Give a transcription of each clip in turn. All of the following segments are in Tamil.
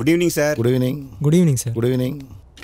Good evening sir good evening good evening sir good evening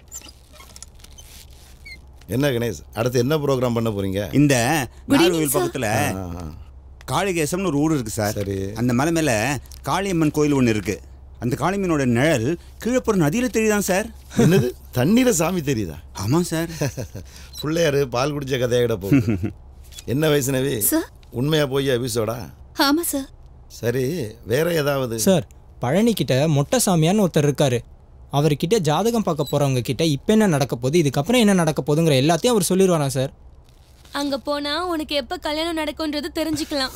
என்ன கணேஷ் அடுத்து என்ன ப்ரோக்ராம் பண்ண போறீங்க இந்த Good evening, நாகர்கோவில் sir. பக்கத்துல ஆ, ஆ. காளிகேசம்னு ஒரு ஊர் இருக்கு சார் சரி. அந்த மலை மேல காளியம்மன் கோயில் ஒன்று இருக்கு அந்த காளியம்மனோட நிழல் கீழே போற நதியில தெரியுதான் சார் என்னது தண்ணீர சாமி தெரியுதா ஆமாம் சார் பிள்ளையாரு பால் குடிச்ச கதையாகிட போகுது என்ன வயசுனவி சார் உண்மையா போய் எபிசோடா ஆமா சார் சரி வேற ஏதாவது சார் பழனி கிட்ட மொட்டை சாமியார்னு ஒருத்தர் இருக்காரு அவர்கிட்ட ஜாதகம் பார்க்க போறவங்க கிட்ட இப்போ என்ன நடக்க போகுது இதுக்கப்புறம் என்ன நடக்க போகுதுங்கிற எல்லாத்தையும் அவர் சொல்லிடுவாராம் சார் அங்க போனா உனக்கு எப்ப கல்யாணம் நடக்கும்ன்றது தெரிஞ்சுக்கலாம்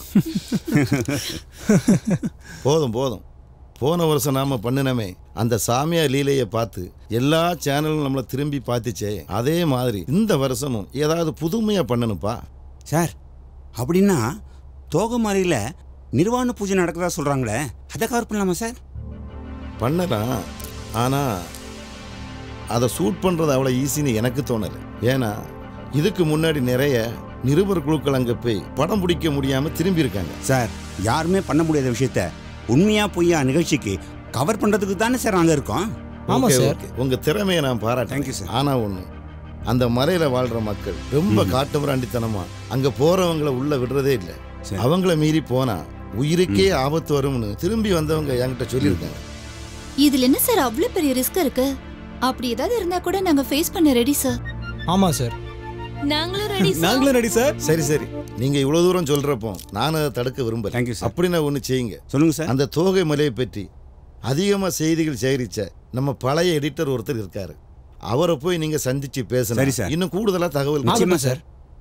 போதும் போதும் போன வருஷம் நாம பண்ணினமே அந்த சாமியார் லீலையை பார்த்து எல்லா சேனலும் நம்மளை திரும்பி பார்த்துச்சே அதே மாதிரி இந்த வருஷமும் ஏதாவது புதுமையா பண்ணணும்ப்பா சார் அப்படின்னா தோகமாரியில் நிர்வாண பூஜை நடக்கிறதா சொல்றாங்களே அதை கவர் பண்ணலாமா சார் பண்ணலாம் ஆனா அதை சூட் பண்றது அவ்வளோ ஈஸின்னு எனக்கு தோணலை ஏன்னா இதுக்கு முன்னாடி நிறைய நிருபர் குழுக்கள் அங்கே போய் படம் பிடிக்க முடியாம திரும்பி இருக்காங்க சார் யாருமே பண்ண முடியாத விஷயத்த உண்மையா பொய்யா நிகழ்ச்சிக்கு கவர் பண்றதுக்கு தானே சார் அங்கே இருக்கோம் ஆமா ஓகே, சார் ஓகே. உங்க திறமையை நான் Thank you, பாராட்டேன் sir. ஆனா ஒண்ணு அந்த மலையில வாழ்ற மக்கள் ரொம்ப காட்டுமிராண்டித்தனமா அங்க போறவங்கள உள்ள விடுறதே இல்லை சரி. அவங்கள மீறி போனா உயிருக்கே ஆபத்து வரும்னு திரும்பி வந்தவங்க என்கிட்ட சொல்லியிருக்காங்க இதுல என்ன சார் அவ்வளவு பெரிய ரிஸ்க் இருக்கு அப்படி ஏதாவது இருந்தா கூட நாங்க ஃபேஸ் பண்ண ரெடி சார் ஆமாம் சார் நாங்களும் ரெடி நாங்களும் ரெடி சார் சரி சரி நீங்க இவ்வளவு தூரம் சொல்றப்போ நான் அதை தடுக்க விரும்பல Thank you, sir. அப்படின்னா ஒண்ணு செய்யுங்க சொல்லுங்க சார் அந்த தோகை மலையை பற்றி அதிகமா செய்திகள் சேகரிச்ச நம்ம பழைய எடிட்டர் ஒருத்தர் இருக்காரு அவரை போய் நீங்க சந்திச்சு சரி, பேசணும் sir. இன்னும் கூடுதலா தகவல் நிச்சயமா சார்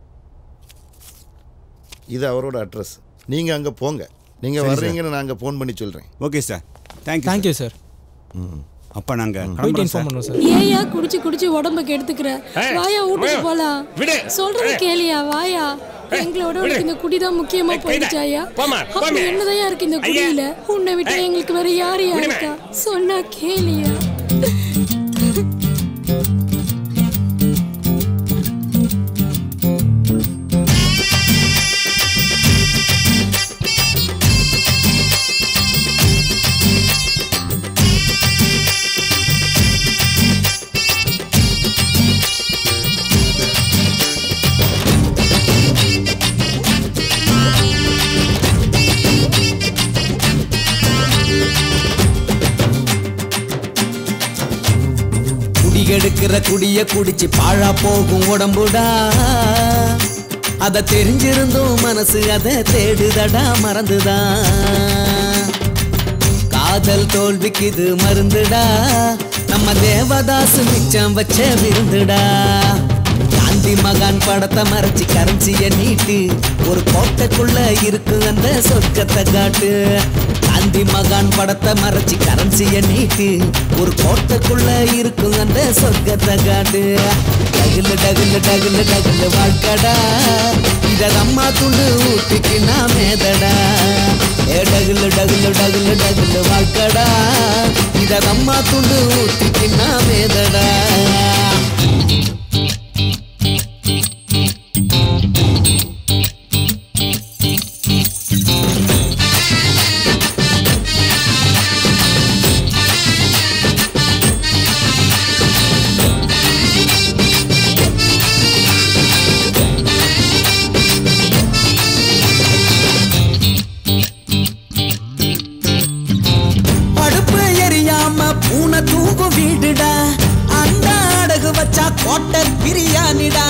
இது அவரோட அட்ரஸ் நீங்க அங்க போங்க நீங்க சரி, sir. வர்றீங்கன்னு நான் அங்க ஃபோன் பண்ணி சொல்றேன் okay sir thank you thank you sir அப்போ நாங்கள் போயிட்டு கிளம்புறோம் இன்ஃபார்ம் சார் பண்ணுவோம் சார் ஏயா குடிச்சு குடிச்சு உடம்ப கெடுத்துக்கிற வாயா வீட்டுக்கு போலாம் விடு. சொல்றது கேளியா வாயா எங்களோட உனக்கு இந்த குடிதான் முக்கியமா போயிடுச்சாயா போம்மா, அப்படி போம்மா. என்னதான் இருக்கு இந்த குடியில உன்னை விட்டு எங்களுக்கு வேற யார் யார் விடுமா. இருக்கா சொன்னா கேளியா குடிகெடுக்கிற குடிய குடிச்சு பாழா போகும் உடம்புடா அத தெரிஞ்சிருந்தும் மனசு அத தேடுதடா மறந்துதா காதல் தோல்விக்கு இது மருந்துடா நம்ம தேவதாசு மிச்சம் வச்ச விருந்துடா காந்தி மகான் படத்தை மறைச்சு கரன்சிய நீட்டு ஒரு கோட்டைக்குள்ள இருக்கு அந்த சொர்க்கத்தை காட்டு காந்தி மகான் படத்தை மறைச்சு கரன்சிய நீட்டு ஒரு கோட்டைக்குள்ள இருக்கு அந்த சொர்க்கத்தை காட்டு டகுல டகுல டகுல டகுல வாழ்க்கடா இத அம்மா துண்டு ஊட்டிக்கு நான் மேதடா ஏ டகுல டகுல டகுல டகுல வாழ்க்கடா இத அம்மா துண்டு ஊட்டிக்கு நான் மேதடா அடுப்பு எரியாம பூனை தூங்கும் வீடுடா அந்த அடகு வச்சா கோட்டை பிரியாணிடா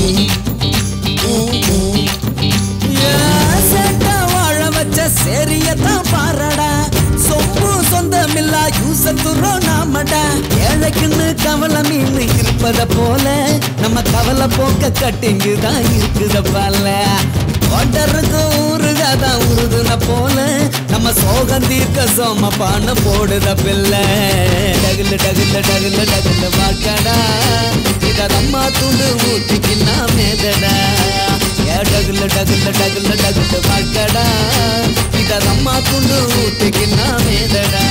ஏன் சேட்டை வாழ வச்ச சேரியத்தான் பாரடா சொம்பு சொந்தமில்லா யூசத்துறோ நாமடா ஏழைக்குன்னு கவலை மீன் இருப்பத போல நம்ம கவலை போக்க கட்டிங்கு தான் இருக்குத பால ஒட்டருக்கு ஊருகாதான் உருதுன போல நம்ம சோகம் தீர்க்க சோம பான போடுத பிள்ளை டகுல டகுல டகுல டகுல வாக்கடா இத அம்மா துண்டு ஊத்திக்கு நான் மேதடா ஏ டகுல டகுல டகுல டகுல வாக்கடா இத அம்மா துண்டு ஊத்திக்கு நான் மேதடா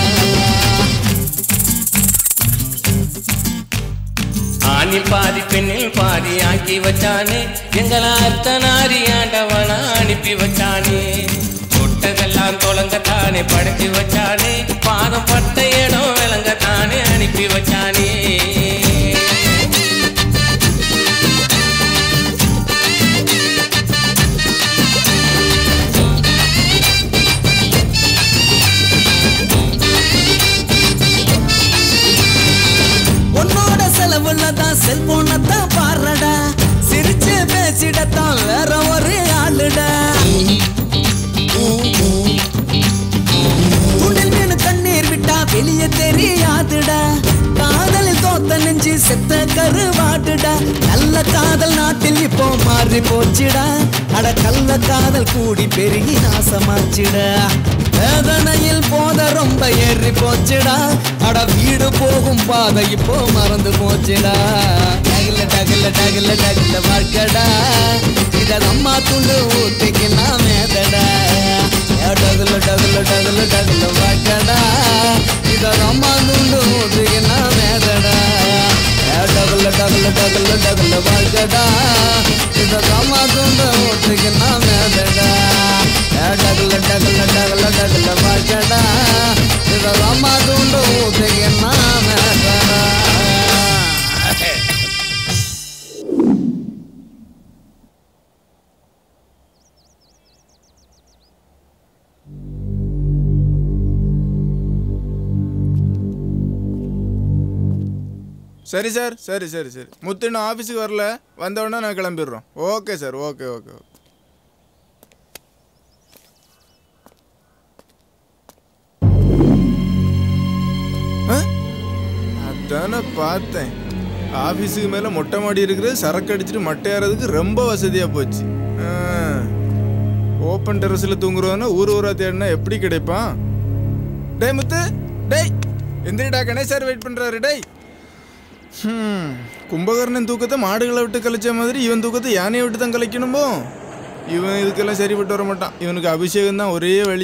ஆணில் பாதி பெண்ணில் பாதி ஆக்கி வச்சானே எங்களை அர்த்தநாரி ஆண்டவனா அனுப்பி வச்சானே தொட்டதெல்லாம் தொலைங்கத்தானே படைச்சு வச்சானே பாதம் பட்ட இடம் விளங்கத்தான் செல்போனை தான் பாருடா சிரிச்சு பேசிடத்தான் வேற ஒரு ஆளுடா துணில் மீன் கண்ணீர் விட்டா வெளியே தெரியாதுடா காதலில் தோத்த நெஞ்சு செத்த கருவாட்டுடா நல்ல காதல் நாட்டில் இப்போ மாறி போச்சுடா அட கள்ள காதல் கூடி பெருகி நாசமாச்சுடா வேதனையில் போத ரொம்ப ஏறி போச்சுடா அட வீடு போகும் பாதை இப்போ மறந்து போச்சுடா டகல டகல டகல டகல வாழ்க்கடா இத அம்மா துண்டு ஊத்திக்கு நான் மேதடா டகுல டகுல டகுல டகுல வாழ்க்கடா இத அம்மா துண்டு ஊத்திக்கு நான் மேதடா டகுல டகுல டகுல டகுல வாழ்க்கடா இத அம்மா துண்டு ஊத்திக்கு நான் மேதடா டகுல டகுல டகுல டகுல வாழ்க்கடா இத அம்மா துண்டு ஊத்திக்கு நான் மேதடா சரி சார் சரி சரி சரி முத்து இன்னும் ஆஃபீஸுக்கு வரல வந்தவுடனே நான் கிளம்பிடுறோம் okay sir okay okay okay ஆ? அதானே பார்த்தேன் ஆஃபீஸுக்கு மேலே மொட்டை மாடி இருக்கிறது சரக்கு அடிச்சுட்டு மட்டை ஏறதுக்கு ரொம்ப வசதியாக போச்சு ஓப்பன் டெரஸில் தூங்குறவனா ஊர் ஊரா தேடினா எப்படி கிடைப்பான் டேய் முத்து டேய் எந்திரிடா கணேஷ் சார் வெயிட் பண்ணுறாரு டேய் ஹம், கும்பகர்ணன் தூக்கத்தை மாடுகளை விட்டு கலைச்ச மாதிரி இவன் தூக்கத்தை யானையை விட்டு தான் கலைக்கணுமோ இவன் இதுக்கெல்லாம் சரிப்பட்டு வர மாட்டான் இவனுக்கு அபிஷேகம் தான் ஒரே வழி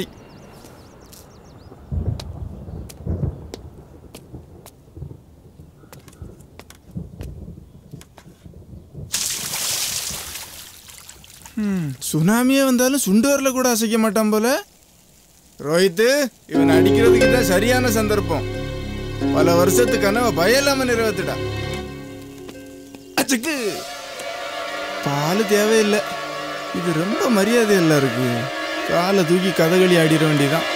ஹம், சுனாமியே வந்தாலும் சுண்டு வரல கூட அசைக்க மாட்டான் போல ரோஹித்து இவன் அடிக்கிறதுக்கு தான் சரியான சந்தர்ப்பம் பல வருஷத்து கனவை பயம் இல்லாம நிறைவேத்துடா அச்சுக்கு பால் தேவையில்லை இது ரொம்ப மரியாதை எல்லாம் இருக்கு காலை தூக்கி கதகளி ஆடிட வேண்டியதான்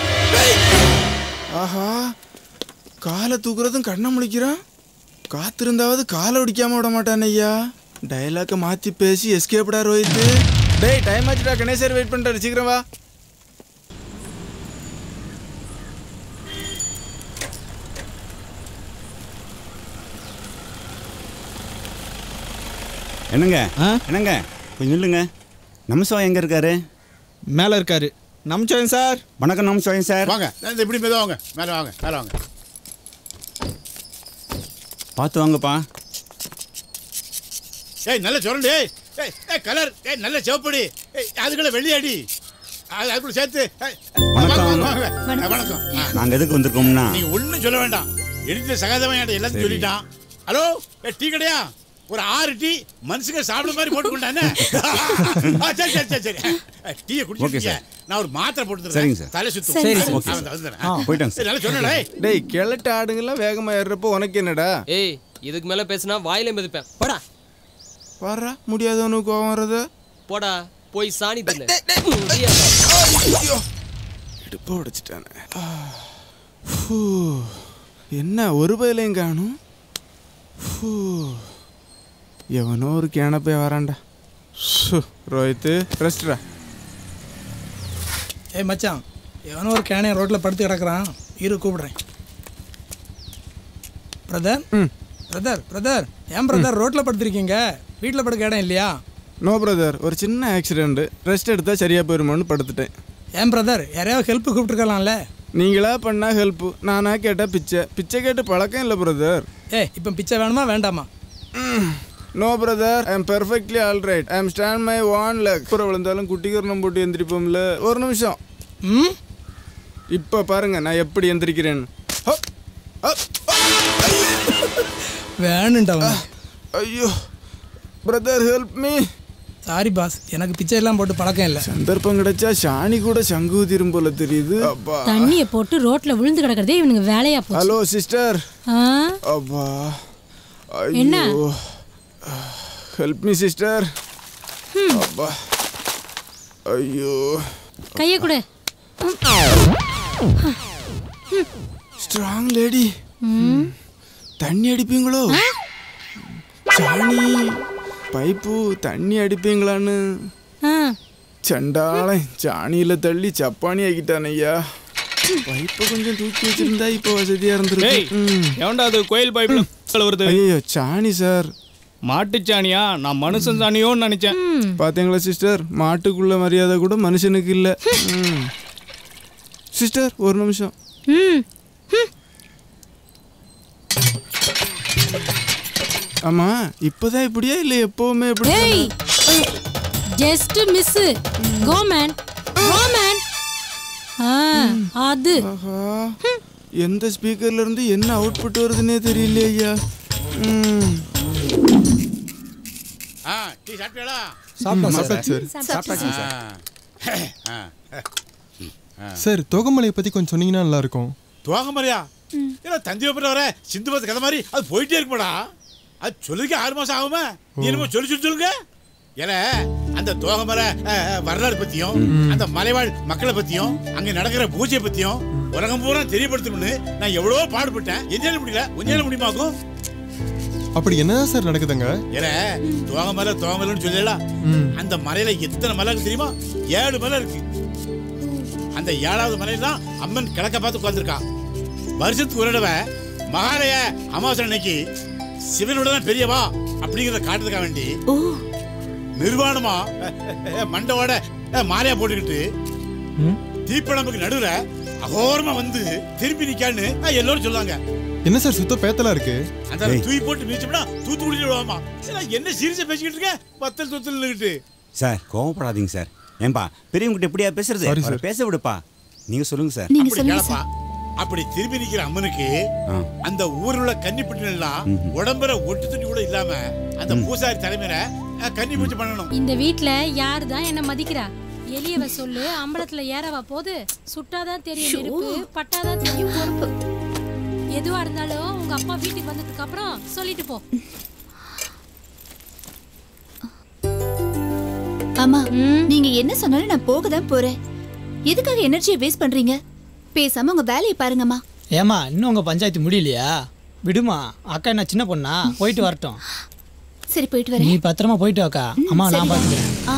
ஆஹா காலை தூக்குறதும் கண்ணை முழிக்கிறான் காத்திருந்தாவது காலை ஒடிக்காம விட மாட்டான் ஐயா டயலாக்கை மாத்தி பேசி எஸ்கேப்டா ரோஹித்து டேய் டைம் ஆச்சுடா கணேசர் வெயிட் பண்றாரு சீக்கிரம் வா என்னங்க என்னங்க கொஞ்சம் நில்லுங்க நமசிவாய் எங்க இருக்காரு மேலே இருக்காரு நம்சோயன் சார் வணக்கம் நமசிவாயம் சார் வாங்க இந்த இப்படி மெதுவா வாங்க மேலே வாங்க மேலே வாங்க பார்த்து வாங்கப்பா ஏய் நல்ல சுரண்டு ஏய் ஏய் ஏய் கலர் ஏய் நல்ல சிவப்படி ஏய் அதுக்குள்ள வெள்ளியாடி அது அதுக்குள்ள சேர்த்து ஏய், வணக்கம். வாங்க, வாங்க, வாங்க. ஆ, வணக்கம் ஆ, நாங்கள் எதுக்கு வந்திருக்கோம்னா நீங்க ஒண்ணும் சொல்ல வேண்டாம் எடுத்த சகாதவன் என்கிட்ட எல்லாத்தையும் சொல்லிட்டான் ஹலோ ஏ டீ கடையா ஒரு ஆறு டீ மனுஷங்க சாப்பிட மாதிரி போட்டு கொண்டானே ஆ, சரி சரி சரி சரி ஏ, டீயை Okay, குடிச்சிருக்கீங்க sir. நான் ஒரு மாத்திரை போட்டு சரிங்க, தரேன் sir. தலை சுத்தும் சரி, ஆ, sir. Okay, ஆ, sir. வந்துடுறேன். ஆ, போயிட்டாங்க, sir. ஏய், நல்லா சொன்னடா ஏய். டேய் கிழட்டு ஆடுங்கெல்லாம் வேகமா ஏறுறப்போ உனக்கு என்னடா ஏய் இதுக்கு மேல பேசினா வாயில மிதிப்பேன் போடா வர்றா முடியாதவனுக்கு கோவம் வர்றது போடா போய் சாணி தின்னு இடுப்பை உடைச்சிட்டானே ஆ. ஃபூ. என்ன ஒரு பயிலையும் காணும் ஃபூ. எவனோ ஒரு கேனப்பே வரான்டா ஷு, ரோஹித்து ரெஸ்ட்ரா ஏய் மச்சான் எவனோ ஒரு கேனையன் ரோட்டில் படுத்து கிடக்குறான் இரு கூப்பிடுறேன் பிரதர் பிரதர் பிரதர் ஏன் பிரதர் ரோட்டில் படுத்திருக்கீங்க வீட்டில் படுக்க இடம் இல்லையா நோ பிரதர் ஒரு சின்ன ஆக்சிடென்ட் ரெஸ்ட் எடுத்தா சரியா போயிருமோன்னு படுத்துட்டேன் ஏன் பிரதர் யாரையாவது ஹெல்ப் கூப்பிட்டுருக்கலாம்ல நீங்களா பண்ணா ஹெல்ப் நானா கேட்டா பிச்சை பிச்சை கேட்டு பழக்கம் இல்லை பிரதர் ஏய் இப்போ பிச்சை வேணுமா வேண்டாமா no brother I am perfectly all right I am stand my one leg அப்புறம் விழுந்தாலும் குட்டிகரணம் போட்டு எந்திரிப்போம்ல ஒரு நிமிஷம் ம் இப்போ பாருங்க நான் எப்படி எந்திரிக்கிறேன்னு ஹப், ஹப், வேணுண்டா ஐயோ brother help me sorry boss எனக்கு பிச்சை எல்லாம் போட்டு பழக்கம் இல்லை சந்தர்ப்பம் கிடைச்சா சாணி கூட சங்கூதிரும் போல தெரியுது அப்பா தண்ணிய போட்டு ரோட்ல விழுந்து கிடக்கிறதே இவனுக்கு வேலையா போச்சு ஹலோ சிஸ்டர் ஆ? அப்பா என்ன? ஐயோ ஹெல்ப் மீ சிஸ்டர் அப்பா ஐயோ கைய கொடு ஸ்ட்ராங் லேடி தண்ணி அடிப்பீங்களோ சாணி பைப்பு தண்ணி அடிப்பீங்களான்னு சண்டாளை சாணியில தள்ளி சப்பானி ஆக்கிட்டான் ஐயா பைப்பை கொஞ்சம் தூக்கி வச்சிருந்தா இப்போ வசதியா இருந்திருக்கும் ஏன்டா அது கோயில் பைப்ல வருது ஐயோ சாணி சார் மாட்டுச்சாணியா நான் மனுஷன் சாணியோன்னு நினைச்சேன் பாத்தீங்களா சிஸ்டர் மாட்டுக்குள்ள மரியாதை கூட மனுஷனுக்கு இல்ல ம். சிஸ்டர் ஒரு நிமிஷம் ம் ஆமா இப்பதான் இப்படியா இல்ல எப்பவுமே இப்படி ஏய் just miss go man go man ஆ அது எந்த ஸ்பீக்கர்ல இருந்து என்ன அவுட்புட் வருதுன்னே தெரியல ஐயா ம். ஆ டீ சாப்பிட்டீங்களா சாப்பிட்டோம் சார். சாப்பிட்டாச்சு சார். சாப்பிட்டாச்சு சார் சார் தோகமலையை பற்றி கொஞ்சம் சொன்னீங்கன்னா நல்லா இருக்கும் துவாங்கமரியா ஏன்னா தந்தி வைப்பில் வர சிந்து பத்து கதை மாதிரி அது போயிட்டே இருக்குமாடா அது சொல்லுறதுக்கு ஆறு மாசம் ஆகுமா நீ என்னமோ சொல்லி சொல்லி சொல்லுங்க ஏன்னா அந்த தோகமர அஹ், அஹ், வரலாறு பத்தியும் அந்த மலைவாழ் மக்களை பத்தியும் அங்க நடக்கிற பூஜையை பத்தியும் உலகம் பூரா தெரியப்படுத்தணும்னு நான் எவ்வளவோ பாடுபட்டேன் என்னால முடியல உன்னால முடியுமாக்கும் அப்படி என்னதான் சார் நடக்குதுங்க ஏன்னா தோகமலை தோகமலைன்னு சொல்லலாம் அந்த மலையில எத்தனை மலை இருக்கு தெரியுமா ஏழு மலை இருக்கு அந்த ஏழாவது மலையில தான் அம்மன் கிழக்க பார்த்து உட்காந்துருக்கா வருஷத்துக்கு ஒரு தடவை மகாலய அமாவாசை அன்னைக்கு சிவனோட தான் பெரியவா அப்படிங்கிறத காட்டுறதுக்காக வேண்டி நிர்வாணமா மண்டவோட மாலையா போட்டுக்கிட்டு தீப்பழம்புக்கு நடுவுல அகோரமா வந்து திருப்பி நிக்கான்னு எல்லாரும் சொல்லுவாங்க என்ன சார் சுத்த பேத்தலா இருக்கு அந்த தூக்கி போட்டு மிதிச்சோம்னா தூத்துக்குடி விடுவாமா என்ன சீரியஸா பேசிக்கிட்டு இருக்க பத்தல் தொத்தல் நின்னுக்கிட்டு சார் கோவப்படாதீங்க சார் ஏன்பா பெரியவங்ககிட்ட எப்படியா பேசுறது Sorry, அவரை sir. பேச விடுப்பா நீங்க சொல்லுங்க சார் அப்படி கேளப்பா அப்படி திரும்பி நிக்கிற அம்மனுக்கு அந்த ஊர்ல உள்ள கன்னி எல்லாம் உடம்புற ஒட்டு துணி கூட இல்லாம அந்த பூசாரி தலைமையில அஹ், கன்னி பூஜை பண்ணணும் இந்த வீட்ல யாரு தான் என்ன மதிக்கிறா எளியவ சொல்லு அம்பலத்துல ஏறவா போது சுட்டாதான் தெரியும் நெருப்பு பட்டாதான் தெரியும் பொறுப்பு எதுவா இருந்தாலும் உங்க அப்பா வீட்டுக்கு வந்ததுக்கு அப்புறம் சொல்லிட்டு போ ஆமா நீங்க என்ன சொன்னாலும் நான் போக தான் போறேன் எதுக்காக எனர்ஜியை வேஸ்ட் பண்றீங்க பேசாம உங்க வேலையை பாருங்கம்மா ஏமா இன்னும் உங்க பஞ்சாயத்து முடியலையா விடுமா அக்கா என்ன சின்ன பொண்ணா போயிட்டு வரட்டும் சரி போயிட்டு நீ வரேன் பத்திரமா போயிட்டு வாக்கா அம்மா நான் சரி. பார்த்துக்கிறேன் ஆ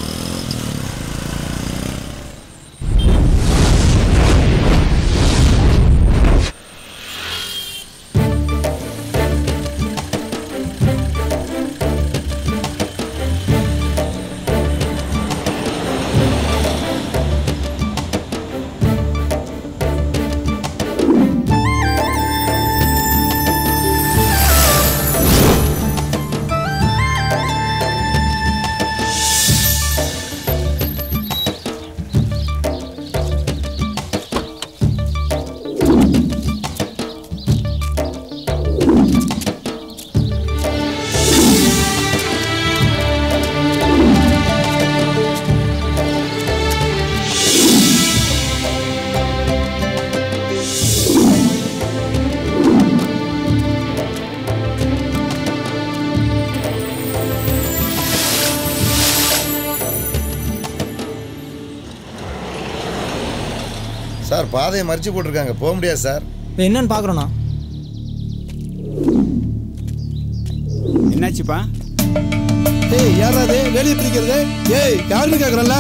சார் பாதையை மறிச்சு போட்டிருக்காங்க போக முடியாது சார் இப்போ என்னன்னு பார்க்குறோண்ணா என்னாச்சுப்பா ஏய் யாரா அது வேலையை பிரிக்கிறது ஏய் யாருன்னு கேக்குறல்ல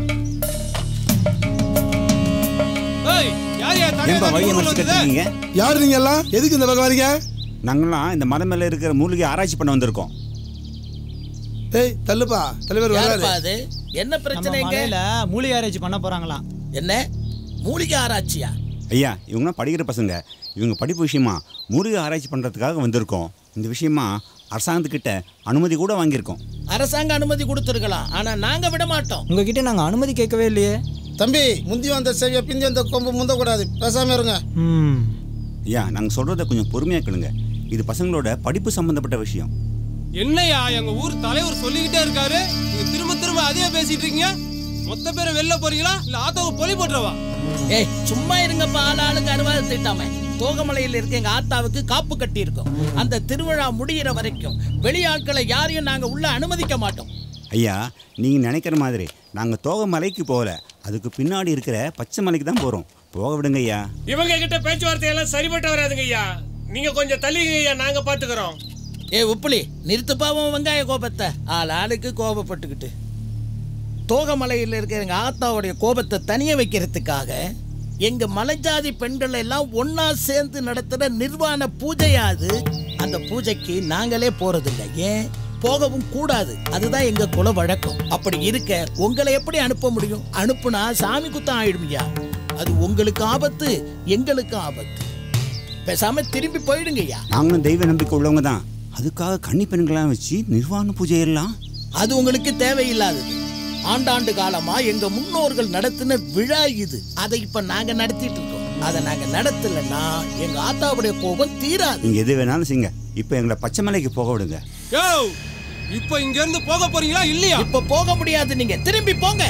ஏன்பா வழியை மறைச்சிட்டு இருக்கீங்க யாரு நீங்க எல்லாம் எதுக்கு இந்த பக்கம் வரீங்க நாங்களாம் இந்த மலை மேல இருக்கிற மூலிகை ஆராய்ச்சி பண்ண வந்திருக்கோம் ஏய் தள்ளுப்பா தலைவர் யாருப்பா வராரு அது என்ன பிரச்சனை நம்ம இங்க மலையில மூலிகை ஆராய்ச்சி பண்ண போறாங்களாம் என்ன மூலிகை ஆராய்ச்சியா ஐயா இவங்களாம் படிக்கிற பசங்க இவங்க படிப்பு விஷயமா மூலிகை ஆராய்ச்சி பண்ணுறதுக்காக வந்திருக்கோம் இந்த விஷயமா அரசாங்கத்துக்கிட்ட அனுமதி கூட வாங்கியிருக்கோம் அரசாங்க அனுமதி கொடுத்துருக்கலாம் ஆனா நாங்க விட மாட்டோம் உங்ககிட்ட நாங்கள் அனுமதி கேட்கவே இல்லையே தம்பி முந்தி வந்த செவிய பிந்தி வந்த கொம்பு முந்தக்கூடாது பேசாம இருங்க ம் ஐயா நாங்கள் சொல்கிறத கொஞ்சம் பொறுமையாக கேளுங்க இது பசங்களோட படிப்பு சம்மந்தப்பட்ட விஷயம் என்னையா எங்க ஊர் தலைவர் சொல்லிக்கிட்டே இருக்காரு நீங்க திரும்ப திரும்ப அதே பேசிட்டு இருக்கீங்க மொத்த பேரை வெளில போறீங்களா இல்ல ஆத்தோவை பொலி போட்டுறவா ஏய் சும்மா இருங்கப்பா ஆள் ஆளுக்கு அனுவாதம் திட்டாம தோகமலையில் இருக்க எங்க ஆத்தாவுக்கு காப்பு கட்டி இருக்கோம் அந்த திருவிழா முடியிற வரைக்கும் வெளியாட்களை யாரையும் நாங்க உள்ள அனுமதிக்க மாட்டோம் ஐயா நீங்கள் நினைக்கிற மாதிரி நாங்கள் தோகை மலைக்கு போகல அதுக்கு பின்னாடி இருக்கிற பச்சை மலைக்கு தான் போகிறோம் போக விடுங்க ஐயா இவங்க கிட்ட பேச்சுவார்த்தை எல்லாம் சரிபட்டு வராதுங்க ஐயா நீங்க கொஞ்சம் தள்ளிங்க ஐயா நாங்க பாத்துக்கிறோம் ஏ உப்புளி நிறுத்து பாவம் வெங்காய கோபத்தை ஆள் ஆளுக்கு கோபப்பட்டுக்கிட்டு தோகமலையில் இருக்கிற எங்க ஆத்தாவுடைய கோபத்தை தனிய வைக்கிறதுக்காக எங்க மலைஜாதி பெண்கள் எல்லாம் ஒண்ணா சேர்ந்து நடத்துற நிர்வாண பூஜையாது அந்த பூஜைக்கு நாங்களே போறதில்லை ஏன் போகவும் கூடாது அதுதான் எங்க குல வழக்கம் அப்படி இருக்க உங்களை எப்படி அனுப்ப முடியும் அனுப்புனா சாமி குத்தம் ஆயிடுமையா அது உங்களுக்கு ஆபத்து எங்களுக்கு ஆபத்து பேசாம திரும்பி போயிடுங்கய்யா நாங்களும் தெய்வ நம்பிக்கை உள்ளவங்க தான் அதுக்காக கன்னி பெண்களாம் வச்சு நிர்வாண பூஜை எல்லாம் அது உங்களுக்கு தேவையில்லாதது ஆண்டாண்டு காலமா எங்க முன்னோர்கள் நடத்தின விழா இது அதை இப்ப நாங்க நடத்திட்டு இருக்கோம் அதை நாங்க நடத்தலைன்னா எங்க ஆத்தாவுடைய கோபம் தீராது நீங்க எது வேணாலும் செய்யுங்க இப்போ எங்களை பச்சை மலைக்கு போக விடுங்க யோ இப்போ இங்க இருந்து போக போறீங்களா இல்லையா இப்ப போக முடியாது நீங்க திரும்பி போங்க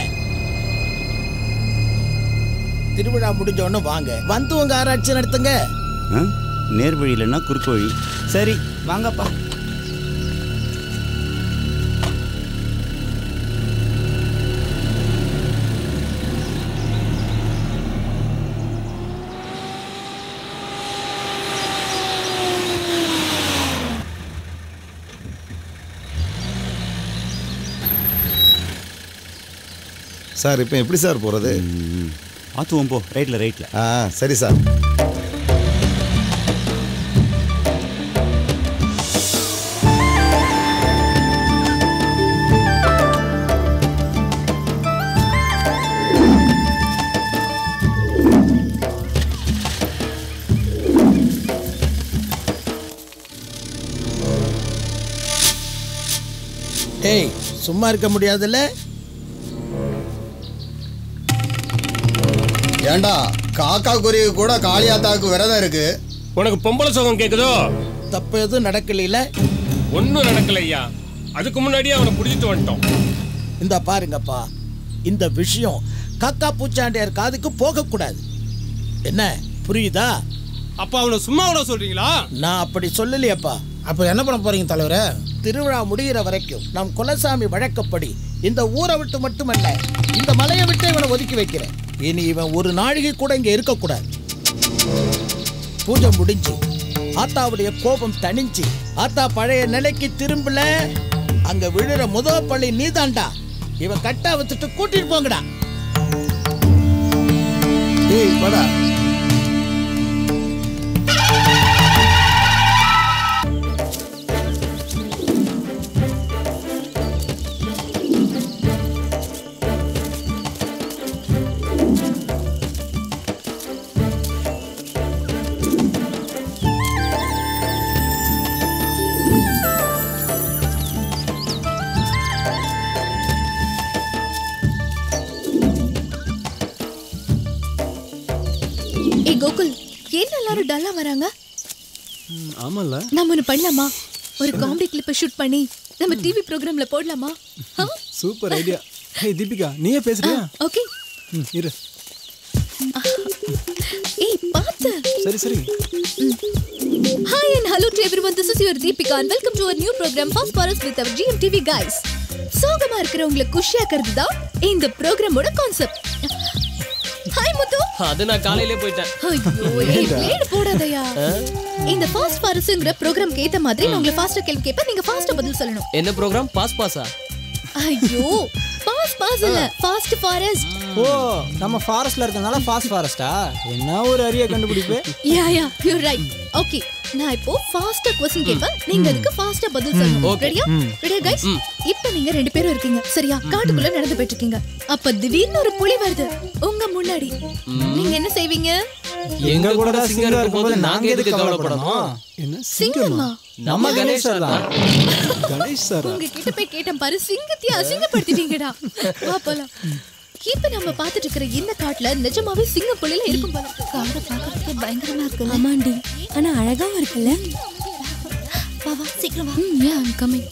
திருவிழா முடிஞ்ச உடனே வாங்க வந்து உங்க ஆராய்ச்சி நடத்துங்க ஆ? நேர் வழி இல்லைன்னா குறுக்கு வழி சரி வாங்கப்பா சார் இப்போ எப்படி சார் போகிறது ஆத்துவோம் போ ரைட்டில் ரைட்டில் ஆ சரி சார் ஏய் சும்மா இருக்க முடியாதுல்ல ஏண்டா காக்கா குருவி கூட காளியாத்தாவுக்கு விரதம் இருக்கு உனக்கு பொம்பளை சுகம் கேக்குதோ தப்பு எதுவும் நடக்கல ஒன்றும் நடக்கல ஐயா அதுக்கு முன்னாடியே அவனை பிடிச்சிட்டு வந்துட்டோம் இந்த பாருங்கப்பா இந்த விஷயம் காக்கா பூச்சாண்டியார் காதுக்கு போகக்கூடாது என்ன புரியுதா அப்ப அவனை சும்மா விட சொல்றீங்களா நான் அப்படி சொல்லலையப்பா அப்ப என்ன பண்ண போறீங்க தலைவரே திருவிழா முடிகிற வரைக்கும் நம் குலசாமி வழக்கப்படி இந்த ஊரை விட்டு மட்டுமல்ல இந்த மலையை விட்டு இவனை ஒதுக்கி வைக்கிறேன் இனி இவன் ஒரு நாழிகை கூட இங்க இருக்கக்கூடாது பூஜை முடிஞ்சு ஆத்தாவுடைய கோபம் தணிஞ்சு ஆத்தா பழைய நிலைக்கு திரும்பல அங்க விழுற முத பள்ளி நீதாண்டா இவன் கட்டா வச்சுட்டு கூட்டிட்டு போங்கடா ஏய் வாடா ஏய் கோகுல் ஏன் எல்லாரும் டல்லா வராங்க ஆமால நம்ம ஒன்று பண்ணலாமா ஒரு காமெடி கிளிப்பை ஷூட் பண்ணி நம்ம டிவி ப்ரோக்ராம்ல போடலாமா சூப்பர் ஐடியா ஹே தீபிகா நீயே பேசுறியா ஓகே ம் இரு ஏய் பார்த்து சரி சரி Hi and hello to everyone. This is your Deepika and welcome to our new program Fast Forest with our GMTV guys. சோகமா இருக்கிறவங்களை குஷியாக்குறது தான் இந்த ப்ரோக்ராமோட கான்செப்ட் ஹாய் முத்து அது நான் காலையிலே போயிட்டேன் ஐயோ ஏய் பிளேட் போடாதயா இந்த ஃபாஸ்ட் ஃபாரஸ்ட்ங்கற ப்ரோக்ராம்க்கு ஏத்த மாதிரி நான் உங்களை ஃபாஸ்டா கேள்வி கேட்பேன் நீங்க ஃபாஸ்டா பதில் சொல்லணும் என்ன ப்ரோக்ராம் பாஸ் பாஸா ஐயோ பாஸ் பாஸ் இல்ல ஃபாஸ்ட் ஃபாரஸ்ட் ஓ நம்ம ஃபாரஸ்ட்ல இருக்கனால ஃபாஸ்ட் ஃபாரஸ்டா என்ன ஒரு அரிய கண்டுபிடிப்பு yeah yeah you right okay நான் இப்போ ஃபாஸ்டா क्वेश्चन கேட்பேன் நீங்க அதுக்கு ஃபாஸ்டா பதில் சொல்லணும் Okay. ரெடியா ம். ரெடியா கைஸ் ம். இப்போ நீங்க ரெண்டு பேரும் இருக்கீங்க சரியா காட்டுக்குள்ள நடந்து போயிட்டு இருக்கீங்க அப்ப திடீர்னு ஒரு புலி வருது உங்க முன்னாடி நீங்க என்ன செய்வீங்க எங்க கூட தான் சிங்கம் இருக்கும்போது நாங்க எதுக்கு கவலைப்படணும் என்ன சிங்கமா நம்ம கணேஷ் சார் தான் கணேஷ் சார் உங்க கிட்ட போய் கேட்டேன் பாரு சிங்கத்தையே அசிங்கப்படுத்திட்டீங்கடா வா போலாம் இப்ப நம்ம பாத்துட்டு இருக்கிற இந்த காட்டுல நிஜமாவே சிங்க புலில இருக்கும் போல இருக்கு. காடை பாக்குறதுக்கே பயங்கரமா இருக்கு ஆமாண்டி ஆனா அழகாவும் இருக்குல்ல வா வா சீக்கிரம் வா ம் யா ஐம் கமிங்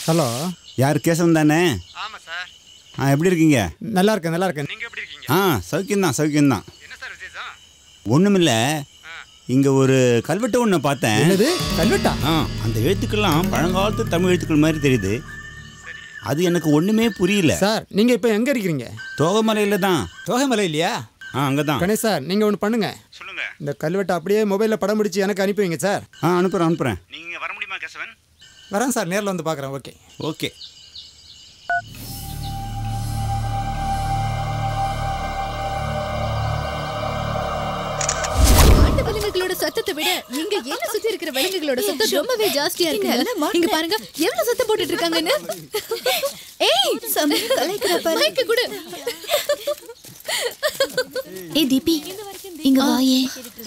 ஹலோ யார் கேசவன் தானே ஆமாம் சார் ஆ எப்படி இருக்கீங்க நல்லா இருக்கேன் நல்லா இருக்கேன் நீங்கள் எப்படி இருக்கீங்க ஆ சௌக்கியம்தான் சௌக்கியம்தான் ஒன்றுமில்ல இங்கே ஒரு கல்வெட்டு ஒன்று பார்த்தேன் என்னது கல்வெட்டா ஆ அந்த எழுத்துக்கள்லாம் பழங்காலத்து தமிழ் எழுத்துக்கள் மாதிரி தெரியுது அது எனக்கு ஒன்றுமே புரியல சார் நீங்கள் இப்போ எங்கே இருக்கிறீங்க தோகமலையில் தான் தோகைமலை இல்லையா ஆ அங்கே தான் கணேஷ் சார் நீங்கள் ஒன்று பண்ணுங்க சொல்லுங்க இந்த கல்வெட்டை அப்படியே மொபைலில் படம் பிடிச்சி எனக்கு அனுப்பி வைங்க சார் ஆ அனுப்புகிறேன் அனுப்புகிறேன் நீங்கள் வர முடியுமா கேசவன் வரேன் சார் நேரில் வந்து பார்க்குறேன் ஓகே ஓகே காட்டு விலங்குகளோட சத்தத்தை விட இங்க என்ன சுத்தி இருக்கிற விலங்குகளோட சத்தம் ரொம்பவே ஜாஸ்தியா இருக்கு இங்க பாருங்க எவ்வளவு சத்தம் போட்டுட்டு இருக்காங்கன்னு ஏய் சமையல் கலைக்கிறப்ப மைக்க கொடு ஏய் தீபி இங்க வாயே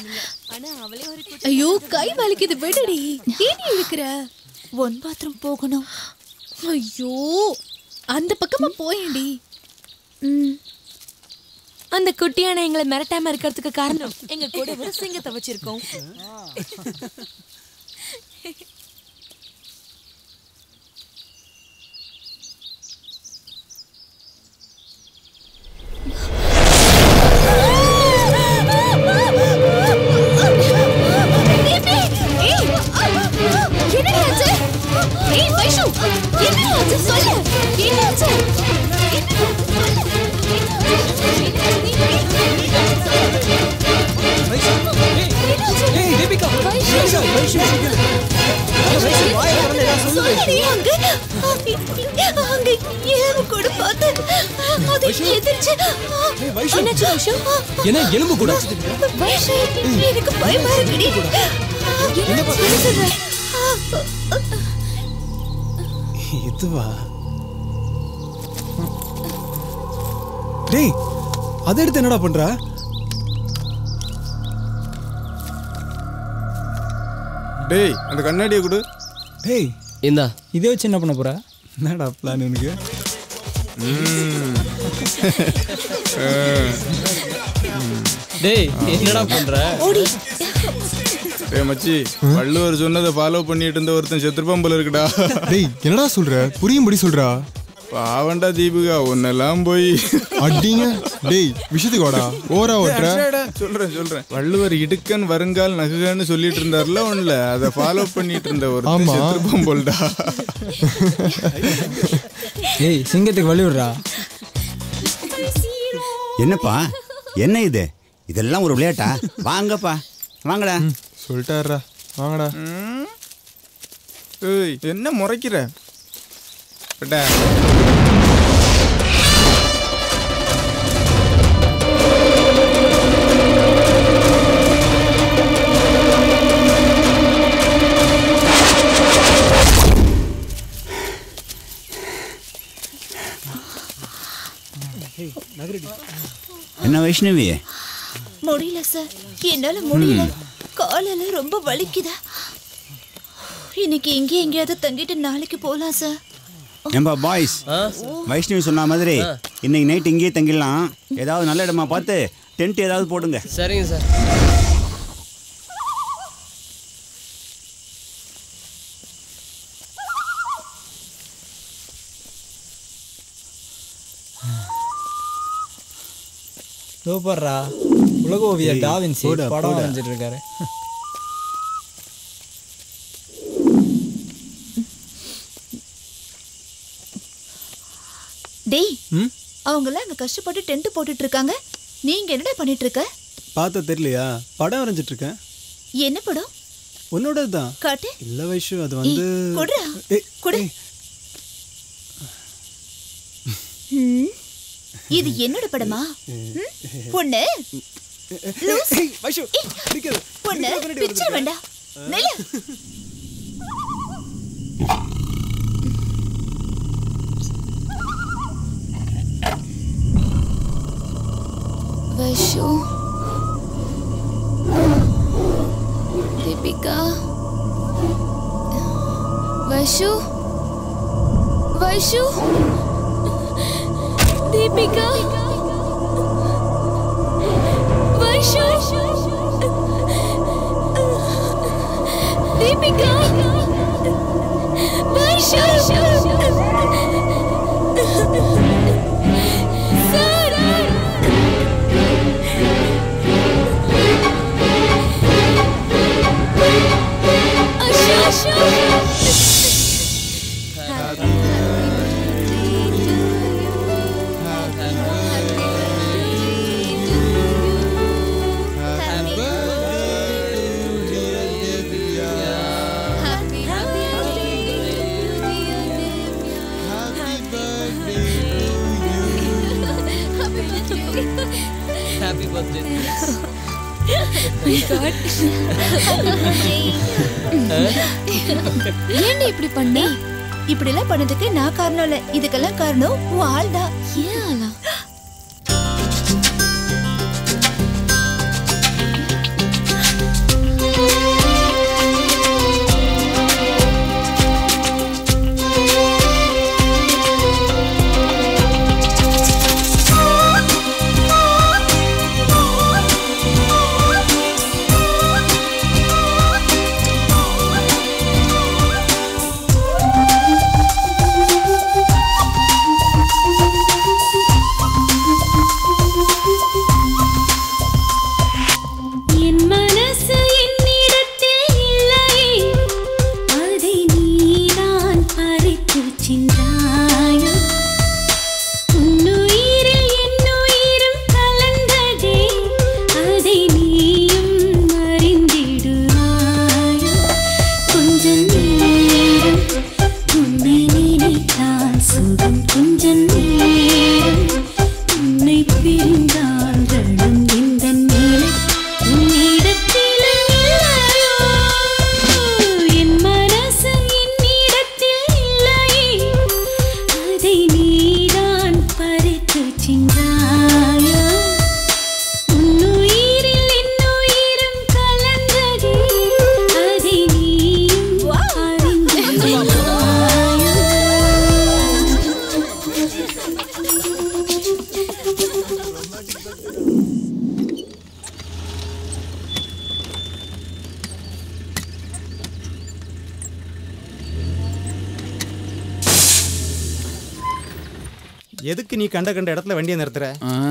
ஐயோ கை வலிக்குது விடுடி ஏன் இருக்கிற ஒன் பாத்ரூம் போகணும் ஐயோ அந்த பக்கமா போயேண்டி அந்த குட்டியான எங்களை மிரட்டாம இருக்கிறதுக்கு காரணம் எங்க கூட ஒரு சிங்கத்தை வச்சிருக்கோம் என்னடி ஆச்சு ஏய் வைஷு என்னடி ஆச்சு சொல்லு என்ன ஆச்சு ஏய் தீபிகா வைஷு வைஷு சொல்லடி அங்க அங்க ஏன் கூட பார்த்து அது எதிர்ச்சு என்னாச்சு வைஷு என்ன எலும்பு கூட வைஷு எனக்கு பயமா இருக்குடி என்ன சொல்ற இதுவா டேய் அதை எடுத்து என்னடா பண்ற டேய் அந்த கண்ணாடியை கொடு டேய் இந்தா இதே வச்சு என்ன பண்ண போற என்னடா பிளான் உனக்கு டேய் என்னடா பண்ற டேய் மச்சி வள்ளுவர் சொன்னதை ஃபாலோ பண்ணிட்டு இருந்த ஒருத்தன் செத்துருப்பான் போல இருக்குடா டேய் என்னடா சொல்ற புரியும்படி சொல்றா பாவண்டா தீபிகா உன்னெல்லாம் போய் அடிங்க டேய் விஷயத்துக்கு வாடா ஓரா ஓட்டுற அடடா, சொல்றேன் சொல்றேன் வள்ளுவர் இடுக்கன் வருங்கால் நகுகன்னு சொல்லிட்டு இருந்தார்ல ஒண்ணுல அதை ஃபாலோ பண்ணிட்டு இருந்த ஒரு ஆமா. செத்துருப்பான் போல்டா ஏய் சிங்கத்துக்கு வழி விடுறா என்னப்பா என்ன இது இதெல்லாம் ஒரு விளையாட்டா வாங்கப்பா வாங்கடா சொல்லிட்டாருடா வாங்கடா ஏய் என்ன முறைக்கிற பட்டா. என்ன வைஷ்ணவி முடியல சார் என்னால முடியல காலெல்லாம் ரொம்ப வலிக்குது இன்னைக்கு இங்கே எங்கேயாவது தங்கிட்டு நாளைக்கு போலாம் சார் ஏம்பா பாய்ஸ் வைஷ்ணவி சொன்ன மாதிரி இன்னைக்கு நைட் இங்கேயே தங்கிடலாம் ஏதாவது நல்ல இடமா பார்த்து டென்ட் ஏதாவது போடுங்க சரிங்க சார் சூப்பர்ரா உலக ஓவியர் ஏய், டாவின்சி போடா, படம் போடா. வரைஞ்சிட்டு இருக்காரு டேய் அவங்கெல்லாம் அங்க கஷ்டப்பட்டு டென்ட் போட்டுட்டு இருக்காங்க நீங்க என்னடா பண்ணிட்டு இருக்க பார்த்தா தெரியலையா படம் வரைஞ்சிட்டு இருக்கேன் என்ன படம் உன்னோட தான் காட்டு இல்ல வைஷு அது வந்து ஏய், குடுறா. ஏய், குடு. ஏய், ம், இது என்னோட படமா ம்? பொண்ணு லூஸ். ஏய், பொண்ணு பிக்சர் வேண்டாம் நில்லு. வைஷு தீபிகா வைஷு வைஷு தீபிகா வைஷு தீபிகா வைஷு ஹாப்பி பர்த்டே ஏன் இப்படி பண்ண இப்படி எல்லாம் பண்ணதுக்கு நான் காரணம் இல்ல இதுக்கெல்லாம் காரணம் உன் ஆள் தான் ஏன் ஆளா என் மனசு என்னிடத்தில் இல்லை அதை நீதான் பறித்து சென்றாயோ உன்னுயிரில் என்னுயிரும் கலந்ததே அதை நீயும் அறிந்திடுவாயோ கொஞ்ச நேரம் உன்னை நினைத்தால் சுகம் கொஞ்ச நேரம் உன்னை பிரிந்தால் தடம் இந்த நிலை உன்னிடத்தில் இல்லையோ என் மனசு என்னிடத்தில் இல்லையே அதை நீதான் பறித்து சென்றாயோ உன்னுயிரில் என்னுயிரும் கலந்ததே அதை நீயும் அறிந்திடுவாயோ எதுக்கு நீ கண்ட கண்ட இடத்துல வண்டியை நிறுத்துற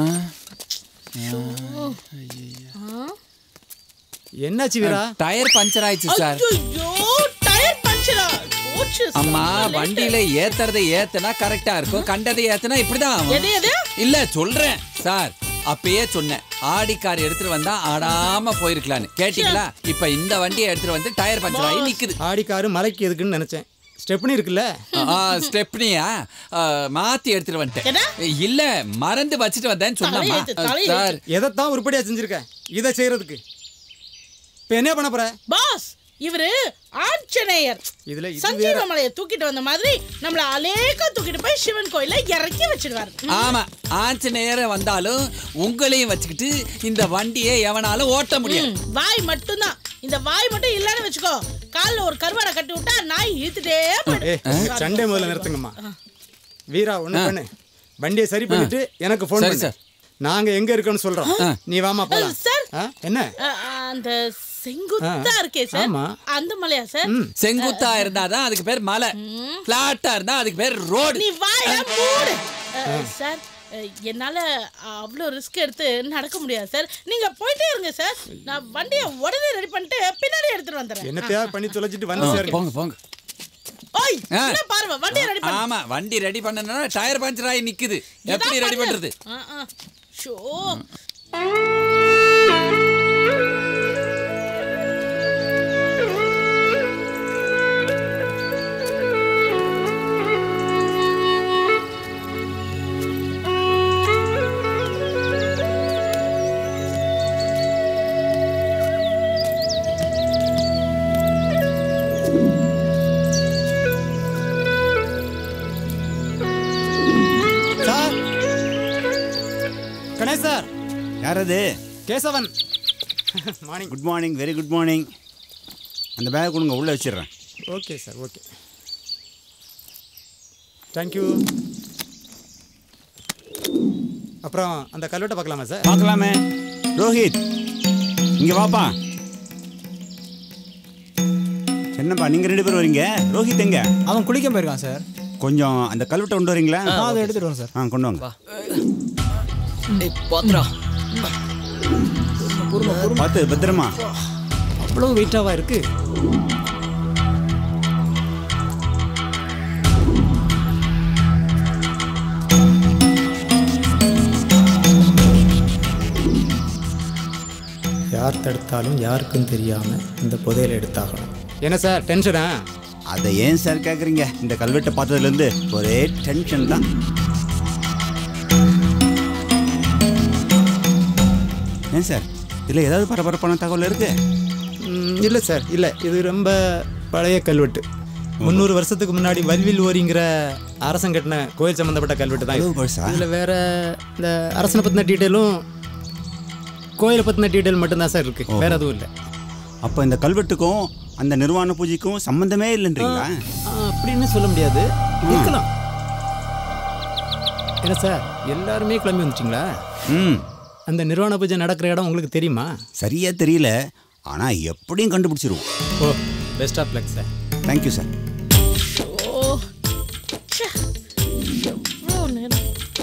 என்னாச்சு வீரா டயர் பஞ்சர் ஆயிடுச்சு சார் ஐயோ டயர் பஞ்சரா போச்சு அம்மா வண்டியில ஏத்துறதை ஏத்துனா கரெக்டா இருக்கும் கண்டதை ஏத்துனா இப்படிதான் ஆகும். எது, எது? இல்ல சொல்றேன் சார் அப்பயே சொன்னேன் ஆடி கார் எடுத்துட்டு வந்தா ஆடாம போயிருக்கலான்னு கேட்டீங்களா இப்ப இந்த வண்டியை எடுத்துட்டு வந்து டயர் பஞ்சர் ஆகி நிக்குது ஆடி காரு மலைக்கு எதுக்குன்னு நினைச்சேன் ஸ்டெப்னி இருக்குல்ல ஸ்டெப்னியா மாத்தி எடுத்துட்டு வந்துட்டேன் இல்ல மறந்து வச்சுட்டு வந்தேன்னு சொன்னம்மா சார் எதைத்தான் உருப்படியா செஞ்சிருக்க இதை செய்யறதுக்கு இப்ப என்ன பண்ண போற பாஸ் இவரு ஆஞ்சநேயர் இதுல இது வேற சஞ்சீவ மலையை தூக்கிட்டு வந்த மாதிரி நம்மள அலேக்கா தூக்கிட்டு போய் சிவன் கோயில இறக்கி வச்சிடுவாரு ஆமா ஆஞ்சநேயர் வந்தாலும் உங்களையும் வச்சுக்கிட்டு இந்த வண்டியை எவனாலும் ஓட்ட முடியாது ம், வாய் மட்டும்தான் இந்த வாய் மட்டும் இல்லன்னு வச்சுக்கோ கால்ல ஒரு கருவாடை கட்டி விட்டா நாய் இழுத்துட்டே ஏய் போயிடும் சண்டே முதல்ல நிறுத்துங்கம்மா வீரா ஒண்ணு ஆ. பண்ணு வண்டியை சரி பண்ணிட்டு எனக்கு ஃபோன் சரி, பண்ணு சார். நாங்க எங்க இருக்கோம்னு சொல்றோம் ஆ. நீ வாமா போலாம் சார் ஆ, என்ன அ, அந்த செங்குத்தா ஆ. இருக்கே சார் ஆமா. அந்த மலையா சார் செங்குத்தா இருந்தாதான் அதுக்கு பேர் மலை பிளாட்டா இருந்தா அதுக்கு பேர் ரோடு நீ வாய மூடு அ, சார் அ, என்னால அவ்வளோ ரிஸ்க் எடுத்து நடக்க முடியாது சார் நீங்க போயிட்டே இருங்க சார் நான் வண்டியை உடனே ரெடி பண்ணிட்டு பின்னாடி எடுத்துட்டு வந்துடுறேன் என்னத்தையா பண்ணி தொலைச்சிட்டு வந்து சேருங்க போங்க போங்க ஓய் ஆ. என்ன பாருங்க வண்டியை ரெடி பண்ணு ஆமா வண்டி ரெடி பண்ணனா டயர் பஞ்சர் ஆகி நிக்குது எப்படி ரெடி பண்றது ஆ, ஆ. ஷோ சார் கணேஷ் சார் யார் அது Kesavan morning good morning very good morning அந்த பேக் கொடுங்க உள்ளே வச்சிடுறேன் ஓகே சார் ஓகே தேங்க்யூ அப்புறம் அந்த கல்வெட்டை பார்க்கலாமா சார் பார்க்கலாமே ரோஹித் இங்கே வாப்பா என்னப்பா நீங்கள் ரெண்டு பேரும் வரீங்க ரோஹித் எங்க அவன் குளிக்க போயிருக்கான் சார் கொஞ்சம் அந்த கல்வெட்டை கொண்டு வரீங்களா ஆ, அதை எடுத்துட்டு வரேன் சார் ஆ கொண்டு வாங்க பாத்ரா பார்த்து பத்திரமா அவ்வளோ வெயிட்டாவா இருக்கு யார் தடுத்தாலும் யாருக்கும் தெரியாம இந்த புதையலை எடுத்தாகணும் என்ன சார் டென்ஷனா அதை ஏன் சார் கேட்குறீங்க இந்த கல்வெட்டை பார்த்ததுலேருந்து ஒரே டென்ஷன் தான் ஏன் சார் இதில் ஏதாவது பரபரப்பான தகவல் இருக்கு ம், இல்லை சார் இல்லை இது ரொம்ப பழைய கல்வெட்டு முந்நூறு வருஷத்துக்கு முன்னாடி வல்வில் ஓரிங்கிற அரசன் கட்டின கோயில் சம்மந்தப்பட்ட கல்வெட்டு தான் அவ்வளவு பழசா? இதில் வேற இந்த அரசனை பற்றின டீட்டெயிலும் கோயிலை பற்றின டீட்டெயில் மட்டும்தான் சார் இருக்கு வேற எதுவும் இல்லை அப்போ இந்த கல்வெட்டுக்கும் அந்த நிர்வாண பூஜைக்கும் சம்பந்தமே இல்லைன்றீங்களா ஆ, அப்படின்னு சொல்ல முடியாது இருக்கலாம் என்ன சார் எல்லாருமே கிளம்பி வந்துச்சிங்களா ம் அந்த நிர்வாண பூஜை நடக்கிற இடம் உங்களுக்கு தெரியுமா சரியா தெரியல ஆனால் எப்படியும் கண்டுபிடிச்சிருவோம் ஓ best of luck sir thank you sir ஓ ச்சே. எவ்வளோ நேரம்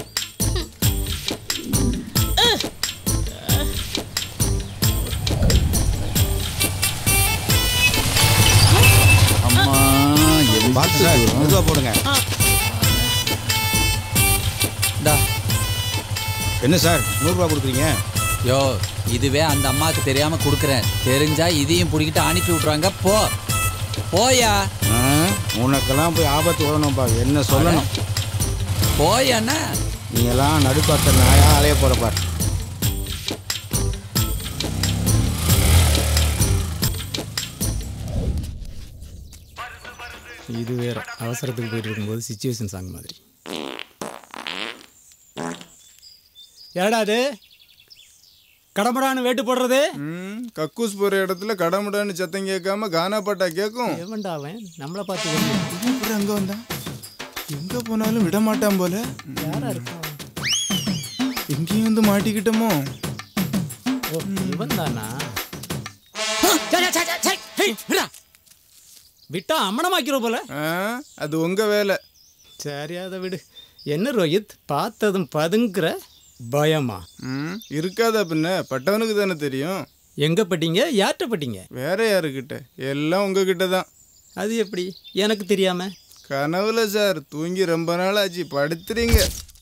அம்மா பார்த்து சார் மெதுவாக போடுங்க இந்தா என்ன சார் நூறுரூவா கொடுக்குறீங்க யோ இதுவே அந்த அம்மாவுக்கு தெரியாம கொடுக்குறேன் தெரிஞ்சா இதையும் பிடிக்கிட்டு அனுப்பி விட்ருவாங்க போ போயா ஆ, உனக்கெல்லாம் போய் ஆபத்து வரணும்ப்பா என்ன சொல்லணும் போயாண்ணா நீ எல்லாம் நடுப்பாத்த நாயா அலைய போற பார் இது வேற அவசரத்துக்கு போயிட்டு இருக்கும்போது சுச்சுவேஷன் சாங் மாதிரி ஏடா அது கடம்படான்னு வேட்டு போடுறது ம், கக்கூஸ் போற இடத்துல கடமுடான்னு சத்தம் கேட்காம கானா பாட்டா கேட்கும் எவன்டா அவன் நம்மளை பார்த்து ஓடுது. அப்புறம் அங்க வந்தா எங்க போனாலும் விட மாட்டான் போல யாரா இருக்கான் எங்கேயும் வந்து மாட்டிக்கிட்டோமோ ஓ இவன் தானா விட்டா அம்மனமாக்கிறோம் போல ஆ, அது உங்க வேலை சரி அதை விடு என்ன ரோஹித் பார்த்ததும் பதுங்குற பயமா ம், இருக்காதா பின்ன பட்டவனுக்கு தானே தெரியும் எங்க பட்டீங்க யார்கிட்ட பட்டீங்க வேற யாருக்கிட்ட எல்லாம் உங்ககிட்ட தான் அது எப்படி எனக்கு தெரியாம கனவுல சார் தூங்கி ரொம்ப நாள் ஆச்சு படுத்துறீங்க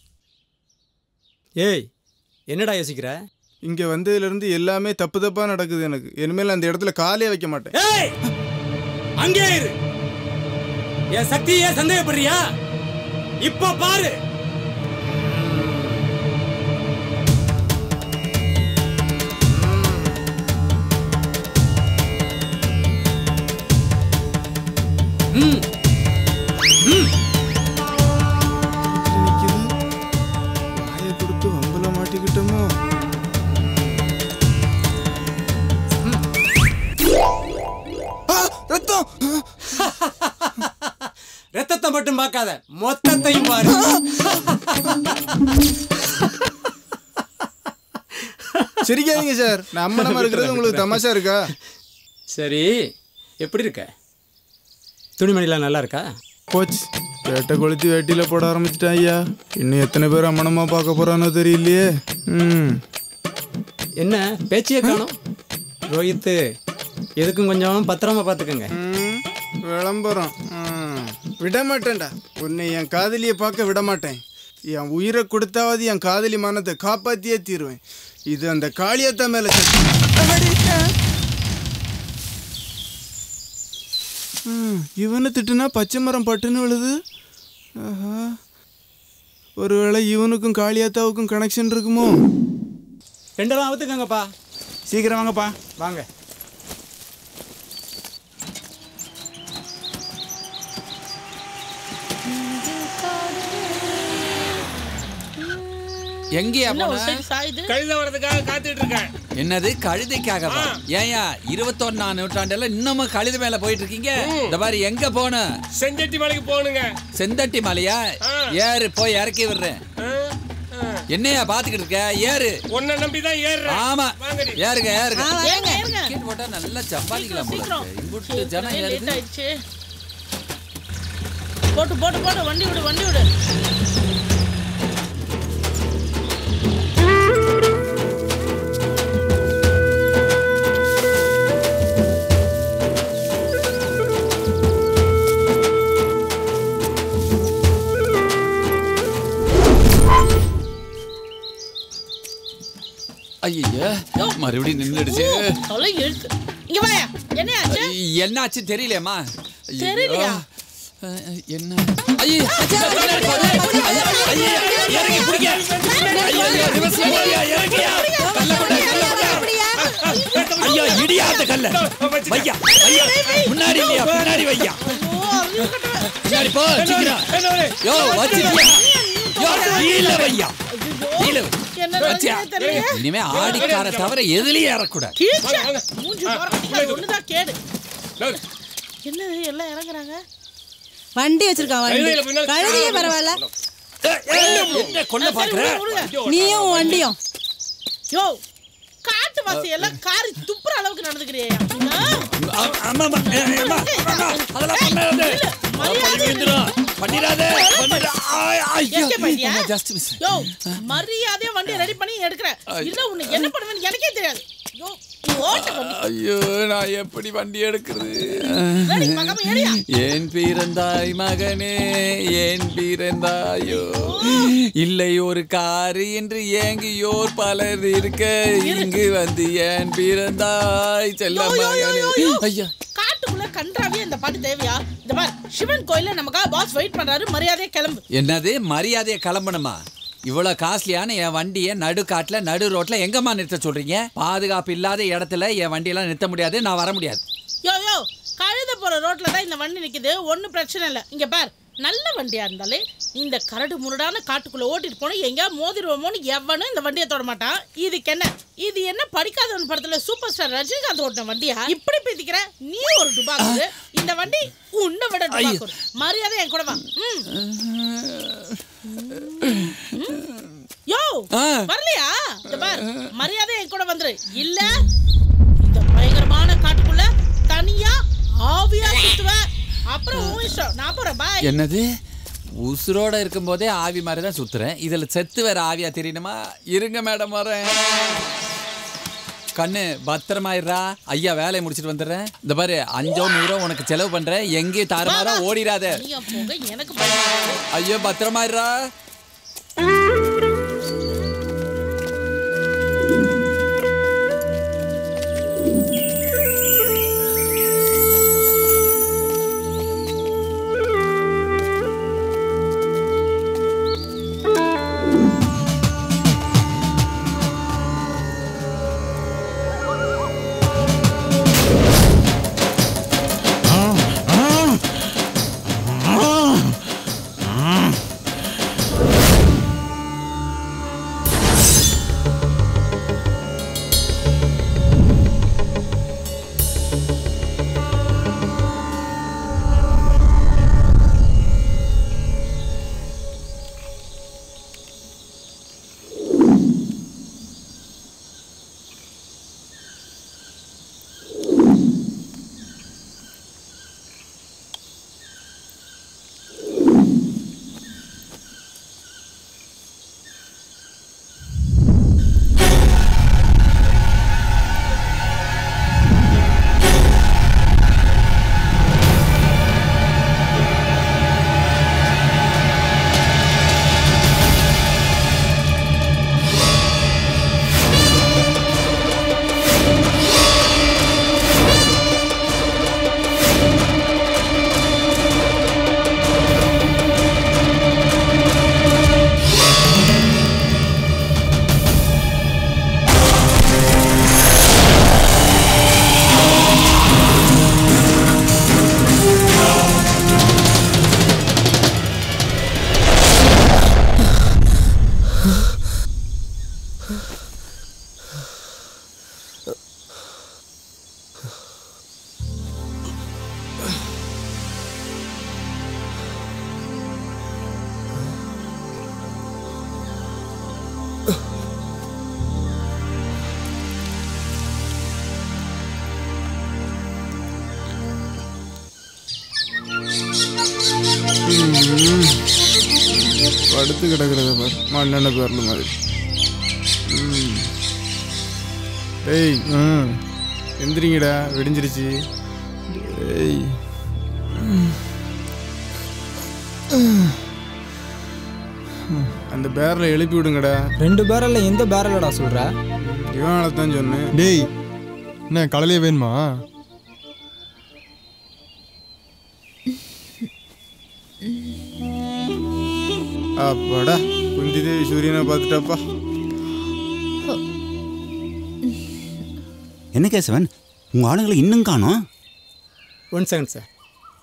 ஏய் என்னடா யோசிக்கிற இங்க வந்ததுல இருந்து எல்லாமே தப்பு தப்பா நடக்குது எனக்கு இனிமேல் அந்த இடத்துல காலே வைக்க மாட்டேன் ஏய் அங்கே இரு என் சக்தியே சந்தேகப்படுறியா இப்ப பாரு ம். ம். வாயை கொடுத்து வம்பல மாட்டிக்கிட்டோமோ ஆ, ரத்தம் ரத்தத்தை மட்டும் பார்க்காத மொத்தத்தையும் பாரு சிரிக்காதீங்க சார் நான் அம்மனமா இருக்கிறது உங்களுக்கு தமாஷா இருக்கா சரி எப்படி இருக்க துணிமணிலாம் நல்லா இருக்கா போச்சு வேட்டை கொளுத்தி வேட்டியில போட ஆரம்பிச்சிட்டேன் ஐயா இன்னும் எத்தனை பேர் அம்மனமா பார்க்க போறானோ தெரியலையே ம் என்ன பேச்சையே காணும் ரோஹித்து எதுக்கும் கொஞ்சம் பத்திரமா பார்த்துக்கோங்க ம், விளம்பரம் ம், விட மாட்டேன்டா உன்னை என் காதலியை பார்க்க விட மாட்டேன் என் உயிரை கொடுத்தாவது என் காதலி மானத்தை காப்பாத்தியே தீருவேன் இது அந்த காளியத்தா மேல சத்தியம். அடடி, ஆ. ம், இவனை திட்டுனா பச்சை மரம் பட்டுன்னு விழுது ஆஹா ஒருவேளை இவனுக்கும் காளியாத்தாவுக்கும் கனெக்ஷன் இருக்குமோ ரெண்டெல்லாம் அவுத்துக்கங்கப்பா சீக்கிரம் வாங்கப்பா வாங்க எங்கேயா என்ன ஒரு போன சைடு சாயுது கழுத வரதுக்காக காத்துட்டு இருக்கேன் என்னது கழுதைக்காகவா ஏயா இருபத்தொன்னாம் நூற்றாண்டுல இன்னமும் கழுதை மேல போயிட்டு இருக்கீங்க இந்த மாதிரி எங்க போன செஞ்சட்டி மலைக்கு போகணுங்க செந்தட்டி மலையா ஏறு போய் இறக்கி விடுறேன் என்னையா பாத்துக்கிட்டு இருக்க ஏறு உன்னை நம்பி தான் ஏறுறேன் ஆமா வாங்கடி. ஏறுங்க ஏறுங்க ஏங்க, ஏறுங்க. டிக்கெட் போட்டா நல்லா சம்பாதிக்கலாம் போல சீக்கிரம். இருக்கு. இம்புட்டு ஜனம் லேட் ஏறுது ஆயிடுச்சு போட்டு போட்டு போட்டு வண்டி விடு வண்டி விடு ஐயா மறுபடியும் நின்றுடுச்சு தொலை எழுத்து இங்க வாயா என்ன ஆச்சு என்னாச்சு தெரியலையம்மா ஐயோ. தெரியலையா? அஹ், என்ன ஐயோ, ஐயோ, இறங்கி பிடிங்க. ஐயோ, ஐயோ, reverse ல போறியா? இறங்கியா? கல்ல கொண்டா, கல்ல கொண்டா. அந்த கல்ல வையா வையா முன்னாடி இல்லையா பின்னாடி வையா பின்னாடி போ சீக்கிரம் யோ வச்சிட்டியா யோ கீழ வையா கீழ வை. வச்சியா இனிமே ஆடிக்கார தவிர எதுலயும் ஏறக்கூடாது கீச்ச மூஞ்சி போறதுக்கு ஒண்ணுதான் கேடு என்ன எல்லாம் இறங்குறாங்க வண்டி வச்சிருக்கான் வண்டி கழுதியே பரவாயில்ல என்ன கொல்ல பாக்குற நீயும் உன் வண்டியும் யோ காட்டு வாசி எல்லாம் காரி துப்புற அளவுக்கு நடந்துக்கிறியா ஆமா ஆமா ஏ, ஏம்மா, அம்மா, அதெல்லாம் பண்ணாத பண்ணிடாத பண்ணிடா ஐயோ ஜஸ்ட் மிஸ் யோ மரியாதையா வண்டியை ரெடி பண்ணி எடுக்கிறேன் இல்ல உன்னை என்ன பண்ணுவேன்னு எனக்கே தெரியாது யோ நீ ஓட்ட வண்டி ஐயோ நான் எப்படி வண்டி எடுக்கிறது ரெடி மகம ஏறியா ஏன் பிறந்தாய் மகனே ஏன் பிறந்தாயோ இல்லை ஒரு காரு என்று ஏங்கியோர் பலர் இருக்க இங்கு வந்து ஏன் பிறந்தாய் செல்ல மகனே ஐயா காட்டுக்குள்ள கன்றாவியா இந்த பாட்டு தேவையா இந்த பார் சிவன் கோயில்ல நமக்காக பாஸ் வெயிட் பண்றாரு மரியாதையா கிளம்பு என்னது மரியாதையை கிளம்பணுமா இவ்வளவு காஸ்ட்லியான என் வண்டியை நடு காட்டுல நடு ரோட்ல எங்கம்மா நிறுத்த சொல்றீங்க பாதுகாப்பு இல்லாத இடத்துல என் வண்டியெல்லாம் நிறுத்த முடியாது நான் வர முடியாது யோ யோ கழுத போற ரோட்ல தான் இந்த வண்டி நிக்குது ஒன்றும் பிரச்சனை இல்லை இங்க பார் நல்ல வண்டியா இருந்தாலே இந்த கரடு முரடான காட்டுக்குள்ள ஓட்டிட்டு போனா எங்கேயா மோதிடுவோமோன்னு எவனும் இந்த வண்டியை தொட மாட்டான் இதுக்கு என்ன இது என்ன படிக்காதவன் படத்துல சூப்பர் ஸ்டார் ரஜினிகாந்த் ஓட்டின வண்டியா இப்படி பேசிக்கிற நீ ஒரு டுபாக்கு இந்த வண்டி உன்னை விட டுபாக்கு மரியாதை என் கூட வா ம். யோ வரலையா இந்த பார் மரியாதை என் கூட வந்துரு இல்ல இந்த பயங்கரமான காட்டுக்குள்ள தனியா ஆவியா சுத்துவ அப்புறம் உன் இஷ்டம் நான் போறேன் பாய் என்னது உசுரோட இருக்கும்போதே ஆவி மாதிரி தான் சுத்துறேன் இதுல செத்து வேற ஆவியா தெரியணுமா இருங்க மேடம் வரேன் கண்ணு பத்திரமாயிடுறா ஐயா வேலையை முடிச்சிட்டு வந்துடுறேன் இந்த பாரு அஞ்சோ நூறோ உனக்கு செலவு பண்றேன் எங்கேயும் தாறுமாறா ஓடிடாத நீ போக எனக்கு பயமா இருக்கு. ஐயோ பத்திரமாயிடுறா படுத்து கிடக்கிறத பார் மண்ணெண்ண பேரல மாதிரி ம். டேய் ம் எந்திரிங்கடா வெடிஞ்சிருச்சு டேய் அந்த பேரலை எழுப்பி விடுங்கடா ரெண்டு பேரல்ல எந்த பேரலடா சொல்ற இவனால தான் சொன்னேன் டேய் என்ன காலையிலே வேணுமா அப்பாடா குந்தி தேவி சூரியனை பார்த்துட்டாப்பா என்ன கேசவன் உங்கள் ஆளுங்களை இன்னும் காணோம் ஒன் செகண்ட் சார்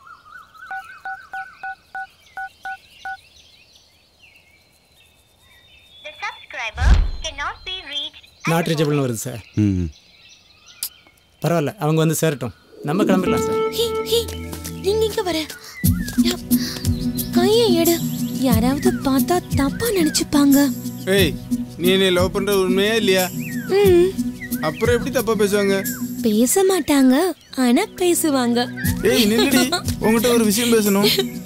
நாட் ரீச்சபிள்னு வருது சார் ம் பரவாயில்ல அவங்க வந்து சேரட்டும் நம்ம கிளம்பிடலாம் சார் ஹே ஹே நீங்க இங்க வர யா- கையை எடு யாராவது பார்த்தா தப்பா நினைச்சுப்பாங்க ஏய் நீ என்னை லவ் பண்றது உண்மையா இல்லையா ம் அப்புறம் எப்படி தப்பா பேசுவாங்க பேச மாட்டாங்க ஆனா பேசுவாங்க ஏய் நில்லுடி உங்ககிட்ட ஒரு விஷயம் பேசணும்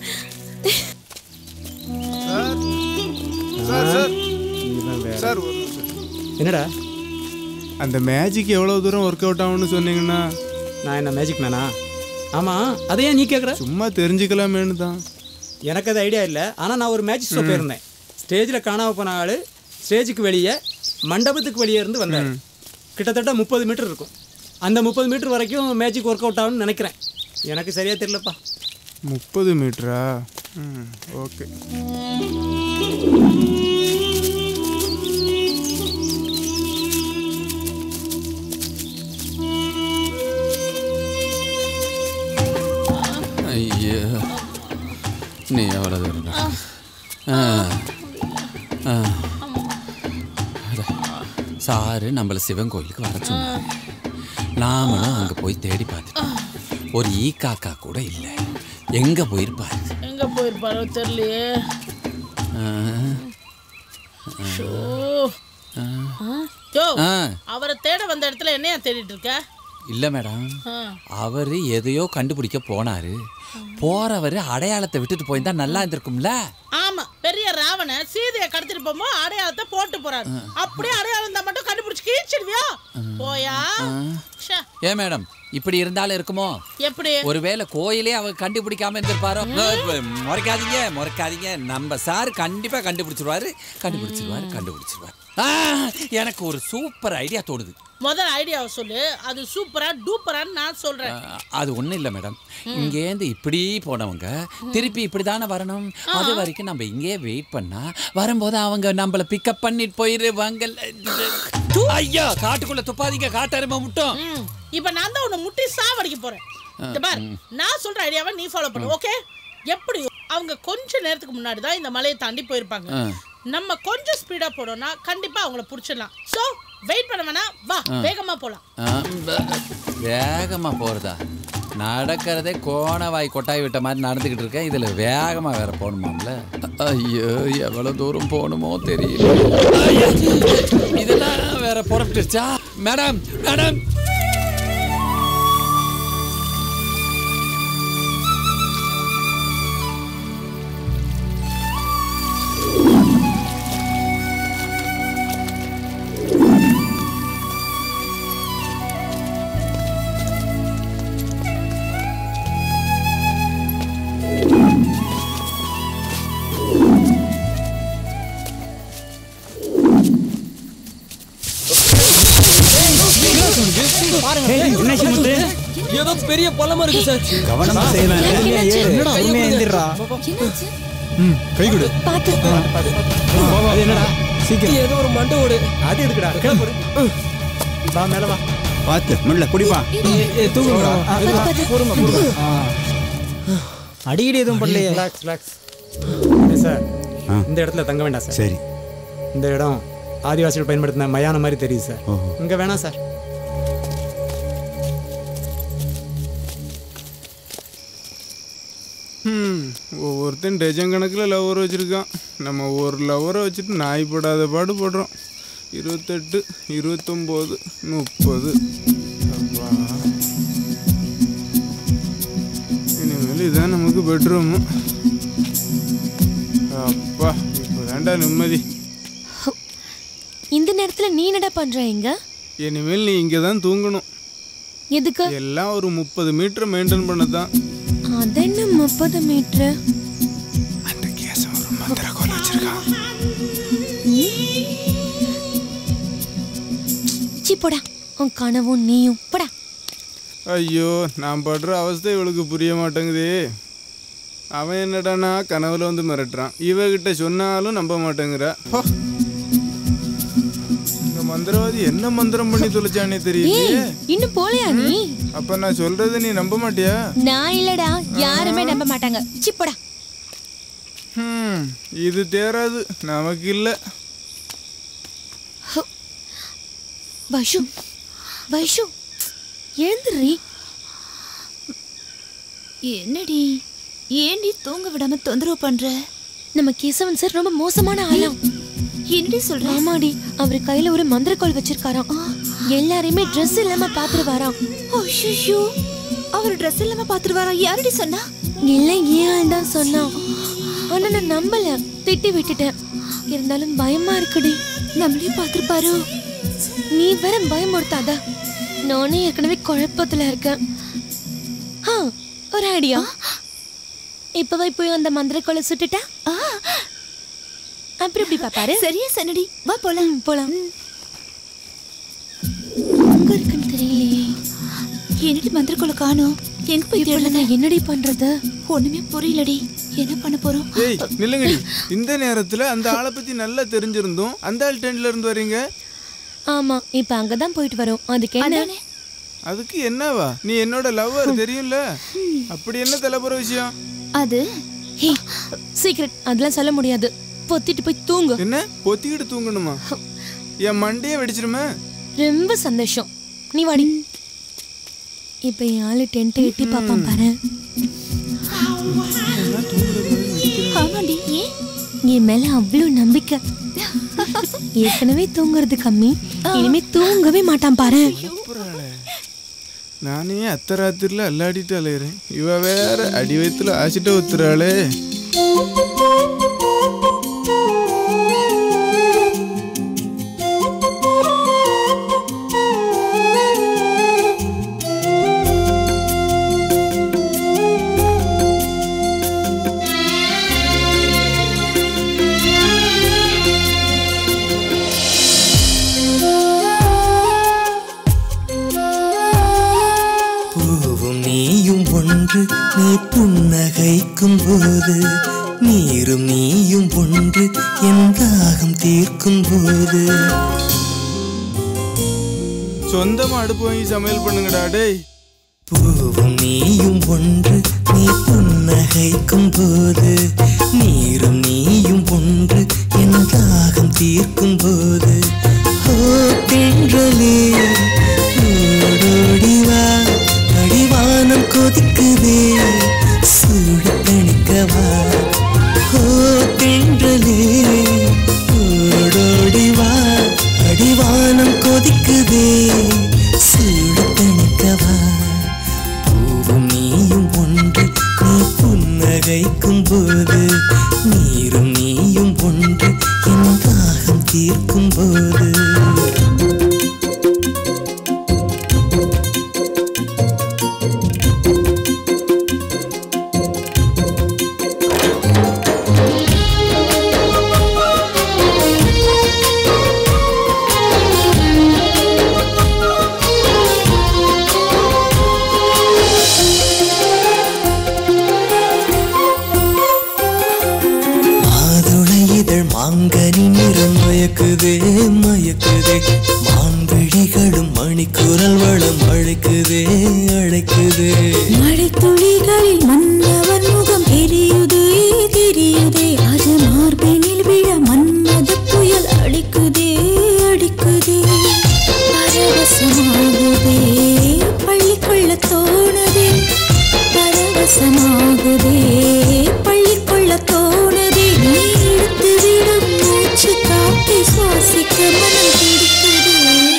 சார் சார் சார் ஒரு நிமிஷம். என்னடா அந்த மேஜிக் எவ்வளவு தூரம் ஒர்க் அவுட் ஆகும்னு சொன்னீங்கன்னா நான் என்ன மேஜிக் மேனா ஆமாம் அதை ஏன் நீ கேட்குற சும்மா தெரிஞ்சுக்கலாமேன்னு தான் எனக்கு அது ஐடியா இல்லை ஆனால் நான் ஒரு மேஜிக் ஷோ ம். போயிருந்தேன் ஸ்டேஜில் காணாம போன ஆள் ஸ்டேஜுக்கு வெளியே மண்டபத்துக்கு வெளியே இருந்து வந்தார் கிட்டத்தட்ட முப்பது மீட்டர் இருக்கும் அந்த முப்பது மீட்டர் வரைக்கும் மேஜிக் ஒர்க் அவுட் ஆகும்னு நினைக்கிறேன் எனக்கு சரியாக தெரியலப்பா முப்பது மீட்டரா ம் ஓகே ஐயோ நீ எவ்வளோ தூரம் நடக்க? ஆ ஆ அட, சாரு நம்மள சிவன் கோயிலுக்கு வர சொன்னாரு நாமளும் அங்கே போய் தேடி பார்த்துட்டோம் ஒரு ஈ காக்கா கூட இல்லை எங்கே போயிருப்பாரு எங்க போயிருப்பாரோ தெரியலையே ஆ, ஷோ. ஆ. ஆ? யோ ஆ. அவரை தேட வந்த இடத்துல என்னையா தேடிட்டு இருக்க இல்லை மேடம் ஆ. அவர் எதையோ கண்டுபிடிக்க போனாரு போறவர் அடையாளத்தை விட்டுட்டு போயிருந்தா நல்லா இருந்திருக்கும்ல ஆமா பெரிய ராவண சீதையை கடத்திட்டு போகும்போது அடையாளத்தை போட்டு போறாரு அப்படியே அடையாளம் இருந்தா மட்டும் கண்டுபிடிச்சு கீழ்ச்சிடுவியா போயா ச்சே, ஏன் மேடம் இப்படி இருந்தாலும் இருக்குமோ எப்படி ஒருவேளை கோயிலே அவங்க கண்டுபிடிக்காம இருந்திருப்பாரோ முறைக்காதீங்க முறைக்காதீங்க நம்ம சார் கண்டிப்பா கண்டுபிடிச்சிருவாரு கண்டுபிடிச்சிருவாரு கண்டுபிடிச்சிருவாரு ஆ, எனக்கு ஒரு சூப்பர் ஐடியா தோடுது முதல் ஐடியாவை சொல்லு அது சூப்பரா டூப்பரான்னு நான் சொல்றேன் ஆ, அது ஒன்றும் இல்லை மேடம் இங்கேருந்து இப்படி போனவங்க திருப்பி இப்படி தானே வரணும் அது வரைக்கும் நம்ம இங்கேயே வெயிட் பண்ணா வரும்போது அவங்க நம்மள பிக்கப் பண்ணிட்டு போயிருவாங்க ஐயா காட்டுக்குள்ள துப்பாதீங்க காட்டருமை முட்டும் ம், இப்ப நான் தான் உன்னை முட்டி சாவடிக்க போறேன் இந்த பார் நான் சொல்ற ஐடியாவை நீ ஃபாலோ பண்ணு ஓகே எப்படி அவங்க கொஞ்ச நேரத்துக்கு முன்னாடி தான் இந்த மலையை தாண்டி போயிருப்பாங்க ஆ. நம்ம கொஞ்சம் ஸ்பீடா போனோம்னா கண்டிப்பா அவங்கள புடிச்சிடலாம் சோ வெயிட் பண்ண வேணாம் வா ஆ. வேகமா போலாம் ஆ, ப- வேகமா போறதா நடக்கிறதே கோணவாய் கொட்டாய் விட்ட மாதிரி நடந்துக்கிட்டு இருக்கேன் இதுல வேகமா வேற போகணுமாம்ல ஐயோ எவ்வளவு தூரம் போகணுமோ தெரியல ஐயா, இதெல்லாம் வேற புறப்பட்டுருச்சா மேடம் மேடம் ஏதோ பெரிய பள்ளமா இருக்கு சார் கவனமா செய்யலாம். பொறுமையா ஏறு. என்னடா, கையை பொறுமையா கொடுங்க. எந்திர்றா. ம் கை கொடு அது என்னடா சீக்கிரம் ஏதோ ஒரு மண்டை ஓடு அது எதுக்குடா கீழே போடு வா மேலே வா பார்த்து மெல்ல குடிப்பா தூங்குங்கடா ஆ, பாத்து, ஆ, பாத்து. பொறுமை பொறுமை ஆ. அடிக்கடி எதுவும் பண்ணலையே ரிலாக்ஸ் ரிலாக்ஸ் சார் இந்த இடத்துல தங்க வேண்டாம் சார் சரி இந்த இடம் ஆதிவாசிகள் பயன்படுத்தின மயான மாதிரி தெரியுது சார் ஓஹோ. இங்கே வேணாம் சார் ம் ஒவ்வொருத்தன் டஜன் கணக்கில் லவர் வச்சுருக்கான் நம்ம ஒரு லவரை வச்சுட்டு நாய் படாத பாடு போடுறோம் இருபத்தெட்டு இருபத்தொம்போது முப்பது அப்பா இனிமேல் இதான் நமக்கு பெட்ரூமு அப்பா இப்போ நிம்மதி இந்த நேரத்துல நீ என்னடா பண்ற இங்க இனிமேல் நீ இங்கே தான் தூங்கணும் எதுக்கு எல்லாம் ஒரு முப்பது மீட்டர் மெயின்டைன் பண்ண தான் அது என்ன முப்பது மீட்டர் அந்த கேஸ் ஒரு மந்திர கோல் வச்சிருக்கான் சி போடா உன் கனவும் நீயும் போடா ஐயோ நான் படுற அவஸ்தை இவளுக்கு புரிய மாட்டேங்குதே அவன் என்னடானா கனவுல வந்து மிரட்டுறான் இவகிட்ட சொன்னாலும் நம்ப மாட்டேங்கிறா ஹோ. இந்த மந்திரவாதி என்ன மந்திரம் பண்ணி தொலைச்சானே தெரியலையே ஏய் இன்னும் போலையா நீ அப்ப நான் சொல்றதை நீ நம்ப மாட்டியா நான் இல்லடா யாருமே நம்ப மாட்டாங்க சிப்படா ஹம், இது தேராது நமக்கு இல்ல வைஷு வைஷு எழுந்துடுறி என்னடி ஏன்டி தூங்க விடாம தொந்தரவு பண்ற நம்ம கேசவன் சார் ரொம்ப மோசமான ஆளாம் என்னடி சொல்ற ஆமாடி அவர் கையில ஒரு மந்திரக்கோள் வச்சிருக்காராம் எல்லாரையுமே Dress இல்லாம பாத்துருவாராம் ஐயோ அவர் Dress இல்லாம பாத்துருவாரா யாரடி சொன்னா எல்லாம் ஏன் ஆள் தான் சொன்னான் ஆனா நான் நம்பல திட்டி விட்டுட்டேன் இருந்தாலும் பயமா இருக்குடி நம்மளையும் பாத்துருப்பாரோ நீ வேற பயமுறுத்தாத நானே ஏற்கனவே குழப்பத்துல இருக்கேன் ஆ, ஒரு ஐடியா இப்பவே போய் அந்த மந்திரக்கோளை சுட்டுட்டா அப்புறம் இப்படி பாப்பாரு சரியா சன்னடி வா போலாம் போலாம் எங்க இருக்குன்னு தெரியலையே என்னடி மந்திரக்குள்ள காணோம் எங்க போய் இப்ப தேடுறது நான் என்னடி பண்றது ஒண்ணுமே புரியலடி என்ன பண்ண போறோம் ஏய் நில்லுங்கடி இந்த நேரத்துல அந்த ஆளை பத்தி நல்லா தெரிஞ்சிருந்தும் அந்த ஆள் டென்ட்ல இருந்து வரீங்க ஆமா இப்ப அங்கதான் போயிட்டு வரோம் அதுக்கு என்ன அதுக்கு என்னவா நீ என்னோட லவ்வர் தெரியும்ல அப்படி என்ன தலைப்புற விஷயம் அது ஹே சீக்ரெட் அதெல்லாம் சொல்ல முடியாது பொத்திட்டு போய் தூங்கு என்ன பொத்திக்கிட்டு தூங்கணுமா என் மண்டையே வெடிச்சிருமே ரொம்ப சந்தோஷம் நீ வாடி இப்ப என் ஆளு டென்ட் எட்டி பாப்பான் பாரு ஆமாடி ஏன் என் மேல அவ்வளவு நம்பிக்கை ஏற்கனவே தூங்குறது கம்மி இனிமே தூங்கவே மாட்டான் பாரு நானே அத்த ராத்திரில அல்லாடிட்டு அலையிறேன் இவ வேற அடி வயித்துல ஆசிட்ட ஊத்துறாளே பூவும் நீயும் ஒன்று நீ புன்னகைக்கும் போது நீரும் நீயும் ஒன்று என் தாகம் தீர்க்கும் போது சொந்தமா அடுப்பு வாங்கி சமையல் பண்ணுங்கடா டேய் பூவும் நீயும் ஒன்று நீ புன்னகைக்கும் போது நீரும் நீயும் ஒன்று என் தாகம் தீர்க்கும் போது ஓ தென்றலே ஓடோடி வா அடிவானம் கொதிக்குதே சூடு தணிக்கவா ஓ தென்றலே ஓடோடி வா அடிவானம் கொதிக்குதே சூடு தணிக்கவா பூவும் நீயும் ஒன்று நீ புன்னகைக்கும் போது நீரும் நீயும் ஒன்று என் தாகம் தீர்க்கும் போது மாதுளை இதழ் மாங்கனி நிறம் மயக்குதே மயக்குதே மான்விழிகளும் மணிக்குரல் வளம் அழைக்குதே அழைக்குதே மழை துளிகளில் மன்னவன் முகம் தெரியுதே தெரியுதே அது மார்பினில் விழ மன்மத புயல் அடிக்குதே அடிக்குதே பரவசமாகுதே பள்ளிக்கொள்ள தோணுதே பரவசமாகுதே பள்ளிக்கொள்ள தோணுதே நீ எடுத்து விடும் மூச்சு காப்பி சுவாசிக்க மனம் துடிக்குதே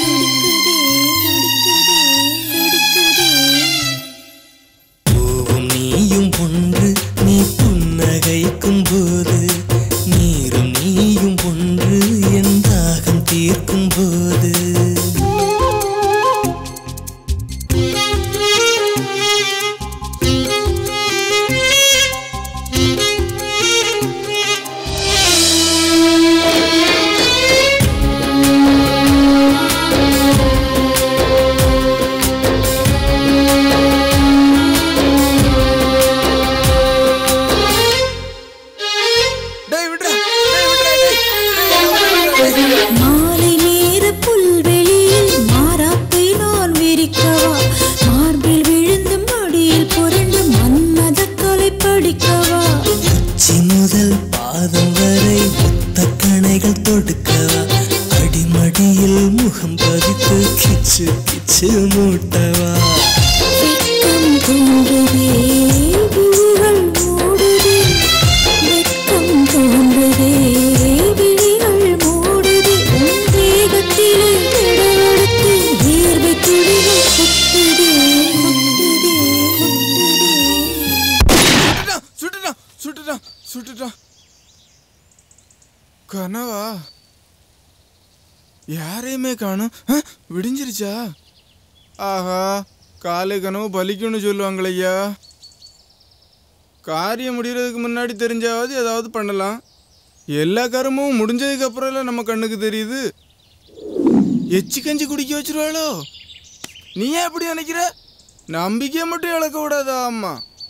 பூவும் நீயும் ஒன்று நீ புன்னகைக்கும் போது நீரும் நீயும் ஒன்று என் தாகம் தீர்க்கும் போது Thank you. பிச்சு மூட்டவா வெட்கம் தோன்றுதே விழிகள் மூடுதே வெட்கம் தோன்றுதே விழிகள் மூடுதே உன் தேகத்திலே கடலெடுத்து வேர்வை துளிகள் கொட்டுதே கொட்டுதே சுட்டுட்டான் சுட்டுட்டான் சுட்டுட்டான் கனவா யாரையுமே காணும் ஆ, விடிஞ்சிருச்சா ஆஹா காலை கனவு பலிக்கும்னு சொல்லுவாங்களே ஐயா காரியம் முடிகிறதுக்கு முன்னாடி தெரிஞ்சாவது ஏதாவது பண்ணலாம் எல்லா கருமும் முடிஞ்சதுக்கு அப்புறம் நம்ம கண்ணுக்கு தெரியுது எச்சி கஞ்சி குடிக்க வச்சிருவாளோ நீ ஏன் எப்படி நினைக்கிற நம்பிக்கையை மட்டும் இழக்க கூடாதா அம்மா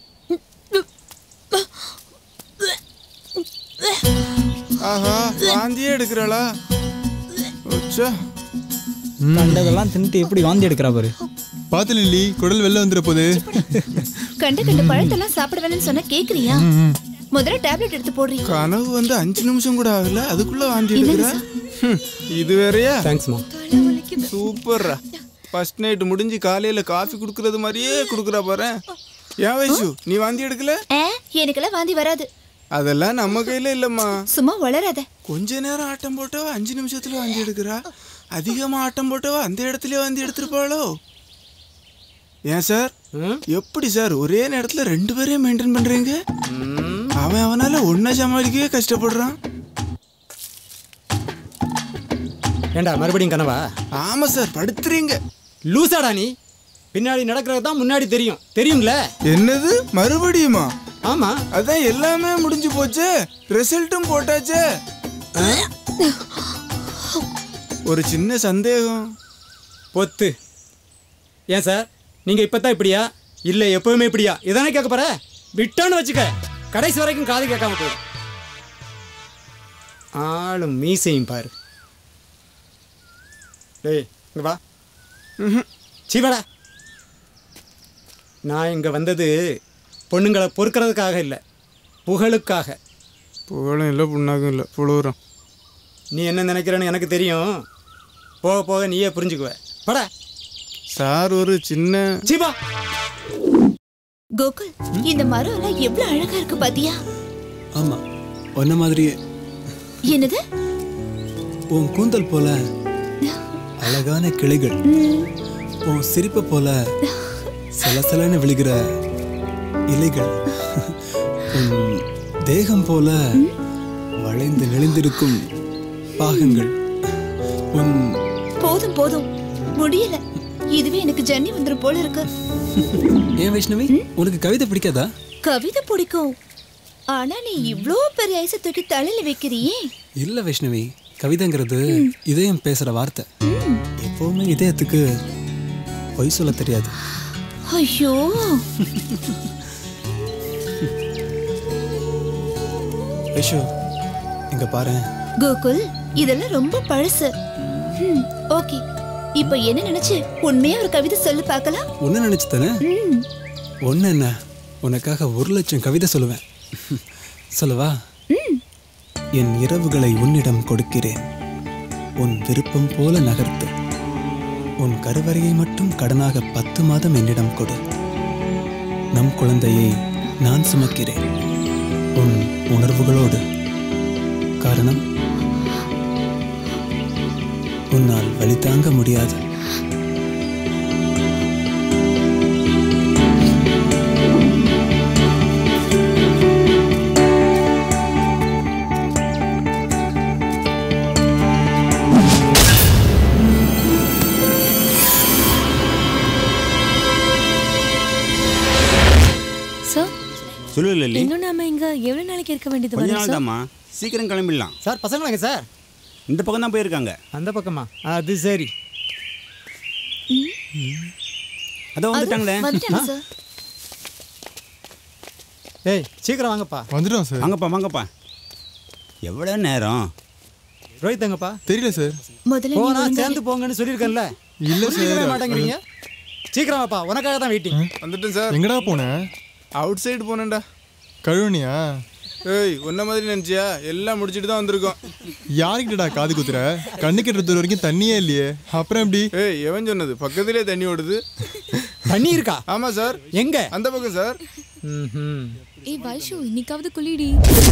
ஆஹா வாந்தியே எடுக்கிறாளா உச்சா கண்டதெல்லாம் தின்னுட்டு எப்படி வாந்தி எடுக்கிறா பாரு பார்த்து லில்லி குடல் வெளில வந்துட போகுது கண்ட கண்ட பழத்தெல்லாம் சாப்பிட வேணும்னு சொன்னா கேக்குறியா முதல்ல டேப்லெட் எடுத்து போடுறீ கனவு வந்து அஞ்சு நிமிஷம் கூட ஆகல அதுக்குள்ள வாந்தி எடுக்கிற ஹம், இது வேறயா தேங்க்ஸ்மா சூப்பர்ரா ஃபர்ஸ்ட் நைட் முடிஞ்சு காலையில காஃபி குடுக்கறது மாதிரியே குடுக்குறா பாரு ஏன் வயசு நீ வாந்தி எடுக்கல ஏ, எனக்கெல்லாம் வாந்தி வராது அதெல்லாம் நம்ம கையில இல்லம்மா சும்மா வளராத கொஞ்ச நேரம் ஆட்டம் போட்டவ அஞ்சு நிமிஷத்துல வாந்தி எடுக்கிறா அதிகமா ஆட்டம் போட்டவ அந்த இடத்துல வாந்தி எடுத்திருப்பாளோ ஏன் சார் எப்படி சார் ஒரே நேரத்துல ரெண்டு பேரையும் மெயின்டைன் பண்றீங்க அவன் அவனால ஒன்ன சமாளிக்கவே கஷ்டப்படுறான் ஏண்டா மறுபடியும் கனவா ஆமா சார் படுத்துறீங்க லூசாடா நீ பின்னாடி நடக்கிறது தான் முன்னாடி தெரியும் தெரியும்ல என்னது மறுபடியுமா ஆமா அதான் எல்லாமே முடிஞ்சு போச்சே ரிசல்ட்டும் போட்டாச்சே ஒரு சின்ன சந்தேகம் பொத்து ஏன் சார் நீங்க இப்பதான் இப்படியா இல்ல எப்பவுமே இப்படியா இதானே கேட்க போற விட்டோன்னு வச்சுக்க கடைசி வரைக்கும் காது கேட்காம போயிடும் ஆளும் மீசையும் பாரு டேய் இங்க வா சீவடா நான் இங்க வந்தது பொண்ணுங்களை பொறுக்கிறதுக்காக இல்லை புகழுக்காக புகழும் இல்லை புண்ணாக்கும் இல்லை புழுவுறோம் நீ என்ன நினைக்கிறேன்னு எனக்கு தெரியும் போக போக நீயே புரிஞ்சுக்குவ படா சார் ஒரு சின்ன சீபா கோகுல் இந்த மரம் எல்லாம் எவ்வளவு அழகா இருக்கு பாத்தியா ஆமா உன்ன மாதிரியே என்னது உன் கூந்தல் போல அழகான கிளைகள் உன் சிரிப்பு போல சலசலன்னு விழுகிற இலைகள் உன் தேகம் போல வளைந்து நெளிந்திருக்கும் பாகங்கள் உன் போதும் போதும் முடியல இதுவே எனக்கு ஜன்னி வந்துரும் போல இருக்கு ஏன் வைஷ்ணவி உனக்கு கவிதை பிடிக்காதா கவிதை பிடிக்கும் ஆனா நீ இவ்ளோ பெரிய ஐச தூக்கி தலையில வைக்கிறியே இல்ல வைஷ்ணவி கவிதைங்கிறது இதயம் பேசுற வார்த்தை எப்பவுமே இதயத்துக்கு பொய் சொல்ல தெரியாது ஐயோ வைஷு இங்க பாரு கோகுல் இதெல்லாம் ரொம்ப பழசு ம், ஓகே இப்போ என்ன நினைச்சு உண்மையா ஒரு கவிதை சொல்லு பார்க்கலாம் ஒன்னு நினைச்சு தானே ம், ஒன்னு என்ன உனக்காக ஒரு லட்சம் கவிதை சொல்லுவேன் சொல்லவா ம். என் இரவுகளை உன்னிடம் கொடுக்கிறேன் உன் விருப்பம் போல நகர்த்து உன் கருவறையை மட்டும் கடனாக பத்து மாதம் என்னிடம் கொடு நம் குழந்தையை நான் சுமக்கிறேன் உன் உணர்வுகளோடு காரணம் உன்னால் வலி தாங்க முடியாது சார் சொல்லு லல்லி இன்னும் நாம இங்க எவ்வளவு நாளைக்கு இருக்க வேண்டியது கொஞ்ச வரும் நாள் சார் தாம்மா சீக்கிரம் கிளம்பிடலாம் சார் பசங்களாங்க சார் இந்த பக்கம் தான் போயிருக்காங்க அந்த பக்கமா அது சரி அதோ வந்துட்டாங்களே வந்துட்டாங்க சார் ஏய் சீக்கிரம் வாங்கப்பா வந்துட்டோம் சார் வாங்கப்பா வாங்கப்பா எவ்வளோ நேரம் ரோஹித் எங்கப்பா தெரியல சார் முதல்ல நீ போனா ஒழுங்கா சேர்ந்து போங்கன்னு சொல்லியிருக்கேன்ல இல்ல புரிஞ்சுக்கவே சார். மாட்டேங்கிறீங்க சீக்கிரம் வாப்பா உனக்காக தான் வெயிட்டிங் வந்துட்டேன் சார் எங்கடா போன அவுட் சைடு போனேன்டா கழுவுனியா ஏய் உன்ன மாதிரி நினைச்சியா எல்லாம் முடிச்சிட்டு தான் வந்திருக்கோம் யாருக்கிட்டடா காது குத்துற கண்ணு கெட்டுற தூரம் வரைக்கும் தண்ணியே இல்லையே அப்புறம் எப்படி ஏய் எவன் சொன்னது பக்கத்திலே தண்ணி ஓடுது தண்ணி இருக்கா ஆமா சார் எங்க அந்த பக்கம் சார் ஏய் வைஷு இன்னைக்காவது குளிடி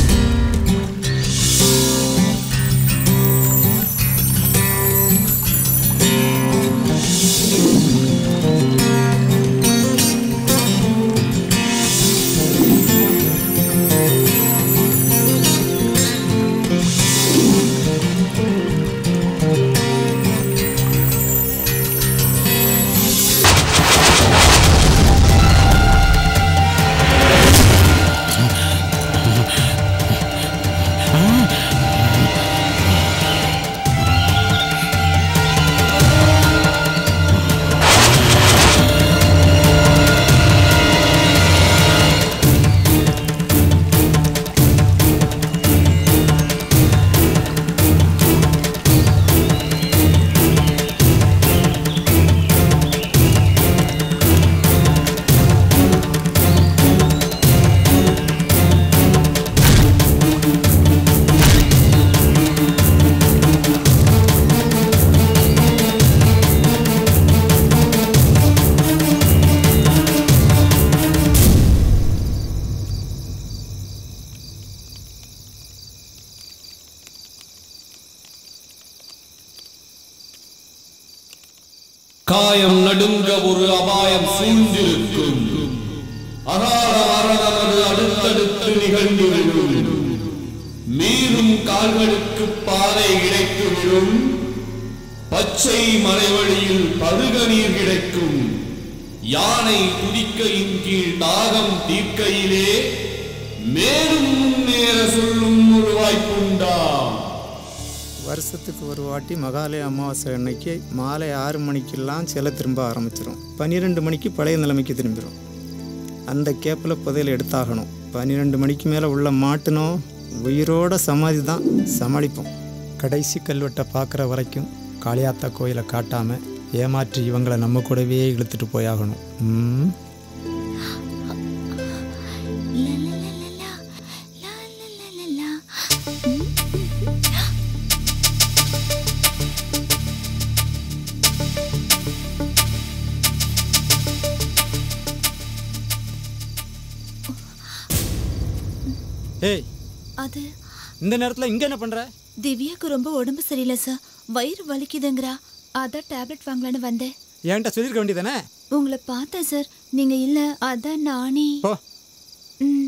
காயம் நடுங்க ஒரு அபாயம் சூழ்ந்திருக்கும் அகால மரணமது அடுத்தடுத்து நிகழ்ந்துவிடும் மீறும் கால்களுக்கு பாதை கிடைத்துவிடும் பச்சை மலைவழியில் பருக நீர் கிடைக்கும் யானை துதிக்கையின் கீழ் தாகம் தீர்க்கையிலே மேலும் முன்னேற சொல்லும் ஒரு வாய்ப்புண்டா வருஷத்துக்கு ஒரு வாட்டி மகாலய அமாவாசை அன்னைக்கு மாலை ஆறு மணிக்கெல்லாம் சிலை திரும்ப ஆரம்பிச்சிடும் பன்னிரெண்டு மணிக்கு பழைய நிலைமைக்கு திரும்பிடும் அந்த கேப்பில் புதையல் எடுத்தாகணும் பன்னிரெண்டு மணிக்கு மேலே உள்ள மாட்டினோம் உயிரோட சமாதி தான் சமாளிப்போம் கடைசி கல்வெட்டை பார்க்குற வரைக்கும் காளியாத்தா கோயிலை காட்டாமல் ஏமாற்றி இவங்களை நம்ம கூடவே இழுத்துட்டு போயாகணும் ம் ஏய் அது இந்த நேரத்தில் இங்கே என்ன பண்ணுற திவ்யாக்கு ரொம்ப உடம்பு சரியில்லை சார் வயிறு வலிக்குதுங்கிறா அதான் டேப்லெட் வாங்கலான்னு வந்தேன் என்கிட்ட சொல்லியிருக்க வேண்டியதானே உங்களை பார்த்தேன் சார் நீங்க இல்ல அதான் நானே போ. ம்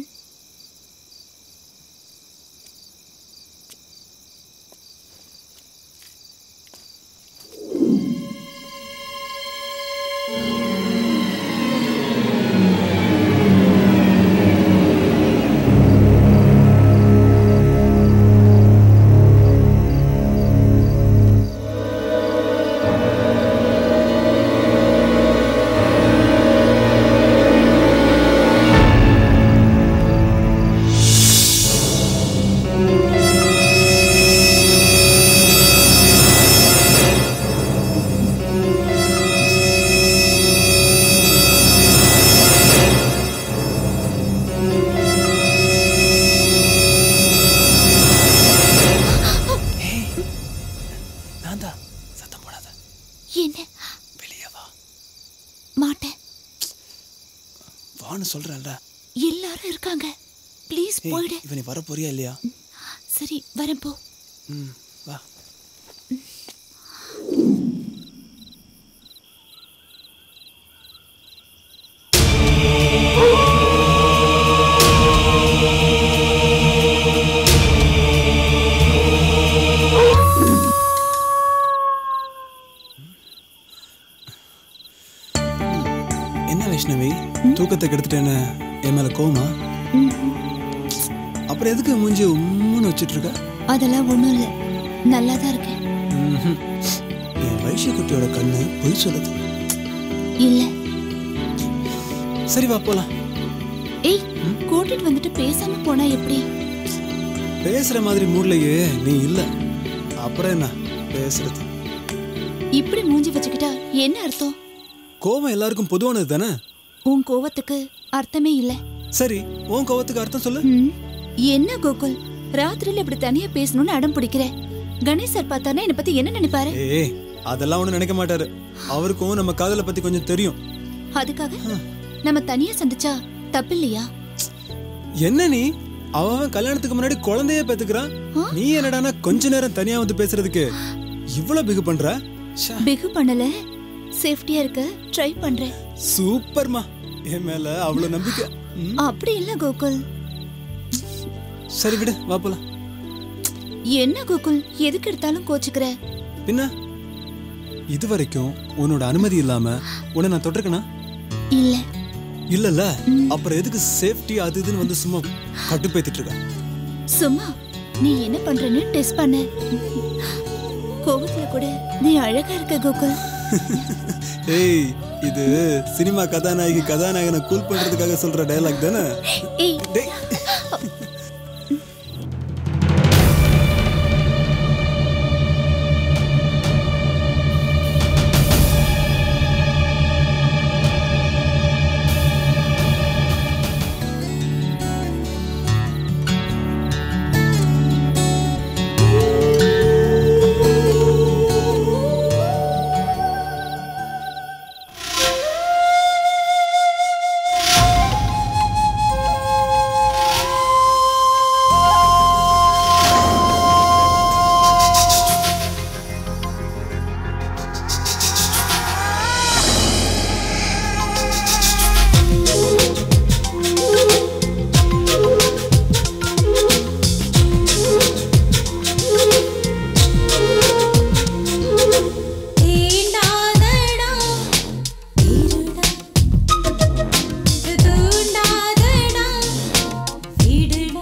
நான் தான் சத்தம் போடாத என்ன வெளியே வா மாட்டேன் வான்னு சொல்றேன்ல எல்லாரும் இருக்காங்க ப்ளீஸ் ஏய், போயிடு இவன் நீ வர போறியா இல்லையா சரி வரேன் போ ம் வா என்ன வைஷ்ணவி தூக்கத்தை கெடுத்துட்டேன்னு என் மேல கோமா அப்புறம் எதுக்கு மூஞ்சி உம்முன்னு வச்சிட்டு இருக்க அதெல்லாம் ஒண்ணும் இல்லை நல்லா தான் இருக்கேன் ம்ஹும். என் வைஷ்ய குட்டியோட கண்ணு பொய் சொல்லுது இல்ல சரி வா போலாம் ஏய் கூட்டிட்டு வந்துட்டு பேசாம போனா எப்படி பேசுற மாதிரி மூட்லயே நீ இல்ல அப்புறம் என்ன பேசுறது இப்படி மூஞ்சி வச்சுக்கிட்டா என்ன அர்த்தம் கோபம் எல்லாருக்கும் பொதுவானது தானே உன் கோவத்துக்கு அர்த்தமே இல்ல சரி உன் கோவத்துக்கு அர்த்தம் சொல்லு என்ன கோகுல் ராத்திரியில இப்படி தனியா பேசணும்னு அடம் பிடிக்கிற கணேஷ் சார் பார்த்தானே என்னை பத்தி என்ன நினைப்பாரு ஏய் அதெல்லாம் ஒன்றும் நினைக்க மாட்டாரு அவருக்கும் நம்ம காதலை பத்தி கொஞ்சம் தெரியும் அதுக்காக நம்ம தனியா சந்திச்சா தப்பில்லையா என்ன நீ அவன் கல்யாணத்துக்கு முன்னாடி குழந்தைய பெத்துக்கிறான் நீ என்னடானா கொஞ்ச நேரம் தனியா வந்து பேசுறதுக்கு இவ்வளவு பிகு பண்ற பிகு பண்ணல சேஃப்டியா இருக்க ட்ரை பண்றேன் சூப்பர்மா என் மேல அவ்வளவு நம்பிக்கை ம். அப்படி இல்ல கோகுல் சரி விடு வா போலாம் என்ன கோகுல் எதுக்கு எடுத்தாலும் கோச்சுக்கிற பின்ன இது வரைக்கும் உன்னோட அனுமதி இல்லாம உன்னை நான் தொட்டிருக்கனா இல்ல இல்லல்ல அப்புறம் எதுக்கு சேஃப்டி அது இதுன்னு வந்து சும்மா கட்டுப்பேத்திட்டு இருக்க சும்மா நீ என்ன பண்றன்னு டெஸ்ட் பண்ண கோவத்துல கூட நீ அழகா இருக்க கோகுல் ஏய் இது சினிமா கதாநாயகி கதாநாயகனை கூல் பண்றதுக்காக சொல்ற டயலாக் தானே ஏய் தீண்டாதடா இருடா தூண்டாதடா விடுடா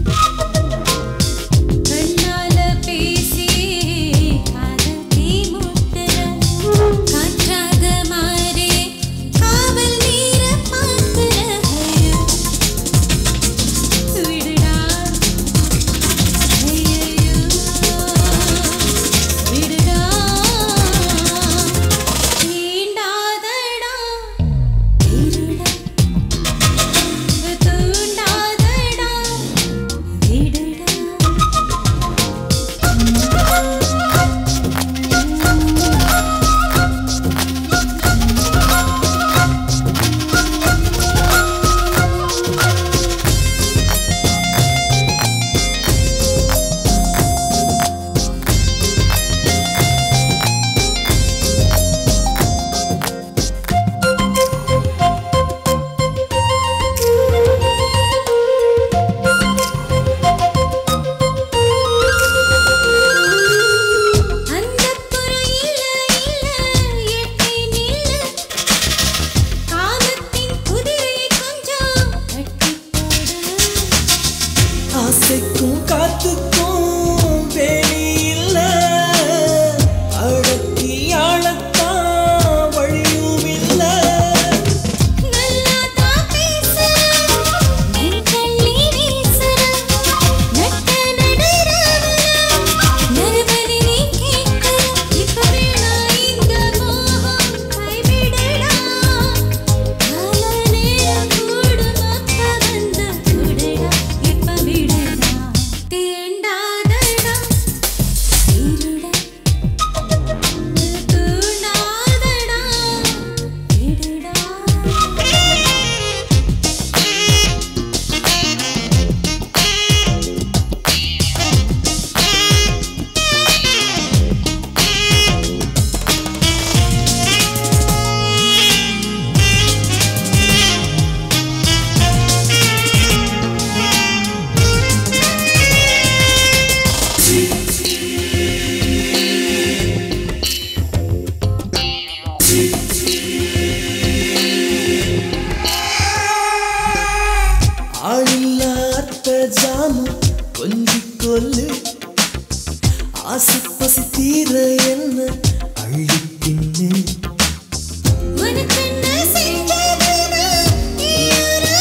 கண்ணால பேசி காதல் தீ முட்டுற காற்றாக மாறி காவல் நீர பார்க்கிற விடுடா ஐயையோ விடுடா தீண்டாதடா இருடா தூண்டாதடா விடுடா அந்தப் புறம் இல்ல இல்ல எட்டி நில்லு காமத்தின் குதிரையை கொஞ்சம் கட்டிப் போடு ஆசைக்கும் காத்துக்கும் வேலி இல்ல அடக்கி ஆளத்தான் வழியும் இல்ல நல்லாதா பேச நெஞ்சள்ளி வீசுற நட்ட நடுராவுல நறுமணி நீ கேட்கிற இப்ப வேணா இந்த மோகம் கைவிடடா கால நேரம் கூடும் அப்ப வந்து சுடுடா இப்ப விடுடா தீண்டாதடா இருடா தூண்டாதடா விடுடா ஆளில்லாத ஜாமு கொஞ்சி கொல்லு ஆசை பசி தீர என்ன அள்ளி தின்னு உனக்கென்ன செஞ்சதுனா நீயாரோ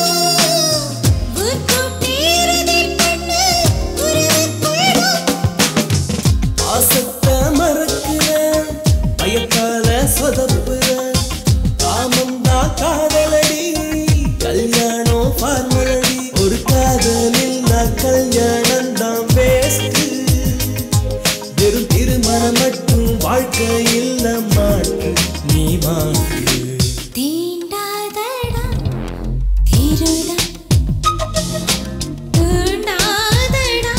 உற்கூட்டீரதி பண்ணு உறவுக்குள்ளும் ஆசத்தை மறக்கிறேன் பயத்தால சொதப்புறேன் காமந்தா காதலடி கல்யாணம் பார்மலடி ஒரு காதலில் தீண்டாதடா திருடா தூண்டாதடா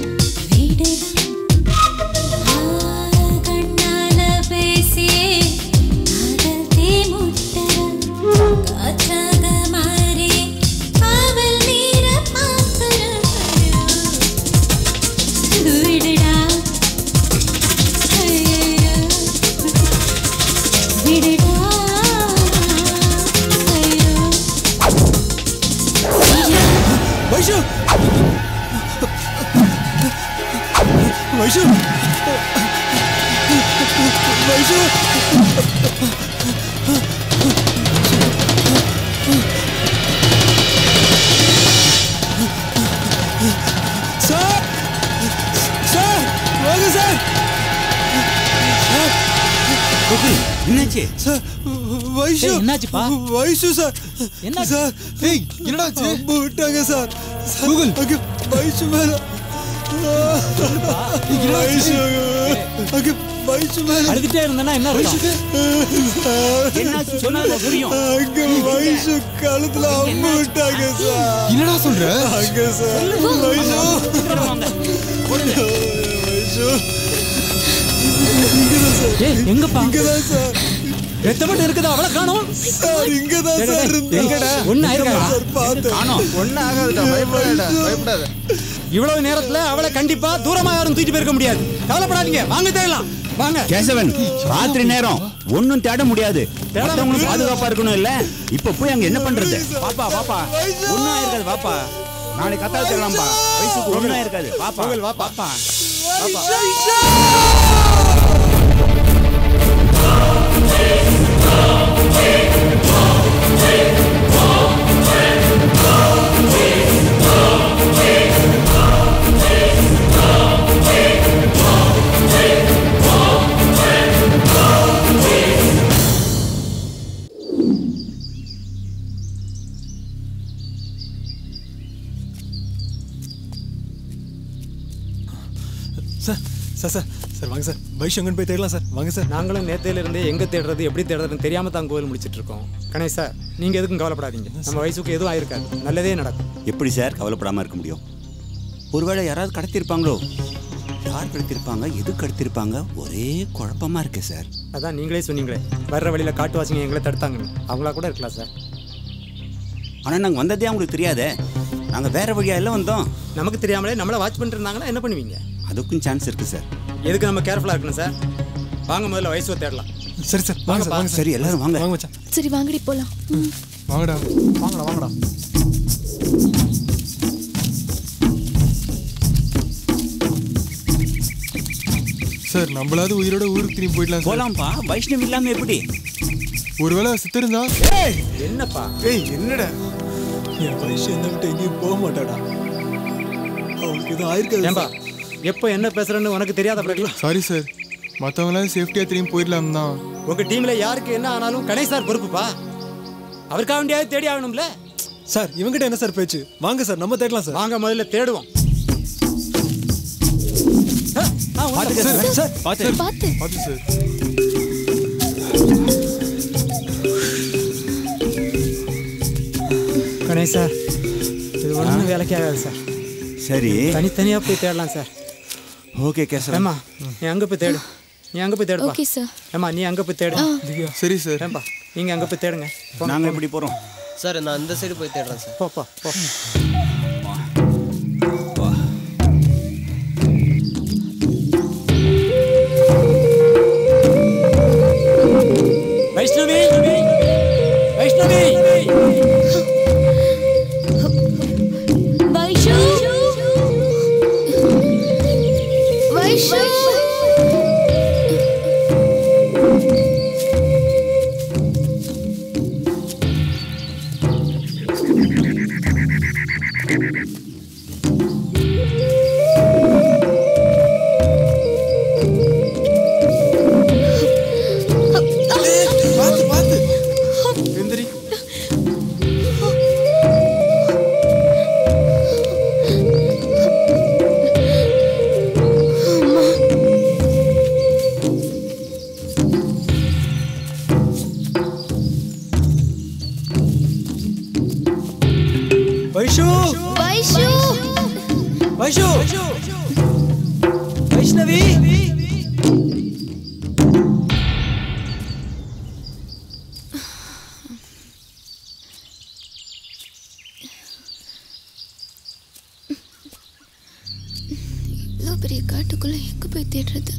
விடுடா கண்ணால பேசி காதல் தேமுட்டர காற்றாக மாறி காவல் நீர பாப்பர விடுடா ஐயோ விடுடா ஐயோ வைஷு வைஷு வைஷு சார் சார் வாங்க சார் என்னாச்சு சார் வைஷு ஏய், என்னாச்சுப்பா? வைஷு சார் என்ன சார் ஏய் என்னடா அம்பு விட்டாங்க சார் கூகுள் அங்க வைஷு மேல வைஷு அங்க வைஷு மேல அழுதுட்டே இருந்தேன்னா என்ன அர்த்தம்? என்னாச்சு சொன்னா புரியும் அங்க வைஷு கழுத்துல அம்பு விட்டாங்க சார் என்னடா சொல்ற அங்க சார் வைஷு வைஷு இங்கதான் சார் ஏய் எங்கப்பா இங்கதான் சார் ரத்தப்பட்டு இருக்குதா அவளை காணோம் சார் இங்கதான் சார் இருந்தா எங்கடா ஒண்ணு ஆயிருக்கா சார் பார்த்தேன் ஒன்றும் ஆகாதுடா பயப்படாத பயப்படாத இவ்வளவு நேரத்துல அவளை கண்டிப்பா தூரமா யாரும் தூக்கிட்டு போயிருக்க முடியாது கவலைப்படாதீங்க வாங்க தேடலாம் வாங்க கேசவன் ராத்திரி நேரம் ஒண்ணும் தேட முடியாது மத்தவங்களும் பாதுகாப்பா இருக்கணும் இல்ல இப்ப போய் அங்க என்ன பண்றது பாப்பா பாப்பா ஒண்ணும் ஆயிருக்காது பாப்பா நாளைக்கு கத்தால தேடலாம்பா வயசுக்கு ஒண்ணும் ஆயிருக்காது பாப்பா வா பாப்பா சார் சார் சார் சார் வாங்க சார் வைஷு எங்கன்னு போய் தேடலாம் சார் வாங்க சார் நாங்களும் நேத்தையில இருந்தே எங்க தேடுறது எப்படி தேடுறதுன்னு தெரியாம தான் கோவில் முடிச்சிட்டு இருக்கோம் கணேஷ் சார் நீங்க எதுக்கும் கவலைப்படாதீங்க நம்ம வயசுக்கு எதுவும் ஆயிருக்காது நல்லதே நடக்கும் எப்படி சார் கவலைப்படாம இருக்க முடியும் ஒருவேளை யாராவது கடத்திருப்பாங்களோ யார் கடத்திருப்பாங்க எது கடத்திருப்பாங்க ஒரே குழப்பமா இருக்கு சார் அதான் நீங்களே சொன்னீங்களே வர்ற வழியில காட்டுவாசிங்க எங்களை தடுத்தாங்கன்னு அவங்களா கூட இருக்கலாம் சார் ஆனா நாங்க வந்ததே அவங்களுக்கு தெரியாதே நாங்க வேற வழியா எல்லாம் வந்தோம் நமக்கு தெரியாமலே நம்மள வாட்ச் பண்ணிட்டு இருந்தாங்கன்னா என்ன பண்ணுவீங்க அதுக்கும் சான்ஸ் இருக்கு சார் எதுக்கு நம்ம கேர்ஃபுல்லா இருக்கணும் சார் வாங்க முதல்ல வயசுவை தேடலாம் சரி சார் வாங்க சார் வாங்க சரி எல்லாரும் வாங்க வாங்க மச்சான் சரி வாங்கடி போலாம் ம். வாங்கடா வாங்கடா வாங்கடா சார் நம்மளாவது உயிரோட ஊருக்கு திரும்பி போயிடலாம் சார் போலாம்ப்பா வைஷ்ணவ் இல்லாம எப்படி ஒருவேளை சித்திருந்தா என்னப்பா ஏய் என்னடா என் வைஷு என்ன விட்டு எங்கேயும் போக மாட்டாடா அவளுக்கு எதுவும் ஆயிருக்காது ஏன்பா எப்போ என்ன பேசுறேன்னு உனக்கு தெரியாத பிறகு சாரி சார் மற்றவங்களாம் சேஃப்டியாக திரும்பி போயிடலாம் தான் உங்க டீம்ல யாருக்கு என்ன ஆனாலும் கணேஷ் சார் பொறுப்புப்பா அவருக்காக வேண்டியாவது தேடி ஆகணும்ல சார் இவங்கிட்ட என்ன சார் பேச்சு வாங்க சார் நம்ம தேடலாம் சார் வாங்க முதல்ல தேடுவோம் ஆ, உள்ள பாத்துக்க வாங்க. சார் சார் பார்த்து பார்த்து பார்த்து சார் கணேஷ் சார் இது ஒன்றும் வேலைக்கு ஆகாது சார் சரி தனித்தனியா போய் தேடலாம் சார் ஓகே கேசவன் ஏம்மா நீ அங்க போய் தேடு நீ அங்க போய் தேடுப்பா ஓகே சார் ஏம்மா நீ அங்க போய் தேடு சரி சார் ஏம்பா நீங்க அங்க போய் தேடுங்க போங்க, நாங்க போங்க. எப்படி போறோம் சார் நான் அந்த சைடு போய் தேடுறேன் சார் போப்பா போ வைஷ்ணவி வைஷ்ணவி வைஷு வைஷு பார்த்து பார்த்து எந்திரி வைஷு வைஷு வைஷு வைஷ்ணவி இவ்வளோ பெரிய காட்டுக்குள்ள எங்க போய் தேடுறது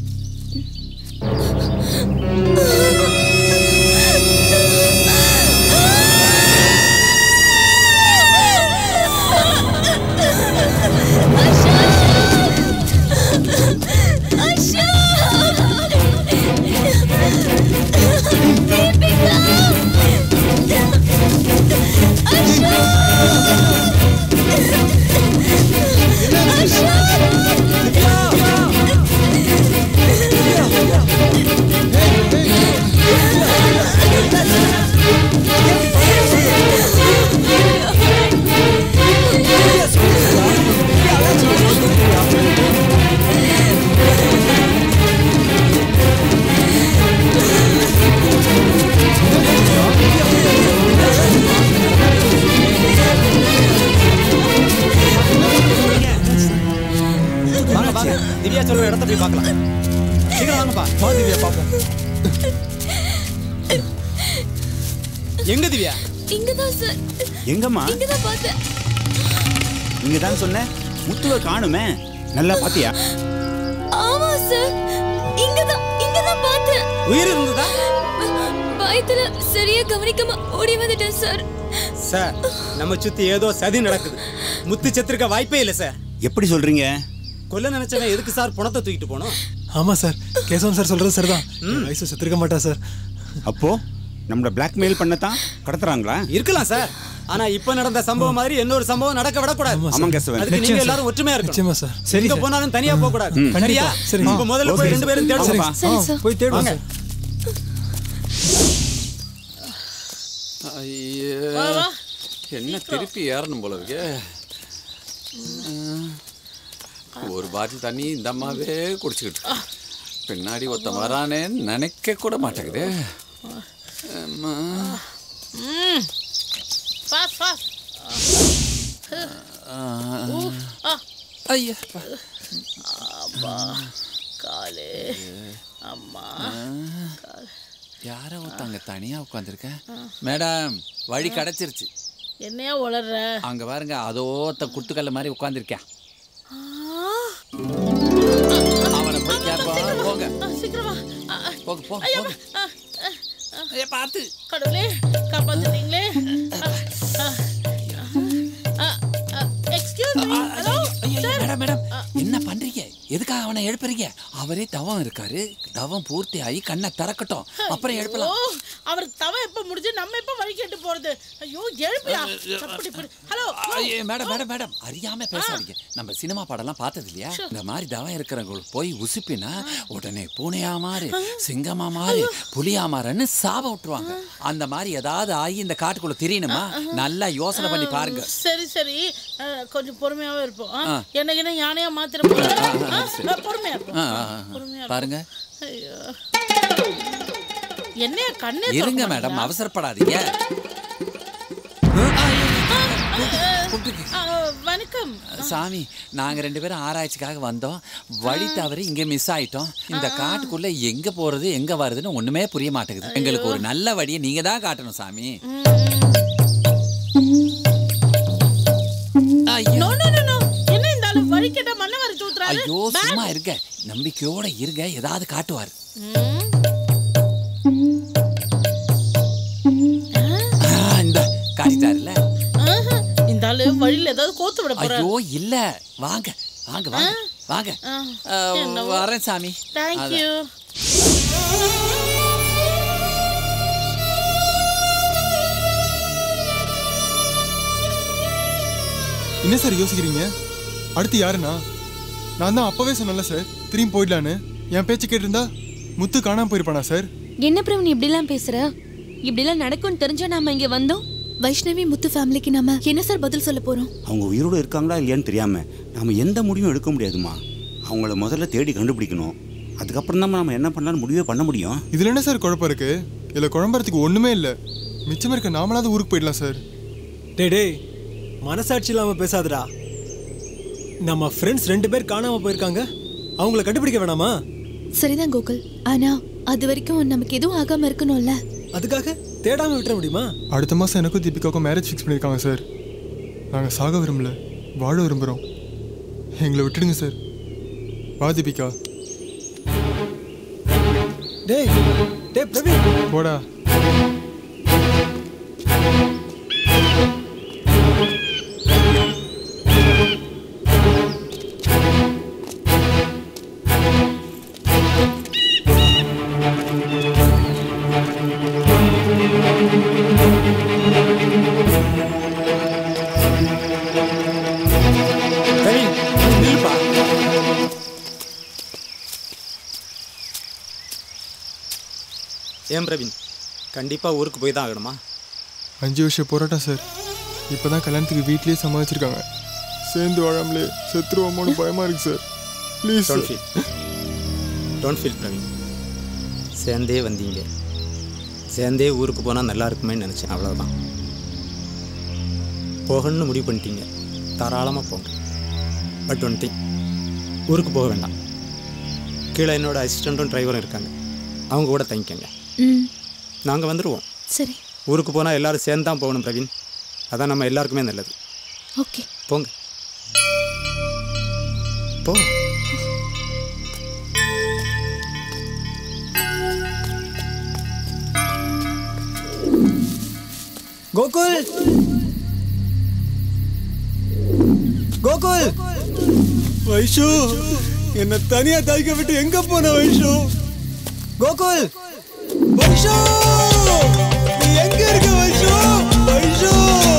வாங்க வாங்க திவ்யா சொல்ற இடத்த போய் பார்க்கலாம் சீக்கிரம் வாங்கப்பா வா திவ்யா பாப்போம் எங்க திவ்யா இங்கதான் சார் எங்கம்மா இங்கதான் பார்த்தேன் இங்க தான் சொன்ன முத்துவை காணுமே நல்லா பாத்தியா ஆமா சார் இங்கதான் இங்கதான் பார்த்தேன் உயிர் இருந்ததா பயத்துல சரியா கவனிக்காம ஓடி வந்துட்டேன் சார் சார் நம்ம சுத்தி ஏதோ சதி நடக்குது முத்து செத்துருக்க வாய்ப்பே இல்லை சார் எப்படி சொல்றீங்க கொல்ல நினைச்சவன் எதுக்கு சார் பணத்தை தூக்கிட்டு போனோம் ஆமா சார் கேசவன் சார் சொல்றது சரிதான் வயசு செத்துருக்க மாட்டா சார் அப்போ நம்மள பிளாக்மெயில் பண்ணத்தான் கடத்துறாங்களா இருக்கலாம் சார் ஆனா இப்ப நடந்த சம்பவம் மாதிரி இன்னொரு சம்பவம் நடக்க விடக்கூடாது ஆமாம் கேசவன். அதுக்கு நீங்க நிச்சயம் எல்லாரும் சார். ஒற்றுமையா இருக்கணும் நிச்சயமா சார். சரி எங்க போனாலும் தனியா போக கூடாது ம். சரியா கண்டிப்பா. சரி. இப்ப முதல்ல போய் ரெண்டு பேரும் தேடுங்க சரி, சார். போய் தேடுங்க சார். ஐயே வா, வா. என்ன திருப்பி ஏறணும் போல இருக்கு ஒரு பாட்டில் தண்ணி இந்த அம்மாவே குடிச்சுக்கிட்டு பின்னாடி ஒருத்தன் வரானேன்னு நினைக்க கூட மாட்டேங்குது அம்மா. ம் ஃபாஸ்ட் ஃபாஸ்ட் ஆ. ஊ ஆ ஐயா அப்பா காலே அம்மா கால். யாரோ ஒருத்தங்க தனியா உட்காந்துருக்க மேடம் வழி கிடைச்சிருச்சு என்னையா உளர்ற அங்க பாருங்க அதோ ஒருத்த குத்துக்கல்ல மாதிரி உட்காந்துருக்கேன் அவனை போய் கேட்போம் போங்க ஆ, சீக்கிரம் வா ஆ, ஆ. போங்க போ ஐயா, போங்க ஆ, ஆ, ஆ. ஐயா, பார்த்து கடவுளே காப்பாத்துட்டீங்களே excuse me hello madam madam என்ன பண்றீங்க எதுக்காக அவனை எழுப்புறீங்க அவரே தவம் இருக்காரு தவம் பூர்த்தி ஆகி கண்ணை திறக்கட்டும் அப்புறம் எழுப்பலாம் ஓ அவர் தவ எப்ப முடிஞ்சு நம்ம எப்ப வழி கேட்டு போறது ஐயோ எழுப்பியா அப்படி இப்படி ஹலோ ஐயே, மேடம் மேடம் மேடம் அறியாம பேசாதீங்க நம்ம சினிமா படம்லாம் பார்த்தது இல்லையா இந்த மாதிரி தவம் இருக்கிறவங்களுக்கு போய் உசுப்பினா உடனே பூனையா மாறு சிங்கமா மாறு புலியா மாறுன்னு சாப விட்டுருவாங்க அந்த மாதிரி ஏதாவது ஆகி இந்த காட்டுக்குள்ள தெரியணுமா நல்லா யோசனை பண்ணி பாருங்க சரி சரி அஹ், கொஞ்சம் பொறுமையாவே இருப்போம் ஆ? ஆ. என்ன என்ன யானையா மாத்திர போறேன் ஆ, ஆ, சரி. பொறுமையா இருப்போம் ஆ, ஆ, ஆ. பொறுமையா பாருங்க ஐயோ என்னைய கண்ணே இருங்க திறக்க மேடம் மாட்டீங்களா? அவசரப்படாதீங்க ஆ, வணக்கம் சாமி நாங்க ரெண்டு பேரும் ஆராய்ச்சிக்காக வந்தோம் வழி தவறி இங்க மிஸ் ஆயிட்டோம் இந்த காட்டுக்குள்ள எங்க போறது எங்க வருதுன்னு ஒண்ணுமே புரிய மாட்டேங்குது எங்களுக்கு ஒரு நல்ல வழியை நீங்க தான் காட்டணும் சாமி ஐயோ. நோ நோ நோ நோ என்ன இந்த ஆளு வழி கேட்ட மண்ணை வரி தூத்துறாரு ஐயோ சும்மா இருங்க நம்பிக்கையோட இருங்க ஏதாவது காட்டுவார் ஆ, இந்த காட்டிட்டாருல்ல ஆஹா, இந்த ஆளு வழியில ஏதாவது கோத்து விட போறாரு ஐயோ இல்ல வாங்க வாங்க வாங்க வாங்க ஆ, ஆ, என்னவோ. வரேன் சாமி தேங்க் அதான். யூ என்ன சார் யோசிக்கிறீங்க அடுத்து யாருண்ணா நான் தான் அப்பவே சொன்னேன்ல சார் திரும்பி போயிடலான்னு என் பேச்சு கேட்டிருந்தா முத்து காணாம போயிருப்பானா சார் என்ன பிரவன் இப்படிலாம் பேசுற இப்படிலாம் நடக்கும்னு தெரிஞ்சா நாம இங்க வந்தோம் வைஷ்ணவி முத்து ஃபேமிலிக்கு நம்ம என்ன சார் பதில் சொல்ல போறோம் அவங்க உயிரோடு இருக்காங்களா இல்லையான்னு தெரியாம நாம எந்த முடிவும் எடுக்க முடியாதுமா அவங்கள முதல்ல தேடி கண்டுபிடிக்கணும் அதுக்கப்புறம் தான் நம்ம என்ன பண்ணலாம்னு முடிவே பண்ண முடியும் இதுல என்ன சார் குழப்பம் இருக்கு இதுல குழம்புறதுக்கு ஒண்ணுமே இல்ல மிச்சம் இருக்க நாமளாவது ஊருக்கு போயிடலாம் சார் டேய் டேய் மனசாட்சி இல்லாம பேசாதடா நம்ம ஃப்ரெண்ட்ஸ் ரெண்டு பேர் காணாம போயிருக்காங்க அவங்கள கண்டுபிடிக்க வேணாமா சரிதான் கோகுல் ஆனா அது வரைக்கும் நமக்கு எதுவும் ஆகாம இருக்கணும்ல அதுக்காக தேடாம விட்டுற முடியுமா அடுத்த மாதம் எனக்கும் தீபிகாவுக்கும் மேரேஜ் ஃபிக்ஸ் பண்ணியிருக்காங்க சார் நாங்கள் சாக விரும்பல வாழ விரும்புகிறோம் எங்களை விட்டுடுங்க சார் வா தீபிகா டேய் டேய் பிரவீன் போடா பிரவீன் நில்லுப்பா ஏன் பிரவீன் கண்டிப்பாக ஊருக்கு போய் தான் ஆகணுமா அஞ்சு வருஷம் போராட்டம் சார் இப்போ தான் கல்யாணத்துக்கு வீட்லேயே சமாளிச்சிருக்காங்க சேர்ந்து வாழாமலே செத்துருவோமோன்னு பயமாக இருக்கு sir please don't feel don't feel Praveen சேர்ந்தே வந்தீங்க சேர்ந்தே ஊருக்கு போனால் நல்லா இருக்குமேன்னு நினச்சேன் அவ்வளோதான் போகணும்னு முடிவு பண்ணிட்டீங்க தாராளமாக போங்க பட் ஒன் திங் ஊருக்கு போக வேண்டாம் கீழே என்னோட அசிஸ்டண்ட்டும் டிரைவரும் இருக்காங்க அவங்க கூட தங்கிக்கங்க ம் நாங்கள் வந்துடுவோம் சரி ஊருக்கு போனால் எல்லாரும் சேர்ந்து தான் போகணும் பிரவீன் அதான் நம்ம எல்லாருக்குமே நல்லது ஓகே போங்க போ கோகுல் கோகுல் வைஷு என்ன தனியா தவிக்க விட்டு எங்க போன வைஷு கோகுல் வைஷு நீ எங்க இருக்க வைஷு வைஷு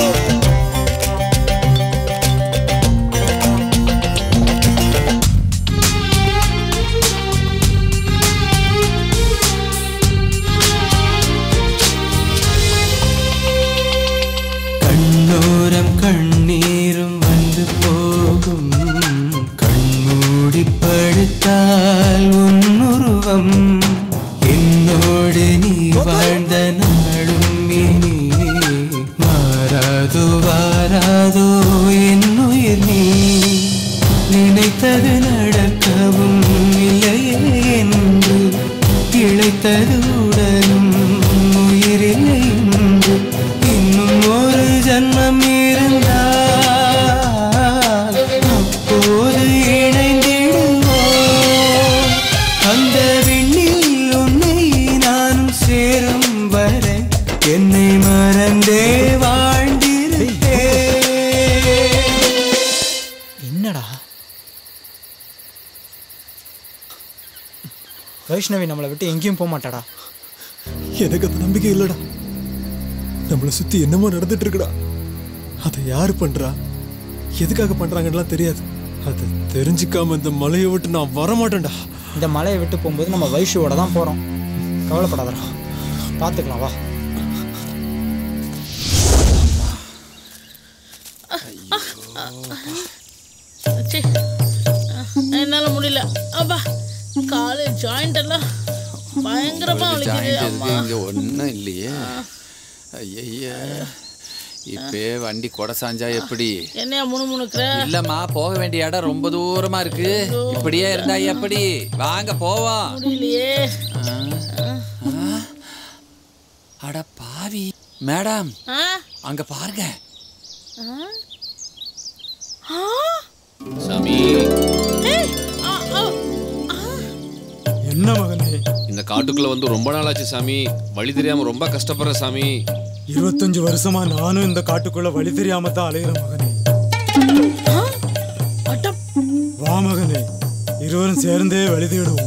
கண்ணோரம் கண்ணீரும் வந்து போகும் கண்மூடி படுத்தால் உன்னுருவம் என்னோடு நீ வாழ்ந்த நாளும் இனி மாறாதோ வாராதோ என்னுயிர் நீ நினைத்தது நடக்கவும் இல்லையே என்று இழைத்தது உடலும் உயிரில்லை என்று இன்னும் ஒரு ஜன்மம் இருந்தால் அப்போது இணைந்திடுவோம் அந்த விண்ணில் உன்னை நானும் சேரும் வரை என்னை மறந்தே வாழ்ந்திருப்பேன் என்னடா வைஷ்ணவி நம்மளை விட்டு எங்கேயும் போக மாட்டாடா எனக்கு அந்த நம்பிக்கை இல்லடா நம்மளை சுத்தி என்னமோ நடந்துட்டு இருக்குடா அதை யார் பண்றா எதுக்காக பண்றாங்கன்னுலாம் தெரியாது அதை தெரிஞ்சுக்காம இந்த மலையை விட்டு நான் வரமாட்டேன்டா இந்த மலையை விட்டு போகும்போது நம்ம வைஷுவோட தான் போகிறோம் கவலைப்படாதடா பார்த்துக்கலாம் வா ச்சே. என்னால முடியல அப்பா காலு ஜாயிண்ட் எல்லாம் பயங்கரமா வலிக்குது ஜாயிண்ட் அம்மா இருக்கு இங்க ஒன்றும் இல்லையே ஐயா இப்பே வண்டி கொடை சாஞ்சா எப்படி என்னையா முணுமுணுக்கிற இல்லம்மா போக வேண்டிய இடம் ரொம்ப தூரமா இருக்கு இப்படியே இருந்தா எப்படி வாங்க போவோம் முடியலையே அட பாவி மேடம் ஆ அங்க பாருங்க ஆ? ஆ? சாமி ஏய், ஆ, ஆ, என்ன மகனே இந்த காட்டுக்குள்ள வந்து ரொம்ப நாளாச்சு சாமி வழி தெரியாம ரொம்ப கஷ்டப்படுற சாமி இருபத்தஞ்சு வருஷமா நானும் இந்த காட்டுக்குள்ள வழி தெரியாம தான் அலையிற மகனே வா மகனே இருவரும் சேர்ந்தே வழி தேடுவோம்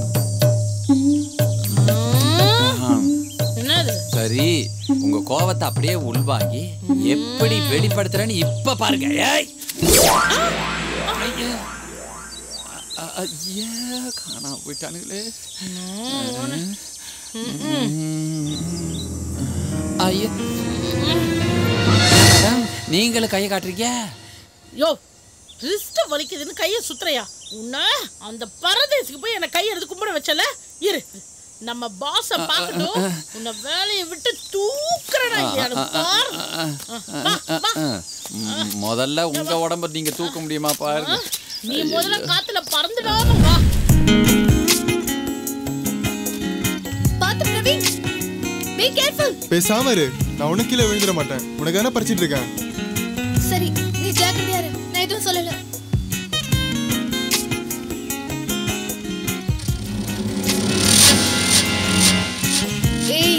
என்னது சரி உங்க கோவத்தை அப்படியே உள்வாங்கி எப்படி வெளிப்படுத்துறேன்னு இப்ப பாருங்க ஏய் ஐயா. அ- ஐயா காணாம போயிட்டானுங்களே ஐயா மேடம், நீங்களும் கையை காட்டுறீங்க யோ ரிஸ்ட் வலிக்குதுன்னு கையை சுத்துறையா உன்ன அந்த பரதேசிக்கு போய் என்ன கை எடுத்து கும்பிட வச்சல இரு நம்ம பாஸ பார்க்கட்டும் உன்னை வேலையை விட்டு தூக்குறடா வண்டியாடு பார் ம், முதல்ல உங்க உடம்ப நீங்க தூக்க முடியுமா பாருங்க நீ முதல்ல காத்துல பறந்துடாம வா பாத்து பிரவீன் பி கேர்ஃபுல் பேசாம இரு நான் உனக்கு கீழே விழுந்துட மாட்டேன் உனக்கு தானே படிச்சிட்டு இருக்கேன் சரி நீ ஜாக்கிரதையா இரு நான் எதுவும் சொல்லல ஏய்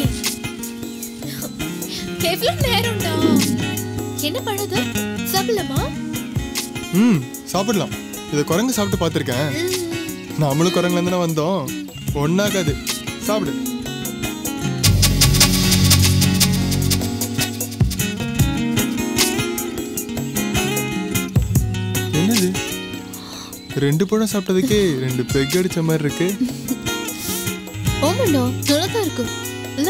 எவ்வளவு நேரம்டா என்ன பண்ணுது சாப்பிடலாமா ம் சாப்பிடலாம் இதை குரங்கு சாப்பிட்டு பார்த்துருக்கேன் நாமளும் குரங்குல தானே வந்தோம் ஒன்னாகாது சாப்பிடு என்னது ரெண்டு பழம் சாப்பிட்டதுக்கே ரெண்டு பெக் அடிச்ச மாதிரி இருக்கு ஆமாண்டா நல்லா தான் இருக்கு இல்ல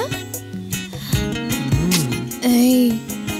ஏய்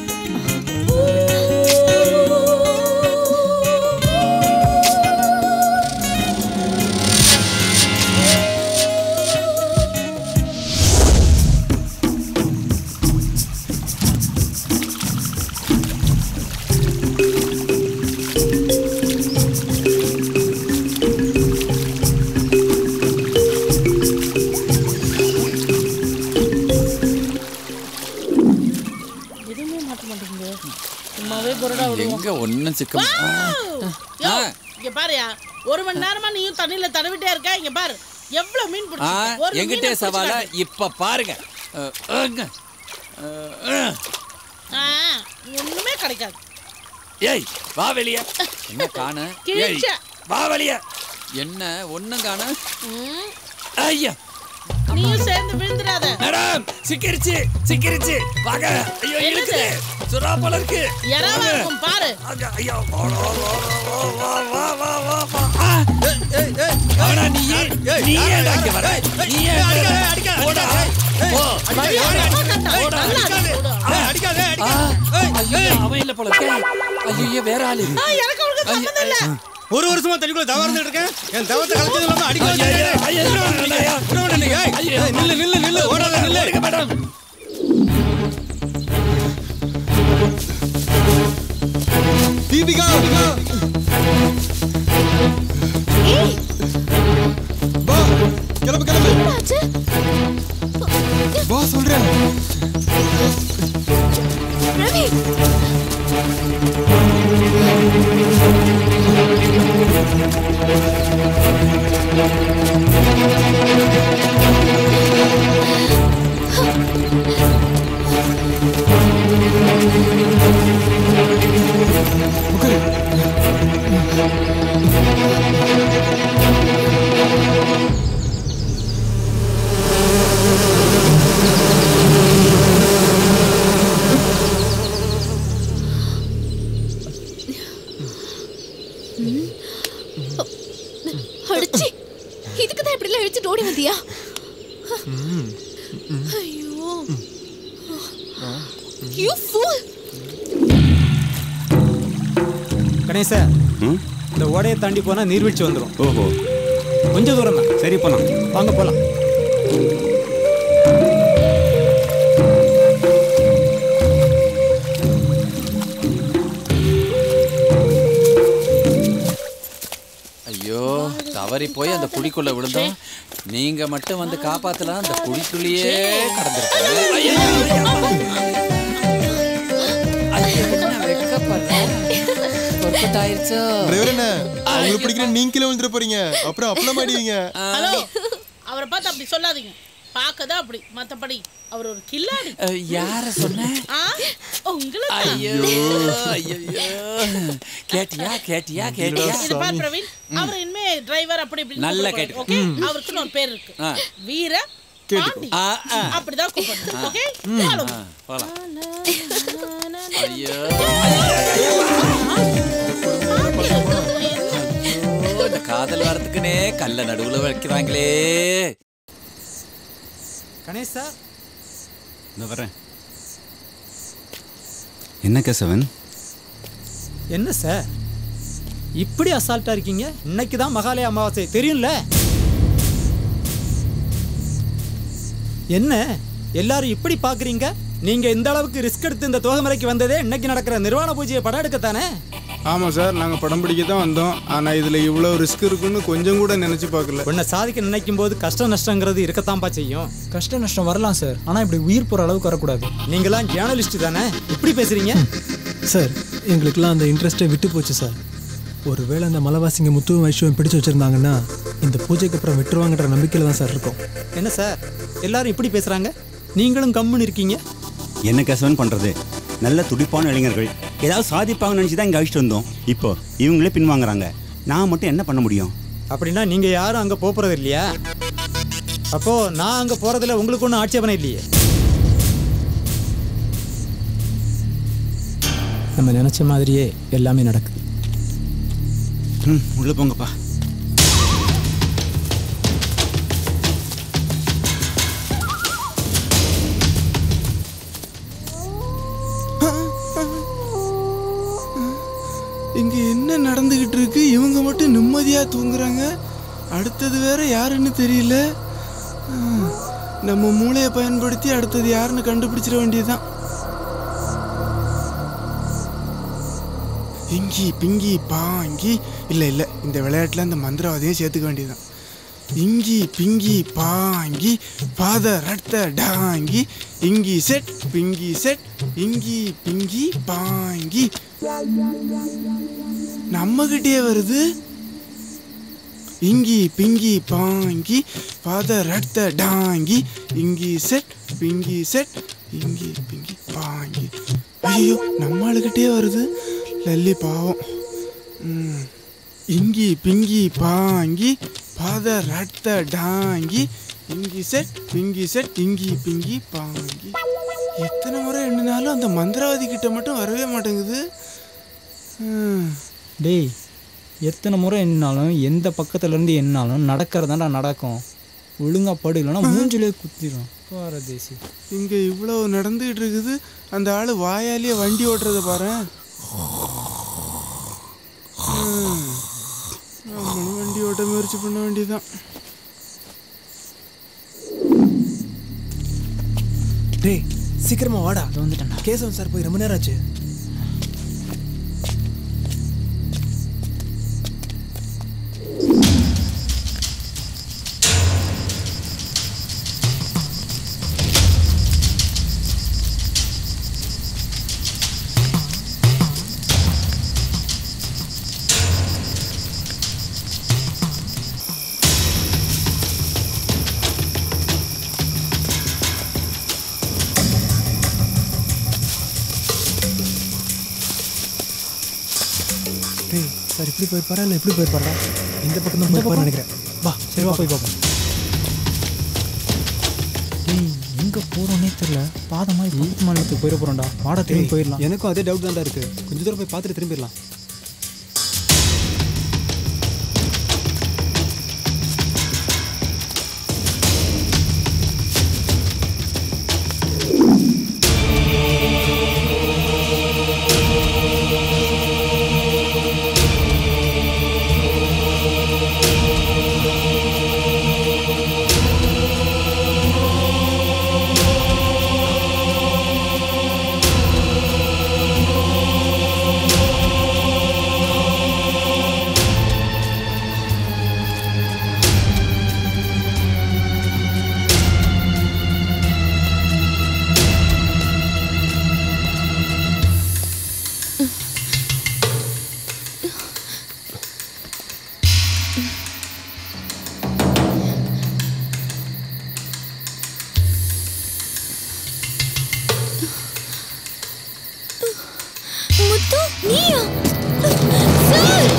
எதுவுமே மாட்ட மாட்டேங்குது சும்மாவே பொருடா விடுவோம் எங்க ஒண்ணும் சிக்க யோ, இங்க பாருயா ஒரு மணி நேரமா நீயும் தண்ணியில தடவிட்டே இருக்க இங்க பாரு எவ்வளவு மீன் ஆ, பிடிச்சிருக்க. ஒரு எங்கிட்டே மீனை சவால பிடிச்சு இப்ப பாருங்க அஹ், அங்க. அஹ், அஹ். காட்டு. ஆ, ஒண்ணுமே கிடைக்காது ஏய் வா வெளிய என்ன காண ஏய் கிழிச்ச. வா வெளிய என்ன ஒண்ணும் காண ம், ஐயா நீயும் சேர்ந்து விழுந்துடாத மேடம் சிக்கிருச்சு சிக்கிருச்சு வாங்க ஐயோ என்னது? இழுக்குது சுறா போல இருக்கு எறாவா வாங்க. இருக்கும் பாரு அங்க, ஐயோ வா, வா, வா, வா, வா, வா, வா, வா, வா. ஆ, ஆனா நீ ஏன் நீ ஏன்டா இங்க வர நீ ஏன் இங்க வர? போடா. போ. போடா. ஆ, ஐயோ, அவன் இல்ல போல இருக்கே. ஐயோ வேற ஆளு ஒரு வருஷமா தண்ணிக்குள்ள தவறு இருந்துட்டு இருக்கேன் என் தவத்தை கலச்சது இல்லாம அடிக்க வச்சிருக்காரு. ஐயா, விட மாட்டீங்க, ஐயா, விட மாட்டீங்க. ஏய், ஏய், நில்லு நில்லு நில்லு ஓடாத நில்லு ஓடுங்க, மேடம் தீபிகா வா கிளம்பு கிளம்பு வா சொல்றேன் ரவி அடிச்சி இதுக்கு தான் இப்படி எல்லாம் இழுத்துட்டு ஓடி வந்தியா ஐயோ யூ ஃபூல் கணேச இந்த ஓடையை தாண்டி போனா நீர்வீழ்ச்சி வந்துடும் ஓஹோ கொஞ்சம் தூரம் தான் சரி போலாம் வாங்க போலாம் ஐயோ தவறி போய் அந்த குழிக்குள்ள விழுந்தோம் நீங்க மட்டும் வந்து காப்பாத்தலாம் அந்த குழிக்குள்ளேயே கடந்திருக்கேன் டிரைவர் என்ன உங்களுக்கு பிடிக்கிற நீங்க கீழே விழுந்துட போறீங்க அப்புறம் அப்பளம் ஆடிவீங்க ஹலோ அவரை பார்த்து அப்படி சொல்லாதீங்க பார்க்கதான் அப்படி மத்தபடி அவர் ஒரு கில்லாடி யார சொன்ன ஆ உங்களை ஐயோ ஐயோ கேட்டியா கேட்டியா கேட்டியா இது பார் பிரவீன் அவர் இனிமே டிரைவர் அப்படி இப்படி நல்லா கூப்பிடக்கூடாது, கேட்டுக்கோ. ஓகே ம். அவருக்குன்னு ஒரு பேர் இருக்கு ஆ. வீர பாண்டி ஆ, ஆ. அப்படிதான் கூப்பிடணும் ஓகே ம். Follow ஆ, me. போலாம் ஐயோ ஐயோ, இந்த காதல் வரத்துக்குனே கல்ல நடுவுல வைக்கிறாங்களே கணேசா இந்த வரேன் என்ன கேசவன் என்ன சார் இப்படி அசால்ட்டா இருக்கீங்க இன்னைக்கு தான் மகாலய அமாவாசை தெரியும்ல என்ன எல்லாரும் இப்படி பாக்குறீங்க நீங்க இந்த அளவுக்கு ரிஸ்க் எடுத்து இந்த தோகமலைக்கு வந்ததே இன்னைக்கு நடக்கிற நிர்வாண பூஜையை படம் எடுக்கத்தானே ஆமாம் சார் நாங்கள் படம் பிடிக்க தான் வந்தோம் ஆனால் இதில் இவ்வளோ ரிஸ்க் இருக்குன்னு கொஞ்சம் கூட நினச்சி பார்க்கல உன்னை சாதிக்க நினைக்கும் போது கஷ்ட நஷ்டங்கிறது இருக்கத்தான்ப்பா செய்யும் கஷ்ட நஷ்டம் வரலாம் சார் ஆனால் இப்படி உயிர் போகிற அளவுக்கு வரக்கூடாது நீங்களாம் ஜேர்னலிஸ்ட் தானே இப்படி பேசுறீங்க சார் எங்களுக்கெல்லாம் அந்த இன்ட்ரெஸ்ட்டே விட்டு போச்சு சார் ஒருவேளை அந்த மலைவாசிங்க முத்துவும் வைஷ்வம் பிடிச்சு வச்சிருந்தாங்கன்னா இந்த பூஜைக்கு அப்புறம் விட்டுருவாங்கன்ற நம்பிக்கையில் தான் சார் இருக்கோம் என்ன சார் எல்லாரும் இப்படி பேசுறாங்க நீங்களும் கம்முன்னு இருக்கீங்க என்ன கேசவன் பண்ணுறது நல்ல துடிப்பான இளைஞர்கள் ஏதாவது சாதிப்பாங்கன்னு நினச்சி தான் இங்கே அழிச்சிட்டு வந்தோம் இப்போ இவங்களே பின்வாங்குறாங்க நான் மட்டும் என்ன பண்ண முடியும் அப்படின்னா நீங்க யாரும் அங்க போப் போறது இல்லையா அப்போ நான் அங்க போறதுல உங்களுக்கு ஒன்றும் ஆட்சேபனை இல்லையே நம்ம நினச்ச மாதிரியே எல்லாமே நடக்குது ம் உள்ளே போங்கப்பா இங்கே என்ன நடந்துக்கிட்டு இருக்கு இவங்க மட்டும் நிம்மதியாக தூங்குறாங்க அடுத்தது வேற யாருன்னு தெரியல ஆ, நம்ம மூளையை பயன்படுத்தி அடுத்தது யாருன்னு கண்டுபிடிச்சிட வேண்டியதுதான் இங்கி பிங்கி பாங்கி இல்லை இல்லை இந்த விளையாட்டில் இந்த மந்திரவாதியும் சேர்த்துக்க வேண்டியதுதான் இங்கி பிங்கி பாங்கி பாத ரத்த டாங்கி இங்கி செட் பிங்கி செட் இங்கி பிங்கி பாங்கி நம்மகிட்டயே வருது இங்கி பிங்கி பாங்கி பாத ரத்த டாங்கி இங்கி செட் பிங்கி செட் இங்கி பிங்கி பாங்கி ஐயோ நம்ம ஆளுகிட்டே வருது லல்லி பாவம் ம். இங்கி பிங்கி பாங்கி பாத ரத்த டாங்கி இங்கி செட் பிங்கி செட் இங்கி பிங்கி பாங்கி எத்தனை முறை எண்ணினாலும் அந்த மந்திரவாதி கிட்ட மட்டும் வரவே மாட்டேங்குது ம். டேய் எத்தனை முறை எண்ணாலும் எந்த பக்கத்துல இருந்து எண்ணாலும் நடக்கிறதாண்டா நடக்கும் ஒழுங்கா படு இல்லைன்னா மூஞ்சிலே குத்திடும் பாரதேசி இங்க இவ்வளவு நடந்துகிட்டு இருக்குது அந்த ஆளு வாயாலேயே வண்டி ஓட்டுறத பாரு நம்மளும் வண்டி ஓட்ட முயற்சி பண்ண வேண்டியதுதான் டேய் சீக்கிரமா வாடா வந்துட்டேன் கேசவன் சார் போய் ரொம்ப நேரம் ஆச்சு டேய் சார் இப்படி போயிருப்பாரா இல்லை இப்படி போயிருப்பாரா இந்த பக்கம் தான் போயிருப்பாரு நினைக்கிறேன் வா சரி வா போய் பார்ப்போம் டேய் எங்க போறோன்னே தெரியல பாதமாய் பக்கத்து மாநிலத்துக்கு போயிட போறோம்டா வாடா திரும்பி டேய், போயிடலாம் எனக்கும் அதே டவுட் தான்டா இருக்கு கொஞ்ச தூரம் போய் பார்த்துட்டு திரும்பிடலாம் முத்து நீயா சார்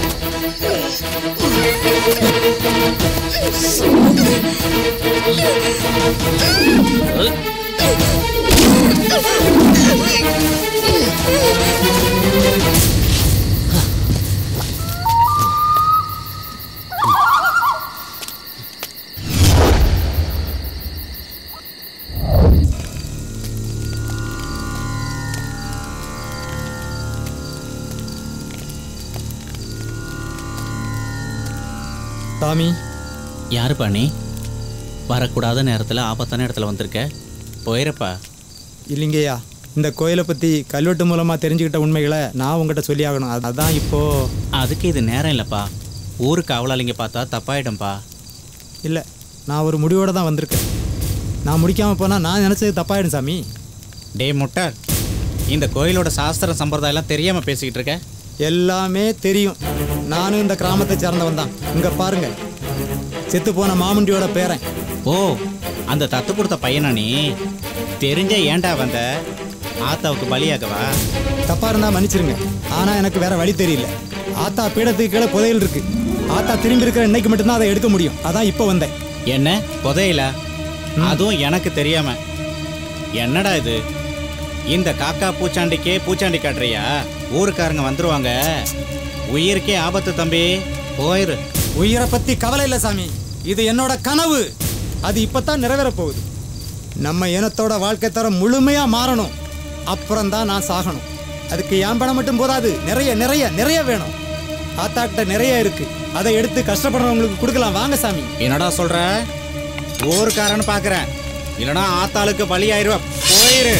சாமி யாருப்பா நீ வரக்கூடாத நேரத்தில் ஆபத்தான இடத்துல வந்திருக்க போயிரப்பா இல்லைங்கய்யா இந்த கோயிலை பற்றி கல்வெட்டு மூலமாக தெரிஞ்சுக்கிட்ட உண்மைகளை நான் உங்ககிட்ட சொல்லி ஆகணும் அது- அதான் இப்போது அதுக்கு இது நேரம் இல்லைப்பா ஊருக்கு அவளாளிங்க பார்த்தா தப்பாயிடும்பா இல்லை நான் ஒரு முடிவோட தான் வந்திருக்கேன் நான் முடிக்காமல் போனால் நான் நினச்சது தப்பாயிடும் சாமி டே முட்டாள் இந்த கோயிலோட சாஸ்திர சம்பிரதாயம்லாம் தெரியாமல் பேசிக்கிட்டு இருக்க எல்லாமே தெரியும் நானும் இந்த கிராமத்தை சேர்ந்தவன் தான் இங்கே பாருங்க செத்து போன மாமுண்டியோட பேரன் ஓ அந்த தத்து கொடுத்த பையனா நீ தெரிஞ்ச ஏன்டா வந்த ஆத்தாவுக்கு பலியாகவா தப்பா இருந்தா மன்னிச்சிருங்க ஆனா எனக்கு வேற வழி தெரியல ஆத்தா பீடத்துக்கு கீழே புதையல் இருக்கு ஆத்தா திரும்பி இருக்கிற இன்னைக்கு மட்டும்தான் அதை எடுக்க முடியும் அதான் இப்போ வந்தேன் என்ன புதையல அதுவும் எனக்கு தெரியாம என்னடா இது இந்த காக்கா பூச்சாண்டிக்கே பூச்சாண்டி காட்டுறியா ஊருக்காரங்க வந்துருவாங்க உயிருக்கே ஆபத்து தம்பி போயிரு உயிரை பத்தி கவலை இல்லை சாமி இது என்னோட கனவு அது இப்பதான் நிறைவேற போகுது நம்ம இனத்தோட வாழ்க்கை தரம் முழுமையா மாறணும் அப்புறம் தான் நான் சாகணும் அதுக்கு என் பணம் மட்டும் போதாது நிறைய நிறைய நிறைய வேணும் ஆத்தா கிட்ட நிறைய இருக்கு அதை எடுத்து கஷ்டப்படுறவங்களுக்கு கொடுக்கலாம் வாங்க சாமி என்னடா சொல்ற ஊருக்காரன்னு பாக்குறேன் இல்லனா ஆத்தாளுக்கு பலி ஆயிருவ போயிரு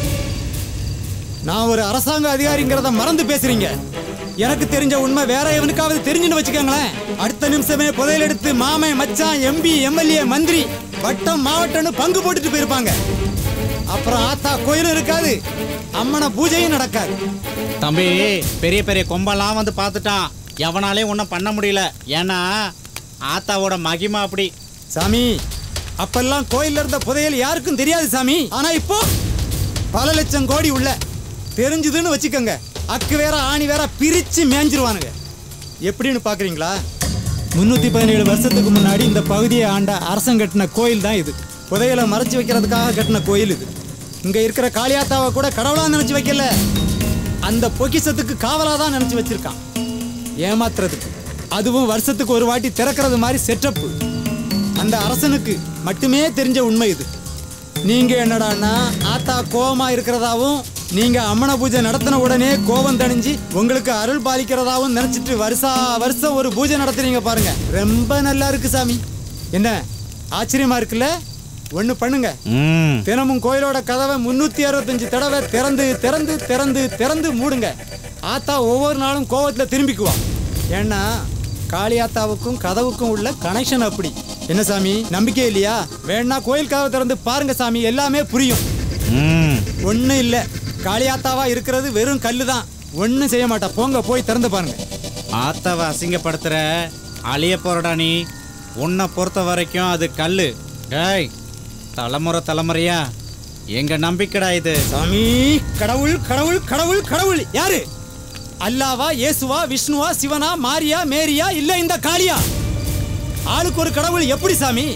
நான் ஒரு அரசாங்க அதிகாரிங்கிறத மறந்து பேசுறீங்க எனக்கு தெரிஞ்ச உண்மை வேற எவனுக்காவது தெரிஞ்சுன்னு வச்சுக்கோங்களேன் அடுத்த நிமிஷமே புதையல் எடுத்து மாமன் மச்சான் எம்பி எம்எல்ஏ மந்திரி வட்டம் மாவட்டம்னு பங்கு போட்டுட்டு போயிருப்பாங்க அப்புறம் ஆத்தா கோயிலும் இருக்காது அம்மனை பூஜையும் நடக்காது தம்பி பெரிய பெரிய கொம்பெல்லாம் வந்து பார்த்துட்டான் எவனாலே ஒன்றும் பண்ண முடியல ஏன்னா ஆத்தாவோட மகிமை அப்படி சாமி அப்பெல்லாம் கோயில்ல இருந்த புதையல் யாருக்கும் தெரியாது சாமி ஆனா இப்போ பல லட்சம் கோடி உள்ள தெரிஞ்சுதுன்னு வச்சுக்கோங்க அக்கு வேற ஆணி வேற பிரிச்சு மேஞ்சிருவானுங்க எப்படின்னு பாக்குறீங்களா முன்னூத்தி பதினேழு வருஷத்துக்கு முன்னாடி இந்த பகுதியை ஆண்ட அரசன் கட்டின கோயில் தான் இது புதையலை மறைச்சு வைக்கிறதுக்காக கட்டின கோயில் இது இங்க இருக்கிற காளியாத்தாவை கூட கடவுளா நினைச்சு வைக்கல அந்த பொக்கிஷத்துக்கு காவலா தான் நினைச்சு வச்சிருக்கான் ஏமாத்துறதுக்கு அதுவும் வருஷத்துக்கு ஒரு வாட்டி திறக்கிறது மாதிரி செட்டப்பு அந்த அரசனுக்கு மட்டுமே தெரிஞ்ச உண்மை இது நீங்க என்னடான்னா ஆத்தா கோவமா இருக்கிறதாவும் நீங்க அம்மன பூஜை நடத்தின உடனே கோபம் தணிஞ்சு உங்களுக்கு அருள் பாலிக்கிறதாவும் நினைச்சிட்டு வருஷா வருஷம் ஒரு பூஜை நடத்துறீங்க பாருங்க ரொம்ப நல்லா இருக்கு சாமி என்ன ஆச்சரியமா இருக்குல்ல ஒண்ணு பண்ணுங்க ம் தினமும் கோயிலோட கதவை முன்னூத்தி அறுபத்தஞ்சு தடவை திறந்து திறந்து திறந்து திறந்து மூடுங்க ஆத்தா ஒவ்வொரு நாளும் கோவத்துல திரும்பிக்குவா ஏன்னா காளியாத்தாவுக்கும் கதவுக்கும் உள்ள கனெக்ஷன் அப்படி என்ன சாமி நம்பிக்கை இல்லையா வேணா கோயில் கதவை திறந்து பாருங்க சாமி எல்லாமே புரியும் ம் ஒண்ணும் இல்ல காளியாத்தாவா இருக்கிறது வெறும் கல்லு தான் ஒன்றும் செய்ய மாட்டா போங்க போய் திறந்து பாருங்க ஆத்தாவை அசிங்கப்படுத்துற அழிய போறடா நீ உன்னை பொறுத்த வரைக்கும் அது கல்லு டேய் தலைமுறை தலைமுறையா எங்க நம்பிக்கைடா இது சாமி கடவுள் கடவுள் கடவுள் கடவுள் யாரு அல்லாவா இயேசுவா விஷ்ணுவா சிவனா மாரியா மேரியா இல்ல இந்த காளியா ஆளுக்கு ஒரு கடவுள் எப்படி சாமி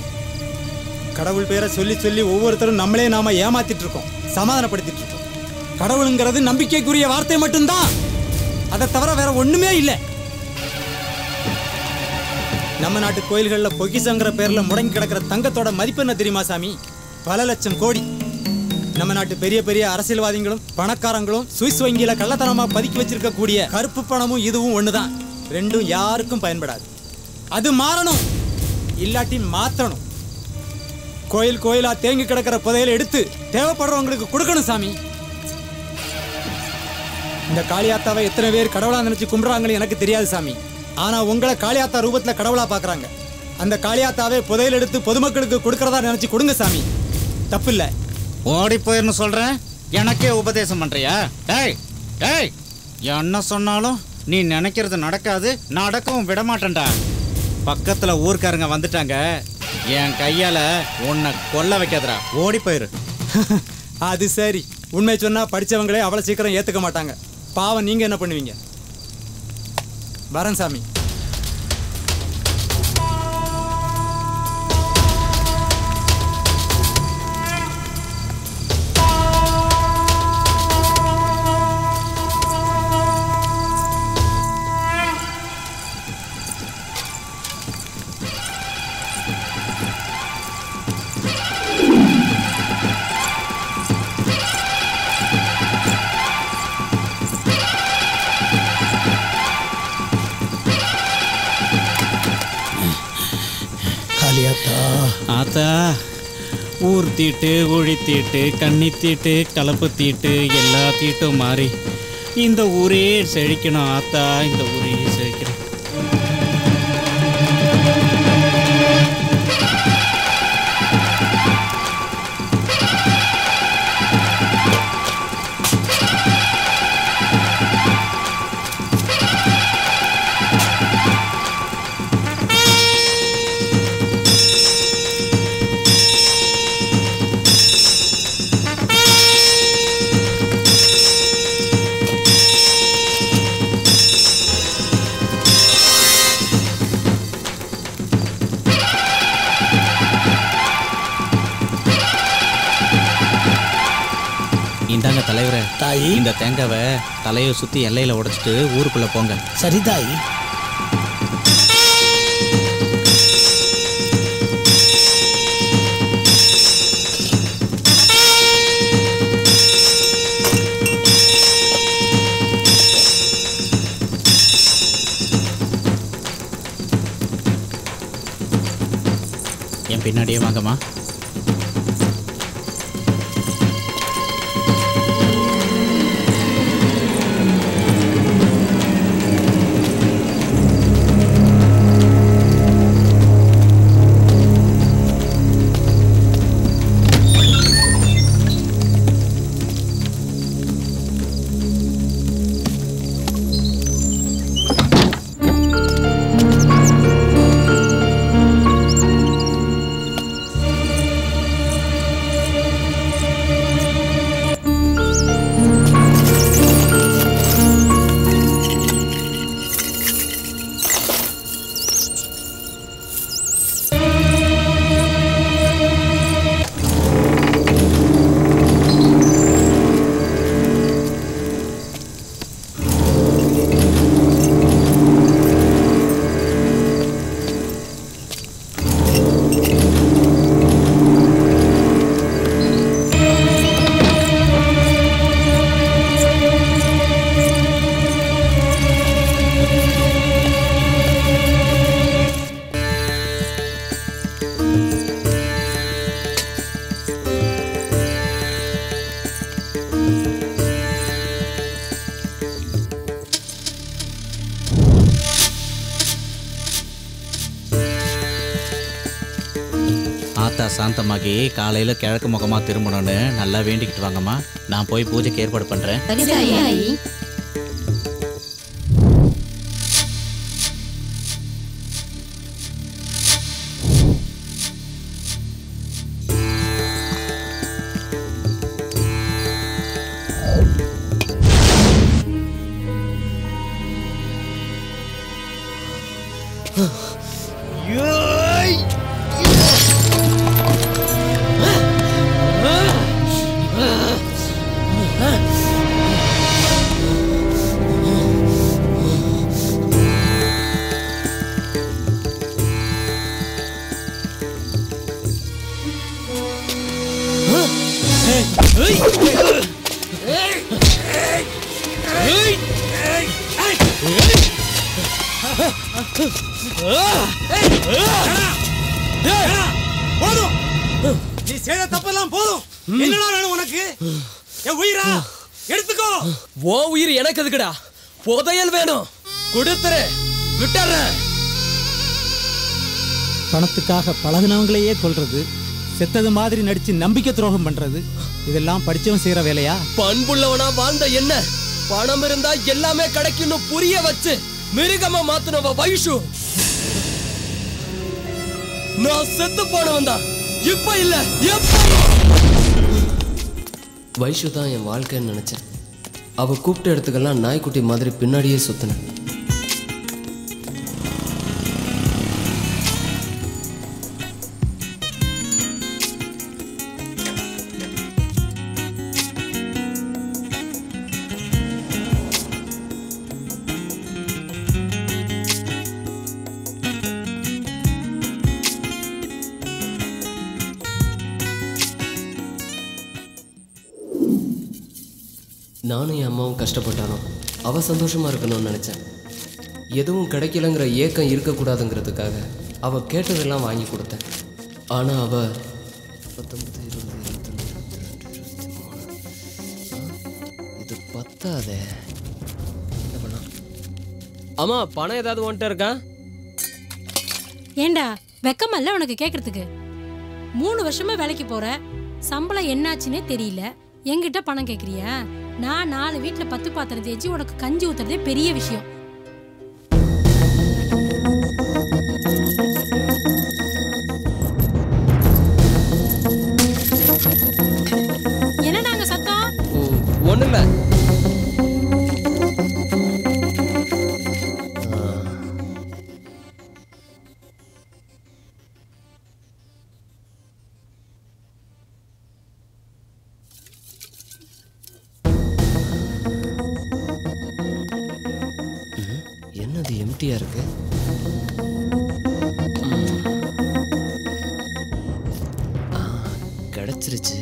கடவுள் பேரை சொல்லி சொல்லி ஒவ்வொருத்தரும் நம்மளே நாம ஏமாத்திட்டு இருக்கோம் சமாதானப்படுத்திட்டு இருக்கோம் கடவுளுங்கிறது நம்பிக்கைக்குரிய வார்த்தை மட்டும்தான் அதை தவிர வேற ஒண்ணுமே இல்லை நம்ம நாட்டு கோயில்களில் பொக்கிசங்கிற பேர்ல முடங்கி கிடக்கிற தங்கத்தோட மதிப்பு என்ன தெரியுமா சாமி பல லட்சம் கோடி நம்ம நாட்டு பெரிய பெரிய அரசியல்வாதிகளும் பணக்காரங்களும் சுவிஸ் வங்கியில கள்ளத்தனமா பதுக்கி வச்சிருக்கக்கூடிய கருப்பு பணமும் இதுவும் ஒண்ணுதான் ரெண்டும் யாருக்கும் பயன்படாது அது மாறணும் இல்லாட்டி மாத்தணும் கோயில் கோயிலா தேங்கி கிடக்கிற புதையலை எடுத்து தேவைப்படுறவங்களுக்கு கொடுக்கணும் சாமி இந்த காளியாத்தாவை எத்தனை பேர் கடவுளா நினைச்சு கும்பிடுறாங்கன்னு எனக்கு தெரியாது சாமி ஆனா உங்களை காளியாத்தா ரூபத்துல கடவுளா பாக்குறாங்க அந்த காளியாத்தாவை புதையல் எடுத்து பொதுமக்களுக்கு கொடுக்கறதா நினைச்சு கொடுங்க சாமி தப்பு இல்ல ஓடி போயிருன்னு சொல்றேன் எனக்கே உபதேசம் பண்றியா டேய் டேய் என்ன சொன்னாலும் நீ நினைக்கிறது நடக்காது நடக்கவும் விட மாட்டேன்டா பக்கத்துல ஊர்க்காரங்க வந்துட்டாங்க என் கையால உன்னை கொல்ல வைக்காதடா ஓடி போயிரு அது சரி உண்மை சொன்னா படிச்சவங்களே அவ்வளவு சீக்கிரம் ஏத்துக்க மாட்டாங்க பாவம் நீங்க என்ன பண்ணுவீங்க வரேன் சாமி காளியாத்தா ஆத்தா ஊர் தீட்டு ஒழி தீட்டு கன்னி தீட்டு கலப்பு தீட்டு எல்லா தீட்டும் மாறி இந்த ஊரே செழிக்கணும் ஆத்தா இந்த ஊரே செழிக்கணும் இந்தாங்க தலைவரே தாயி இந்த தேங்காவை தலையை சுத்தி எல்லையில உடைச்சிட்டு ஊருக்குள்ள போங்க சரி தாயி என் பின்னாடியே வாங்கம்மா ஆத்தா சாந்தமாகி காலையில கிழக்கு முகமா திரும்பணும்னு நல்லா வேண்டிக்கிட்டு வாங்கம்மா நான் போய் பூஜைக்கு ஏற்பாடு பண்றேன் போதும் நீ செய்த தப்பெல்லாம் போதும் என்னடா வேணும் உனக்கு என் உயிரா எடுத்துக்கோ ஓ உயிர் எனக்கு எதுக்குடா புதையல் வேணும் கொடுத்துரு விட்டுறேன் பணத்துக்காக பழகுனவங்களையே கொல்றது செத்தது மாதிரி நடிச்சு நம்பிக்கை துரோகம் பண்றது இதெல்லாம் படிச்சவன் செய்யற வேலையா பண்புள்ளவனா வாழ்ந்த என்ன பணம் இருந்தா எல்லாமே கிடைக்கும்னு புரிய வச்சு மிருகமா மாத்துனவ வைஷு நான் செத்து போனவன் தான் இப்ப இல்ல எப்ப வைஷு தான் என் வாழ்க்கைன்னு நினச்சேன் அவ கூப்பிட்ட இடத்துக்கெல்லாம் நாய்க்குட்டி மாதிரி பின்னாடியே சுத்தினேன் நானும் என் அம்மாவும் கஷ்டப்பட்டாலும் அவ சந்தோஷமா இருக்கணும்னு நினைச்சேன் எதுவும் கிடைக்கலங்கிற ஏக்கம் இருக்கக்கூடாதுங்கிறதுக்காக அவ கேட்டதெல்லாம் வாங்கி கொடுத்தேன் ஆனா அவ பத்தொன்பது இது பத்தாதே என்ன பண்ணலாம் அம்மா பணம் ஏதாவது வந்துட்டு இருக்கா ஏண்டா வெக்கமல்ல உனக்கு கேட்கறதுக்கு மூணு வருஷமா வேலைக்கு போற சம்பளம் என்னாச்சுன்னே தெரியல என்கிட்ட பணம் கேட்குறியா நான் நாலு வீட்டில் பத்து பாத்திரம் தேய்ச்சி உனக்கு கஞ்சி ஊத்துறதே பெரிய விஷயம் என்னடா அங்க சத்தம் ஒன்றும் இல்லை என்னது எம்டியா இருக்கு ம். ஆ, கிடைச்சிருச்சு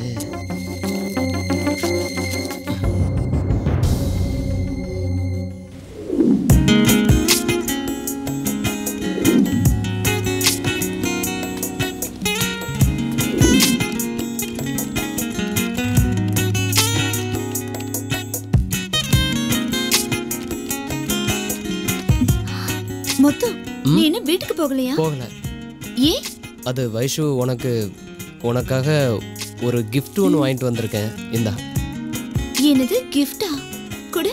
முத்து நீ என்ன வீட்டுக்கு போகலையா போகல ஏன் அது வைஷு உனக்கு உனக்காக ஒரு gift ஒன்று வாங்கிட்டு வந்திருக்கேன் இந்தா என்னது கிஃப்டா கொடு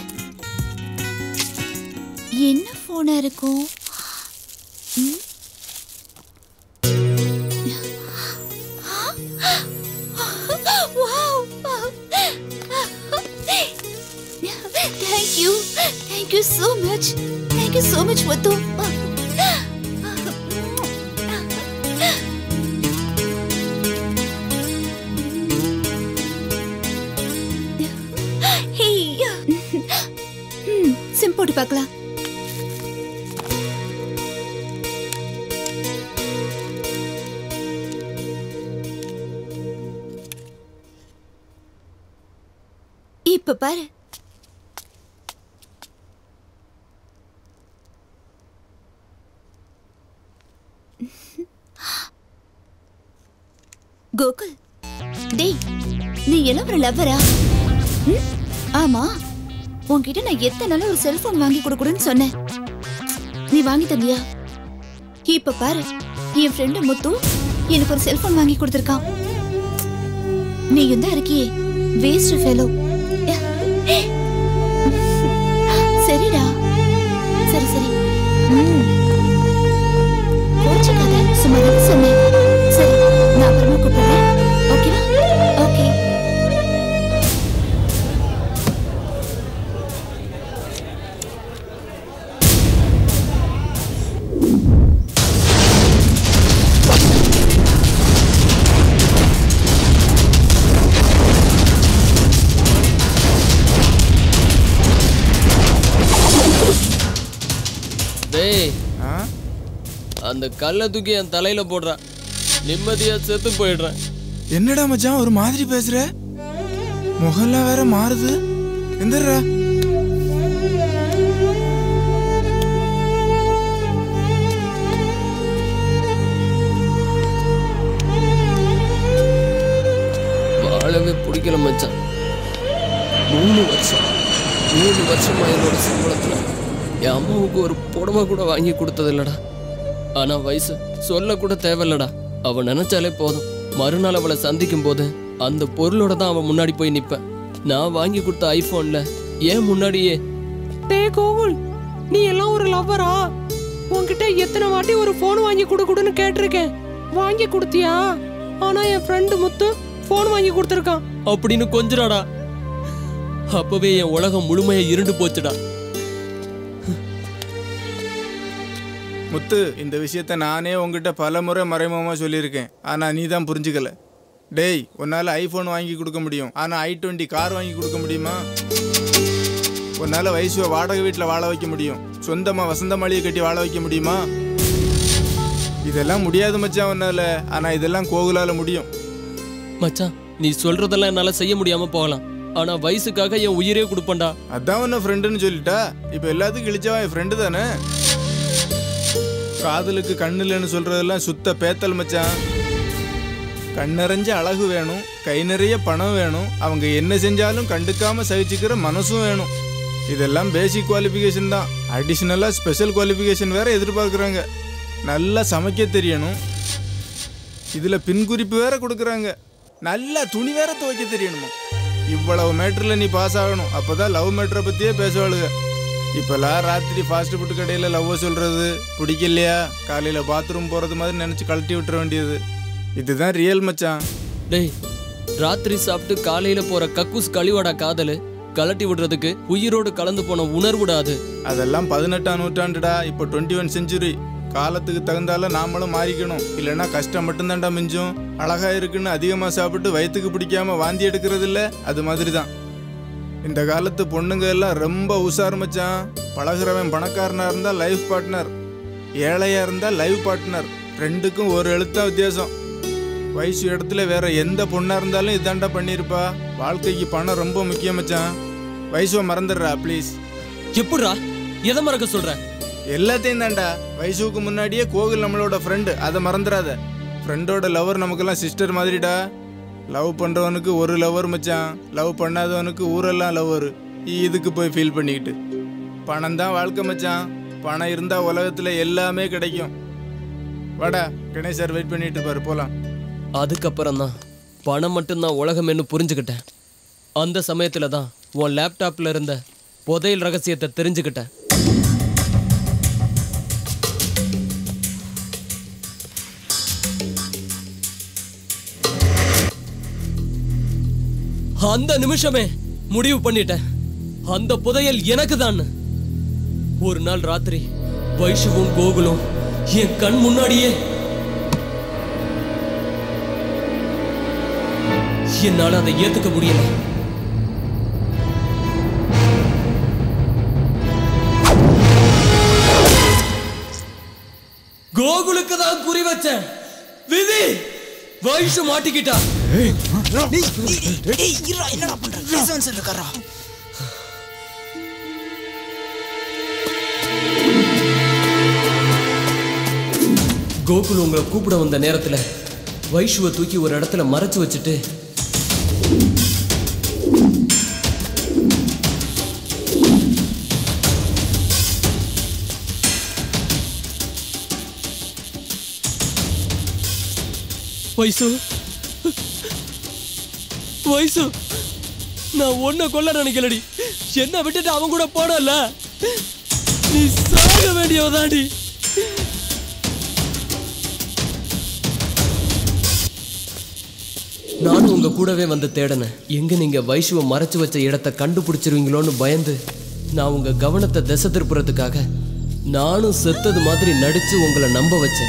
என்ன போனா இருக்கும் ம்? Wow! Thank you. Thank you so much. Thank you so much, Muthu. Hey. ம், சிம் போட்டு பார்க்கலாம் இப்ப பாரு கோகுல் டேய் நீ எல்லாம் ஒரு லவ்வரா ஆமா உன்கிட்ட நான் எத்தனை நாளா ஒரு செல்போன் வாங்கி கொடுக்கணும்னு சொன்னேன் நீ வாங்கி தந்தியா இப்ப பாரு என் ஃப்ரெண்டு முத்து எனக்கு ஒரு செல்போன் வாங்கி கொடுத்துருக்கான் நீ தான் இருக்கியே வேஸ்ட் ஃபெலோ சரிடா சரி சரி ம். கோச்சுக்காத சும்மா தானே சொன்னேன் சரி நான் அப்புறமா கூப்பிடுறேன் ஓகேவா ஓகே டேய் அந்த கல்லை தூக்கி என் தலையில போடுறான் நிம்மதியா செத்து போயிடுறேன் என்னடா மச்சான் ஒரு மாதிரி பேசுற முகம்லாம் வேற மாறுது எந்திரா வாழவே பிடிக்கல மச்சான் மூணு வருஷம் மூணு வருஷமா என்னோட சம்பளத்துல என் அம்மாவுக்கு ஒரு புடவை கூட வாங்கி கொடுத்தது இல்லடா ஆனா வயசு சொல்ல கூட தேவையில்லடா அவ நினைச்சாலே போதும் மறுநாள் அவளை சந்திக்கும் போது அந்த பொருளோட தான் அவன் முன்னாடி போய் நிப்பேன் நான் வாங்கி கொடுத்த ஐபோன்ல ஏன் முன்னாடியே டேய் கோகுல் நீ எல்லாம் ஒரு லவ்வரா உன்கிட்ட எத்தனை வாட்டி ஒரு ஃபோன் வாங்கி கொடு கொடுன்னு கேட்டிருக்கேன் வாங்கி கொடுத்தியா ஆனா என் ஃப்ரெண்டு முத்து ஃபோன் வாங்கி கொடுத்துருக்கான் அப்படின்னு கொஞ்சிராடா அப்பவே என் உலகம் முழுமையா இருண்டு போச்சுடா முத்து இந்த விஷயத்த நானே உங்ககிட்ட பல முறை மறைமுகமா சொல்லியிருக்கேன் ஆனா நீ தான் புரிஞ்சுக்கல டேய் உன்னால ஐபோன் வாங்கி கொடுக்க முடியும் ஆனா ஐ டுவெண்ட்டி கார் வாங்கி கொடுக்க முடியுமா உன்னால வயசுவை வாடகை வீட்டில் வாழ வைக்க முடியும் சொந்தமா வசந்த மாளிகை கட்டி வாழ வைக்க முடியுமா இதெல்லாம் முடியாது மச்சான் உன்னால ஆனா இதெல்லாம் கோகுலால முடியும் மச்சான் நீ சொல்றதெல்லாம் என்னால செய்ய முடியாம போகலாம் ஆனா வயசுக்காக என் உயிரே கொடுப்பேன்டா அதான் உன்ன ஃப்ரெண்டுன்னு சொல்லிட்டா இப்போ எல்லாத்துக்கும் இழிச்சவன் என் ஃப்ரெண்டு தானே காதலுக்கு கண்ணு இல்லைன்னு சொல்றதெல்லாம் சுத்த பேத்தல் மச்சான் கண் நிறைஞ்ச அழகு வேணும் கை நிறைய பணம் வேணும் அவங்க என்ன செஞ்சாலும் கண்டுக்காம சகிச்சுக்கிற மனசும் வேணும் இதெல்லாம் பேசிக் குவாலிஃபிகேஷன் தான் அடிஷ்னலாக ஸ்பெஷல் குவாலிஃபிகேஷன் வேற எதிர்பார்க்குறாங்க நல்லா சமைக்க தெரியணும் இதில் பின்குறிப்பு வேற கொடுக்குறாங்க நல்லா துணி வேற துவைக்க தெரியணுமா இவ்வளவு மேட்டரில் நீ பாஸ் ஆகணும் அப்பதான் லவ் மேட்டரை பற்றியே பேசுவாளுங்க இப்போல்லாம் ராத்திரி ஃபாஸ்ட் ஃபுட் கடையில் லவ் சொல்கிறது பிடிக்கலையா காலையில் பாத்ரூம் போகிறது மாதிரி நினச்சி கழட்டி விட்டுற வேண்டியது இதுதான் ரியல் மச்சான் டேய் ராத்திரி சாப்பிட்டு காலையில போற கக்கூஸ் கழிவடா காதலு கலட்டி விடுறதுக்கு உயிரோடு கலந்து போன உணர்வுடா அது அதெல்லாம் பதினெட்டாம் நூற்றாண்டுடா இப்போ டுவெண்ட்டி ஒன் செஞ்சுரி காலத்துக்கு தகுந்தால நாமளும் மாறிக்கணும் இல்லைன்னா கஷ்டம் மட்டும்தான்டா மிஞ்சும் அழகா இருக்குன்னு அதிகமாக சாப்பிட்டு வயிற்றுக்கு பிடிக்காம வாந்தி எடுக்கிறது இல்ல அது மாதிரி தான் இந்த காலத்து பொண்ணுங்க எல்லாம் ரொம்ப உஷார் மச்சான் பழகுறவன் பணக்காரனா இருந்தா லைஃப் பார்ட்னர் ஏழையா இருந்தா லைவ் பார்ட்னர் ரெண்டுக்கும் ஒரு எழுத்தா வித்தியாசம் வயசு இடத்துல வேற எந்த பொண்ணா இருந்தாலும் இதாண்டா பண்ணியிருப்பா வாழ்க்கைக்கு பணம் ரொம்ப முக்கியம் மச்சான் வயசுவை மறந்துடுறா ப்ளீஸ் எப்படிரா எதை மறக்க சொல்ற எல்லாத்தையும் தான்டா வயசுக்கு முன்னாடியே கோகுல் நம்மளோட ஃப்ரெண்டு அதை மறந்துடாத ஃப்ரெண்டோட லவர் நமக்கெல்லாம் சிஸ்டர் மாதிரிடா லவ் பண்ணுறவனுக்கு ஒரு லவர் மச்சான் லவ் பண்ணாதவனுக்கு ஊரெல்லாம் லவர் இதுக்கு போய் ஃபீல் பண்ணிக்கிட்டு பணம் தான் வாழ்க்கை மச்சான் பணம் இருந்தால் உலகத்தில் எல்லாமே கிடைக்கும் வாடா கணேஷ் சார் வெயிட் பண்ணிட்டு இருப்பாரு போகலாம் அதுக்கப்புறம் தான் பணம் மட்டும்தான் உலகம்னு புரிஞ்சுக்கிட்டேன் அந்த சமயத்துல தான் உன் லேப்டாப்ல இருந்த புதையல் ரகசியத்தை தெரிஞ்சுக்கிட்டேன் அந்த நிமிஷமே முடிவு பண்ணிட்டேன் அந்த புதையல் எனக்கு தான் ஒரு நாள் ராத்திரி வைஷுவும் கோகுலும் என் கண் முன்னாடியே என்னால அதை ஏத்துக்க முடியல கோகுலுக்கு தான் குறி வச்சேன் விதி வைஷு மாட்டிக்கிட்டா என்னடா பண்ற ரிசவன் சார் இருக்காரா கோகுல் உங்களை கூப்பிட வந்த நேரத்துல வைஷுவை தூக்கி ஒரு இடத்துல மறைச்சு வச்சுட்டு வைசு வைசு நான் ஒன்ன கொல்ல நினைக்கலடி என்ன விட்டுட்டு அவன் கூட போடல நீ சாக வேண்டியவதாடி நானும் உங்க கூடவே வந்து தேடினேன் எங்க நீங்க வைஷுவை மறைச்சு வச்ச இடத்த கண்டுபிடிச்சிருவீங்களோன்னு பயந்து நான் உங்க கவனத்தை திசை திருப்புறதுக்காக நானும் செத்தது மாதிரி நடிச்சு உங்களை நம்ப வச்சேன்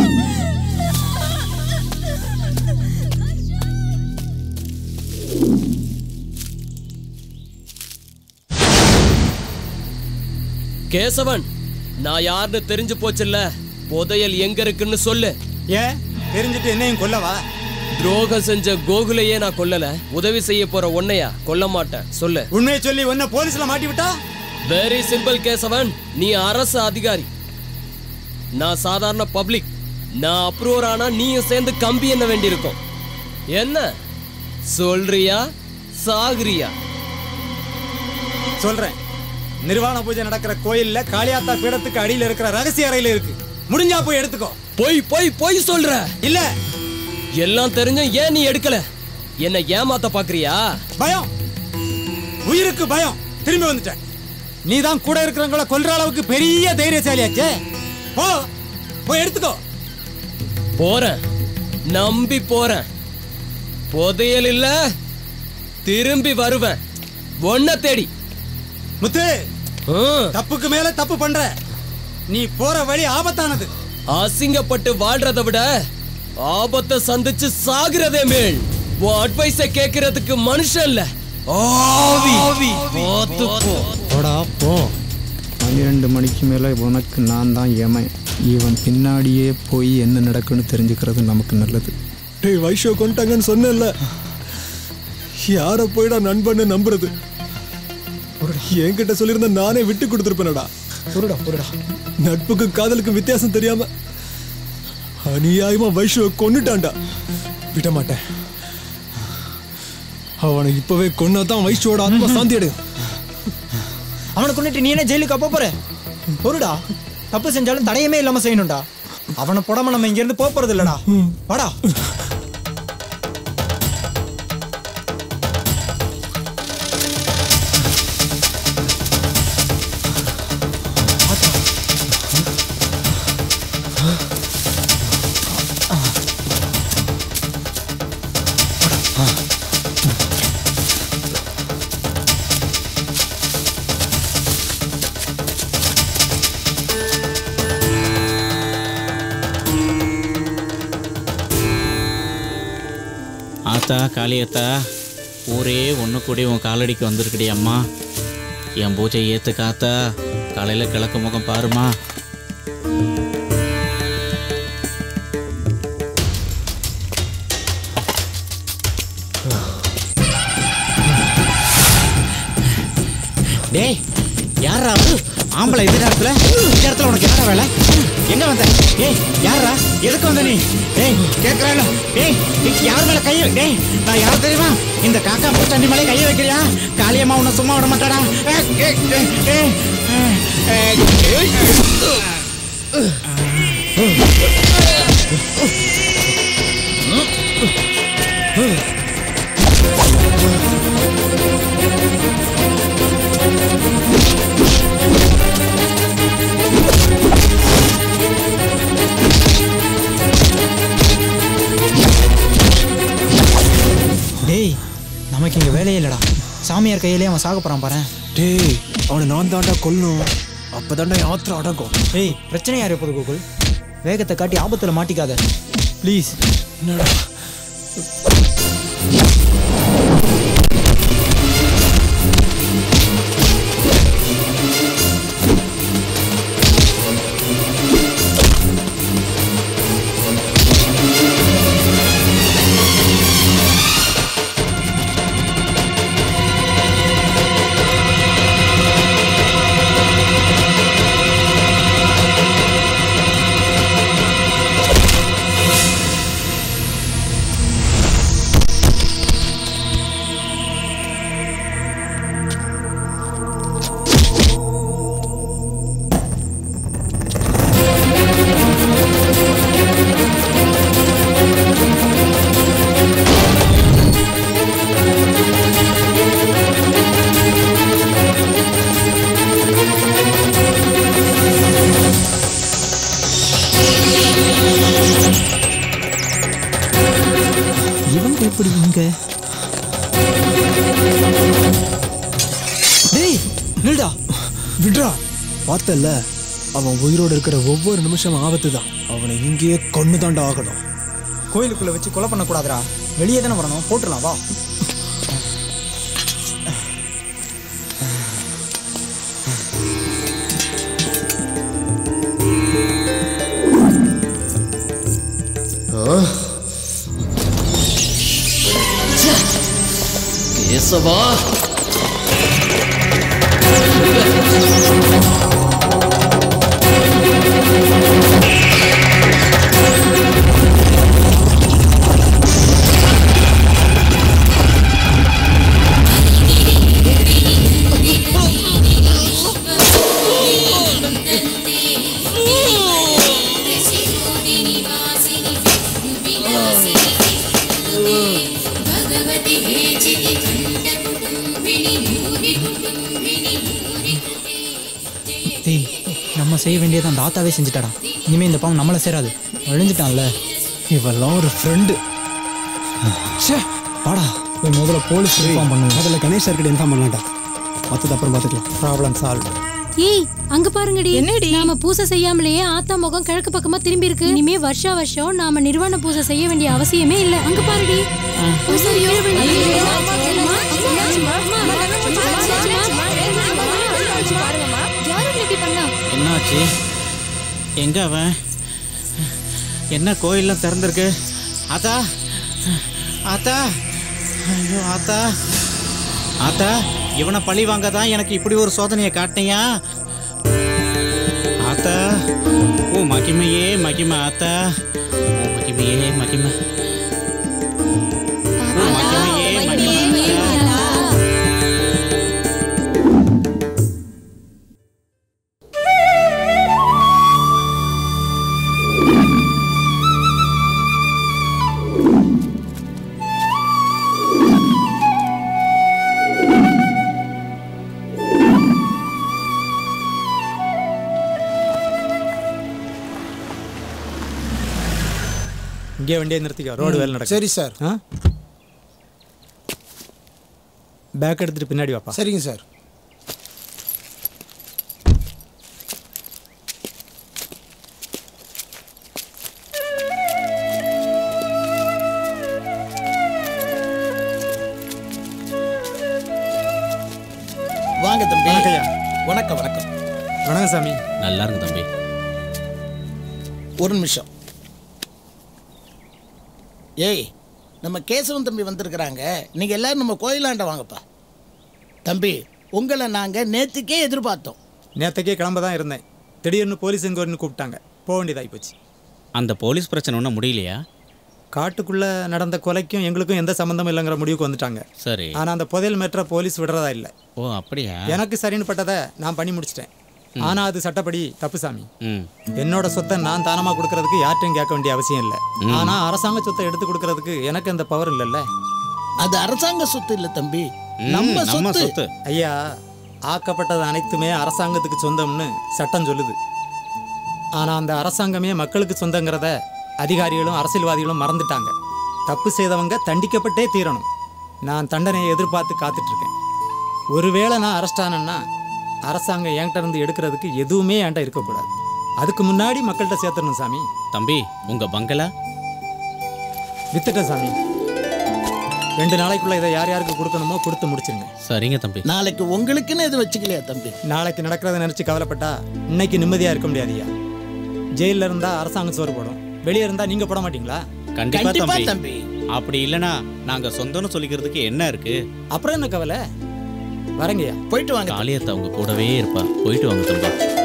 கேசவன் நான் யாருன்னு தெரிஞ்சு போச்சுல்ல புதையல் எங்க இருக்குன்னு சொல்லு ஏன் தெரிஞ்சுட்டு என்னையும் கொல்லவா துரோகம் செஞ்ச கோகுலையே நான் கொல்லல உதவி செய்ய போற உன்னையா கொல்ல மாட்டேன் சொல்லு உண்மையை சொல்லி உன்னை போலீஸ்ல மாட்டி விட்டா வெரி சிம்பிள் கேசவன் நீ அரசு அதிகாரி நான் சாதாரண பப்ளிக் நான் அப்ரூவர் ஆனா நீயும் சேர்ந்து கம்பி என்ன வேண்டியிருக்கும் என்ன சொல்றியா சாகுறியா சொல்றேன் நிர்வாண பூஜை நடக்கிற கோயில்ல காளியாத்தா பீடத்துக்கு அடியில இருக்கிற ரகசிய அறையில இருக்கு முடிஞ்சா போய் எடுத்துக்கோ பொய் பொய் பொய் சொல்ற இல்ல எல்லாம் தெரிஞ்சும் ஏன் நீ எடுக்கல என்ன ஏமாத்த பாக்குறியா பயம் உயிருக்கு பயம் திரும்பி வந்துட்டேன் நீ தான் கூட இருக்கிறவங்கள கொல்ற அளவுக்கு பெரிய தைரியசாலியாச்சே போ போய் எடுத்துக்கோ போறேன் நம்பி போறேன் புதையல் இல்ல திரும்பி வருவேன் ஒன்ன தேடி முத்து தப்புக்கு மேல தப்பு பண்ற நீ போற வழி ஆபத்தானது அசிங்கப்பட்டு வாழ்றதை விட ஆபத்தை சந்திச்சு சாகுறதே மேல் உன் அட்வைஸ கேட்கறதுக்கு மனுஷன் இல்ல ஆவி பார்த்து போ போடா போ பன்னிரெண்டு மணிக்கு மேலே உனக்கு நான் தான் ஏமன் இவன் பின்னாடியே போய் என்ன நடக்குன்னு தெரிஞ்சுக்கிறது நமக்கு நல்லது டேய் வைஷோ கொண்டாங்கன்னு சொன்னேன்ல யாரை போய்டா நண்பன்னு நம்புறது என்கிட்ட சொல்லியிருந்தா நானே விட்டு கொடுத்துருப்பேனடா பொருடா பொருடா நட்புக்கும் காதலுக்கும் வித்தியாசம் தெரியாம அநியாயமா வைஷுவை கொன்னுட்டான்டா விட மாட்டேன் அவனை இப்பவே கொன்னாதான் வைஷோட ஆத்மா சாந்தி அடையும் அவனை கொண்டுட்டு நீ என்ன ஜெயிலுக்கு அப்ப போற பொருடா தப்பு செஞ்சாலும் தடையமே இல்லாம செய்யணும்டா அவனை போடாம நம்ம இங்க இருந்து போக போறது இல்லடா வாடா ஆத்தா காளியத்தா ஊரே ஒன்று கூடி உன் காலடிக்கு வந்திருக்குடி அம்மா என் பூஜை ஏத்து காத்தா காலையில் கிழக்கு முகம் பாருமா டேய் யாரா அது? ஆம்பளை இந்த நேரத்துல இந்த இடத்துல உனக்கு என்ன வேலை எங்க வந்த ஏய் யாரா எதுக்கு வந்த நீ டேய் கேக்குறால டேய் நீ யார் மேல கைய டேய் நான் யார் தெரியுமா இந்த காக்கா பூச்சாண்டி மேலே கைய வைக்கிறியா காளியம்மா உன்னை சும்மா விட மாட்டாடா ஏய், ஏய், ஏய், ஏய், ஏய், ஏய், டேய் நமக்கு இங்க வேலையே இல்லடா சாமியார் கையிலே அவன் சாக போறான் பாரு டேய் அவனை நான் தாண்டா கொல்லணும் அப்பதாண்டா என் ஆத்திரம் அடங்கும் டேய் பிரச்சனை யார் எப்போது கோகுல் வேகத்தை காட்டி ஆபத்துல மாட்டிக்காத ப்ளீஸ் என்னடா இவங்க எப்படி இங்க டேய் நில்டா விட்றா பார்த்தல அவன் உயிரோடு இருக்கிற ஒவ்வொரு நிமிஷம் ஆபத்து தான் அவனை இங்கேயே கொண்டு தாண்டா ஆகணும் கோயிலுக்குள்ள வச்சு கொலை பண்ணக்கூடாதுடா வெளியே தானே வரணும் போட்டுடலாம் வா கேசவா டேய் நம்ம செய்ய வேண்டியதை அந்த ஆத்தாவே செஞ்சுட்டாடா இனிமே இந்த பாவம் நம்மளை சேராது அழிஞ்சிட்டான்ல இவெல்லாம் ஒரு ஃப்ரெண்டு வாடா போய் முதல்ல போலீஸ் இன்ஃபார்ம் பண்ணுங்க முதல்ல கணேஷ் சார்கிட்ட இன்ஃபார்ம் பண்ணலாம்டா மற்றது அப்புறம் பார்த்துக்கலாம் ப்ராப்ளம் சால்வ் ஏய் அங்க பாருங்கடி என்னடி நாம பூசை செய்யாமலேயே ஆத்தா முகம் கிழக்கு பக்கமா திரும்பி இருக்கு இனிமே வருஷா வருஷம் நாம நிர்வாண பூசை செய்ய வேண்டிய அவசியமே இல்ல அங்க பாருடி பூசை கீழே விழுந்து- என்னாச்சு எங்க அவன் என்ன கோயில்லாம் திறந்திருக்கு ஆத்தா ஆத்தா ஐயோ ஆத்தா ஆத்தா இவனை பழி வாங்க தான் எனக்கு இப்படி ஒரு சோதனையை காட்டினியா ஆத்தா ஓ மகிமையே மகிமை ஆத்தா ஓ மகிமையே மகிமை இங்கே வண்டியை நிறுத்திக்கோ ரோடு வேலை நடக்கும் சரி சார் ஆ பேக் எடுத்துட்டு பின்னாடி வாப்பா சரிங்க சார் வாங்க தம்பி வணக்கம் ஐயா. வணக்கம் வணக்கம் வணக்கம் சாமி நல்லா இருக்கு தம்பி ஒரு நிமிஷம் ஏய் நம்ம கேசவன் தம்பி வந்திருக்கிறாங்க நீங்க எல்லாரும் நம்ம கோயிலாண்ட வாங்கப்பா தம்பி உங்களை நாங்க நேத்துக்கே எதிர்பார்த்தோம் நேற்றுக்கே கிளம்ப தான் இருந்தேன் திடீர்னு போலீஸ் எங்கோரின்னு கூப்பிட்டாங்க போக வேண்டியதாகி போச்சு அந்த போலீஸ் பிரச்சனை ஒன்றும் முடியலையா காட்டுக்குள்ள நடந்த கொலைக்கும் எங்களுக்கும் எந்த சம்மந்தமும் இல்லைங்கிற முடிவுக்கு வந்துட்டாங்க சரி ஆனால் அந்த புதையல் மேற்ற போலீஸ் விடுறதா இல்லை ஓ அப்படியா எனக்கு சரின்னு பட்டதை நான் பண்ணி முடிச்சிட்டேன் ம். ஆனால் அது சட்டப்படி தப்பு சாமி ம் என்னோட சொத்தை நான் தானமாக கொடுக்கறதுக்கு யார்ட்டையும் கேட்க வேண்டிய அவசியம் இல்லை ம். ஆனால் அரசாங்க சொத்தை எடுத்து கொடுக்கறதுக்கு எனக்கு அந்த பவர் இல்லைல்ல அது அரசாங்க சொத்து இல்ல தம்பி ம், நம்ம நம்ம சொத்து சொத்து. ஐயா ஆக்கப்பட்டது அனைத்துமே அரசாங்கத்துக்கு சொந்தம்னு சட்டம் சொல்லுது ஆனால் அந்த அரசாங்கமே மக்களுக்கு சொந்தங்கிறத அதிகாரிகளும் அரசியல்வாதிகளும் மறந்துட்டாங்க தப்பு செய்தவங்க தண்டிக்கப்பட்டே தீரணும் நான் தண்டனையை எதிர்பார்த்து காத்துட்டு இருக்கேன் ஒருவேளை நான் அரெஸ்ட் ஆனேன்னா அரசாங்கம் என்கிட்ட இருந்து எடுக்கிறதுக்கு எதுவுமே என்கிட்ட இருக்கக்கூடாது அதுக்கு முன்னாடி மக்கள்கிட்ட சேர்த்துடணும் சாமி தம்பி உங்க பங்களா வித்துட்டேன் சாமி ரெண்டு நாளைக்குள்ள இதை யார் யாருக்கு கொடுக்கணுமோ கொடுத்து முடிச்சிருங்க சரிங்க தம்பி நாளைக்கு உங்களுக்குன்னு எது வச்சுக்கலையா தம்பி நாளைக்கு நடக்கிறத நினைச்சு கவலைப்பட்டா இன்னைக்கு நிம்மதியா இருக்க முடியாதுயா ஜெயில இருந்தா அரசாங்கம் சோறு போடும் வெளியே இருந்தா நீங்க போட மாட்டீங்களா கண்டிப்பா கண்டிப்பா தம்பி தம்பி. அப்படி இல்லனா நாங்க சொந்தம்னு சொல்லிக்கிறதுக்கு என்ன இருக்கு அப்புறம் என்ன கவலை வரங்கய்யா போயிட்டு வாங்க காளியத்தை அவங்க கூடவே இருப்பா போயிட்டு வாங்க தம்பி